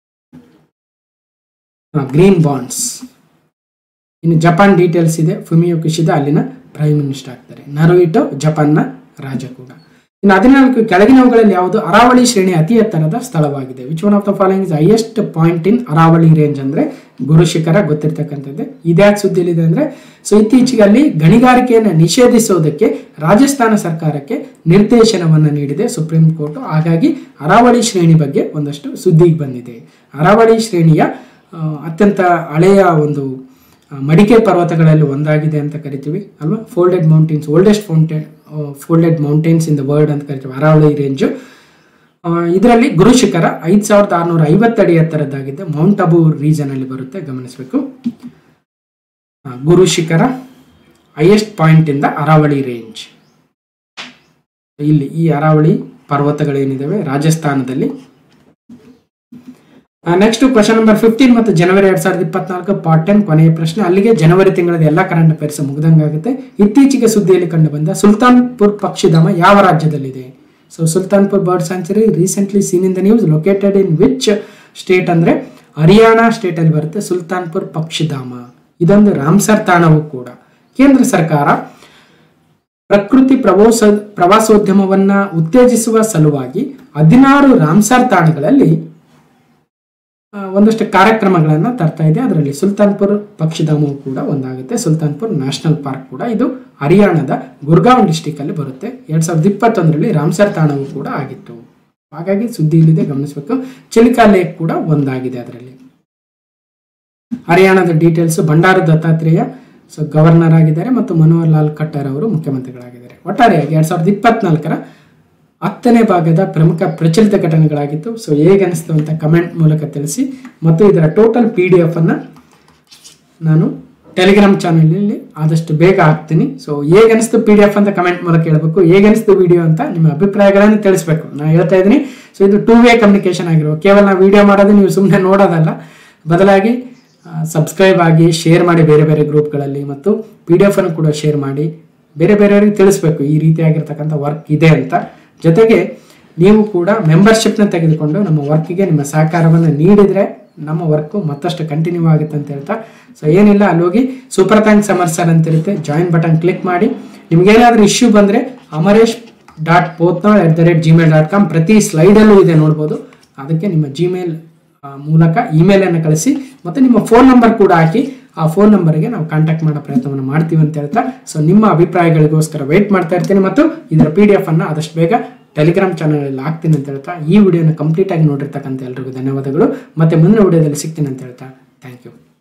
Speaker 1: ಗ್ರೀನ್ ಬಾಂಡ್ಸ್ ಇನ್ನು ಜಪಾನ್ ಡೀಟೇಲ್ಸ್ ಇದೆ ಫುಮಿಯೋ ಕಿಶಿದ ಅಲ್ಲಿನ ಪ್ರೈಮ್ ಮಿನಿಸ್ಟರ್ ಆಗ್ತಾರೆ ನರುಯಿಟೋ ಜಪಾನ್ನ ರಾಜ ಕೂಡ ಇನ್ನು ಹದಿನಾಲ್ಕು ಕೆಳಗಿನವುಗಳಲ್ಲಿ ಯಾವುದು ಅರಾವಳಿ ಶ್ರೇಣಿ ಅತಿ ಎತ್ತರದ ಸ್ಥಳವಾಗಿದೆ which one of the following is highest point in Aravalli range ಅಂದ್ರೆ ಗುರು ಶಿಖರ ಗೊತ್ತಿರ್ತಕ್ಕಂಥದ್ದು ಇದ್ಯಾಕೆ ಸುದ್ದಿಲಿದೆ ಅಂದ್ರೆ ಸೊ ಇತ್ತೀಚೆಗೆ ಅಲ್ಲಿ ಗಣಿಗಾರಿಕೆಯನ್ನು ನಿಷೇಧಿಸೋದಕ್ಕೆ ರಾಜಸ್ಥಾನ ಸರ್ಕಾರಕ್ಕೆ ನಿರ್ದೇಶನವನ್ನು ನೀಡಿದೆ ಸುಪ್ರೀಂ ಕೋರ್ಟ್ ಹಾಗಾಗಿ ಅರಾವಳಿ ಶ್ರೇಣಿ ಬಗ್ಗೆ ಒಂದಷ್ಟು ಸುದ್ದಿಗೆ ಬಂದಿದೆ ಅರಾವಳಿ ಶ್ರೇಣಿಯ ಆ, ಅತ್ಯಂತ ಹಳೆಯ ಒಂದು ಆ, ಮಡಿಕೆ ಪರ್ವತಗಳಲ್ಲಿ ಒಂದಾಗಿದೆ ಅಂತ ಕರಿತೀವಿ ಅಲ್ವಾ folded mountains oldest fountain folded mountains in the world ಅಂತ ಕರಿತೀವಿ ಅರಾವಳಿ ರೇಂಜು ಇದರಲ್ಲಿ ಗುರು ಶಿಖರ ಐದು ಸಾವಿರದ ಆರುನೂರ ಐವತ್ತಡಿ ಎತ್ತರದ್ದಾಗಿದೆ ಮೌಂಟ್ ಅಬು ರೀಜನ್ ಅಲ್ಲಿ ಬರುತ್ತೆ ಗಮನಿಸಬೇಕು ಆ, ಗುರು ಶಿಖರ ಹೈಯೆಸ್ಟ್ ಪಾಯಿಂಟ್ ಇಂದ ಅರಾವಳಿ ರೇಂಜ್ ಇಲ್ಲಿ ಈ ಅರಾವಳಿ ಪರ್ವತಗಳೇನಿದಾವೆ ರಾಜಸ್ಥಾನದಲ್ಲಿ ನೆಕ್ಸ್ಟ್ ಕ್ವಶನ್ ನಂಬರ್ ಫಿಫ್ಟೀನ್ ಮತ್ತು ಜನವರಿ ಎರಡ್ ಸಾವಿರದ ಇಪ್ಪತ್ನಾಲ್ಕು ಪಾರ್ಟ್ ಟೆನ್ ಕೊನೆಯ ಪ್ರಶ್ನೆ ಅಲ್ಲಿಗೆ ಜನವರಿ ತಿಂಗಳದ ಎಲ್ಲ ಕರೆಂಟ್ ಅಫೇರ್ಸ್ ಮುಗ್ದಂಗಾಗುತ್ತೆ ಇತ್ತೀಚೆಗೆ ಸುದ್ದಿಯಲ್ಲಿ ಕಂಡು ಬಂದ ಸುಲ್ತಾನ್ಪುರ್ ಪಕ್ಷಿಧಾಮ ಯಾವ ರಾಜ್ಯದಲ್ಲಿದೆ so Sultanpur bird sanctuary recently seen in the news located in which state ಅಂದ್ರೆ ಹರಿಯಾಣ ಸ್ಟೇಟ್ ಅಲ್ಲಿ ಬರುತ್ತೆ ಸುಲ್ತಾನ್ಪುರ್ ಪಕ್ಷಿಧಾಮ ಇದೊಂದು ರಾಮ್ಸರ್ ತಾಣವೂ ಕೂಡ ಕೇಂದ್ರ ಸರ್ಕಾರ ಪ್ರಕೃತಿ ಪ್ರವಾಸ ಪ್ರವಾಸೋದ್ಯಮವನ್ನ ಉತ್ತೇಜಿಸುವ ಸಲುವಾಗಿ ಹದಿನಾರು ರಾಮ್ಸರ್ ತಾಣಗಳಲ್ಲಿ ಆ, ಒಂದಷ್ಟು ಕಾರ್ಯಕ್ರಮಗಳನ್ನ ತರ್ತಾ ಇದೆ ಅದರಲ್ಲಿ ಸುಲ್ತಾನ್ಪುರ್ ಪಕ್ಷಿಧಾಮವು ಕೂಡ ಒಂದಾಗುತ್ತೆ ಸುಲ್ತಾನ್ಪುರ್ ನ್ಯಾಷನಲ್ ಪಾರ್ಕ್ ಕೂಡ ಇದು ಹರಿಯಾಣದ ಗುರ್ಗಾಂವ್ ಡಿಸ್ಟಿಕ್ ಅಲ್ಲಿ ಬರುತ್ತೆ ಎರಡ್ ಸಾವಿರದ ಇಪ್ಪತ್ತೊಂದರಲ್ಲಿ ರಾಮ್ಸರ್ ತಾಣವು ಕೂಡ ಆಗಿತ್ತು ಹಾಗಾಗಿ ಸುದ್ದಿ ಇಲ್ಲಿದೆ ಗಮನಿಸಬೇಕು ಚಿಲಿಕಾ ಲೇಕ್ ಕೂಡ ಒಂದಾಗಿದೆ ಅದರಲ್ಲಿ ಹರಿಯಾಣದ details Bandaru Dattatreya so governor ಆಗಿದ್ದಾರೆ ಮತ್ತು ಮನೋಹರ್ ಲಾಲ್ ಖಟ್ಟರ್ ಅವರು ಮುಖ್ಯಮಂತ್ರಿಗಳಾಗಿದ್ದಾರೆ ಒಟ್ಟಾರೆಯಾಗಿ ಎರಡ್ ಸಾವಿರದ ಇಪ್ಪತ್ನಾಲ್ಕರ ಹತ್ತನೇ ಭಾಗದ ಪ್ರಮುಖ ಪ್ರಚಲಿತ ಘಟನೆಗಳಾಗಿತ್ತು ಸೊ ಹೇಗೆ ಅನಿಸ್ತು ಅಂತ ಕಮೆಂಟ್ ಮೂಲಕ ತಿಳಿಸಿ ಮತ್ತು ಇದರ ಟೋಟಲ್ ಪಿ ಡಿ ಎಫ್ ಅನ್ನ ನಾನು ಟೆಲಿಗ್ರಾಮ್ ಚಾನಲಲ್ಲಿ ಆದಷ್ಟು ಬೇಗ ಹಾಕ್ತೀನಿ ಸೊ ಹೇಗೆ ಅನಿಸ್ತು ಪಿ ಡಿ ಎಫ್ ಅಂತ ಕಮೆಂಟ್ ಮೂಲಕ ಹೇಳ್ಬೇಕು ಹೇಗೆ ಅನಿಸ್ತು ವಿಡಿಯೋ ಅಂತ ನಿಮ್ಮ ಅಭಿಪ್ರಾಯಗಳನ್ನು ತಿಳಿಸ್ಬೇಕು ನಾನು ಹೇಳ್ತಾ ಇದ್ದೀನಿ ಸೊ ಇದು ಟೂ ವೇ ಕಮ್ಯುನಿಕೇಶನ್ ಆಗಿರುವ ಕೇವಲ ನಾವು ವಿಡಿಯೋ ಮಾಡೋದು ನೀವು ಸುಮ್ಮನೆ ನೋಡೋದಲ್ಲ ಬದಲಾಗಿ ಸಬ್ಸ್ಕ್ರೈಬ್ ಆಗಿ ಶೇರ್ ಮಾಡಿ ಬೇರೆ ಬೇರೆ ಗ್ರೂಪ್ಗಳಲ್ಲಿ ಮತ್ತು ಪಿ ಡಿ ಎಫ್ ಅನ್ನು ಕೂಡ ಶೇರ್ ಮಾಡಿ ಬೇರೆ ಬೇರೆಯವರಿಗೆ ತಿಳಿಸ್ಬೇಕು ಈ ರೀತಿಯಾಗಿರ್ತಕ್ಕಂಥ ವರ್ಕ್ ಇದೆ ಅಂತ ಜೊತೆಗೆ ನೀವು ಕೂಡ ಮೆಂಬರ್ಶಿಪ್ನ ತೆಗೆದುಕೊಂಡು ನಮ್ಮ ವರ್ಕಿಗೆ ನಿಮ್ಮ ಸಹಕಾರವನ್ನು ನೀಡಿದರೆ ನಮ್ಮ ವರ್ಕು ಮತ್ತಷ್ಟು ಕಂಟಿನ್ಯೂ ಆಗುತ್ತೆ ಅಂತ ಹೇಳ್ತಾ ಸೊ ಏನಿಲ್ಲ ಅಲ್ಲಿ ಹೋಗಿ ಸೂಪರ್ ಥ್ಯಾಂಕ್ಸ್ ಅಮರ್ ಸರ್ ಅಂತ ಇರುತ್ತೆ ಜಾಯಿನ್ ಬಟನ್ ಕ್ಲಿಕ್ ಮಾಡಿ ನಿಮ್ಗೇನಾದ್ರೂ ಇಶ್ಯೂ ಬಂದರೆ Amaresh dot Potnal at the rate Gmail dot com ಪ್ರತಿ ಸ್ಲೈಡಲ್ಲೂ ಇದೆ ನೋಡ್ಬೋದು ಅದಕ್ಕೆ ನಿಮ್ಮ ಜಿಮೇಲ್ ಮೂಲಕ ಇಮೇಲನ್ನು ಕಳಿಸಿ ಮತ್ತು ನಿಮ್ಮ ಫೋನ್ ನಂಬರ್ ಕೂಡ ಹಾಕಿ ಆ ಫೋನ್ ನಂಬರ್ಗೆ ನಾವು ಕಾಂಟ್ಯಾಕ್ಟ್ ಮಾಡೋ ಪ್ರಯತ್ನವನ್ನು ಮಾಡ್ತೀವಿ ಅಂತ ಹೇಳ್ತಾ ಸೊ ನಿಮ್ಮ ಅಭಿಪ್ರಾಯಗಳಿಗೋಸ್ಕರ ವೆಯ್ಟ್ ಮಾಡ್ತಾ ಇರ್ತೀನಿ ಮತ್ತು ಇದರ ಪಿ ಡಿ ಎಫ್ ಅನ್ನು ಆದಷ್ಟು ಬೇಗ ಟೆಲಿಗ್ರಾಮ್ ಚಾನಲಲ್ಲಿ ಹಾಕ್ತೀನಿ ಅಂತ ಹೇಳ್ತಾ ಈ ವಿಡಿಯೋನ ಕಂಪ್ಲೀಟ್ ಆಗಿ ನೋಡಿರ್ತಕ್ಕಂಥ ಎಲ್ರಿಗೂ ಧನ್ಯವಾದಗಳು ಮತ್ತೆ ಮುಂದಿನ ವಿಡಿಯೋದಲ್ಲಿ ಸಿಗ್ತೀನಿ ಅಂತ ಹೇಳ್ತಾ ಥ್ಯಾಂಕ್ ಯು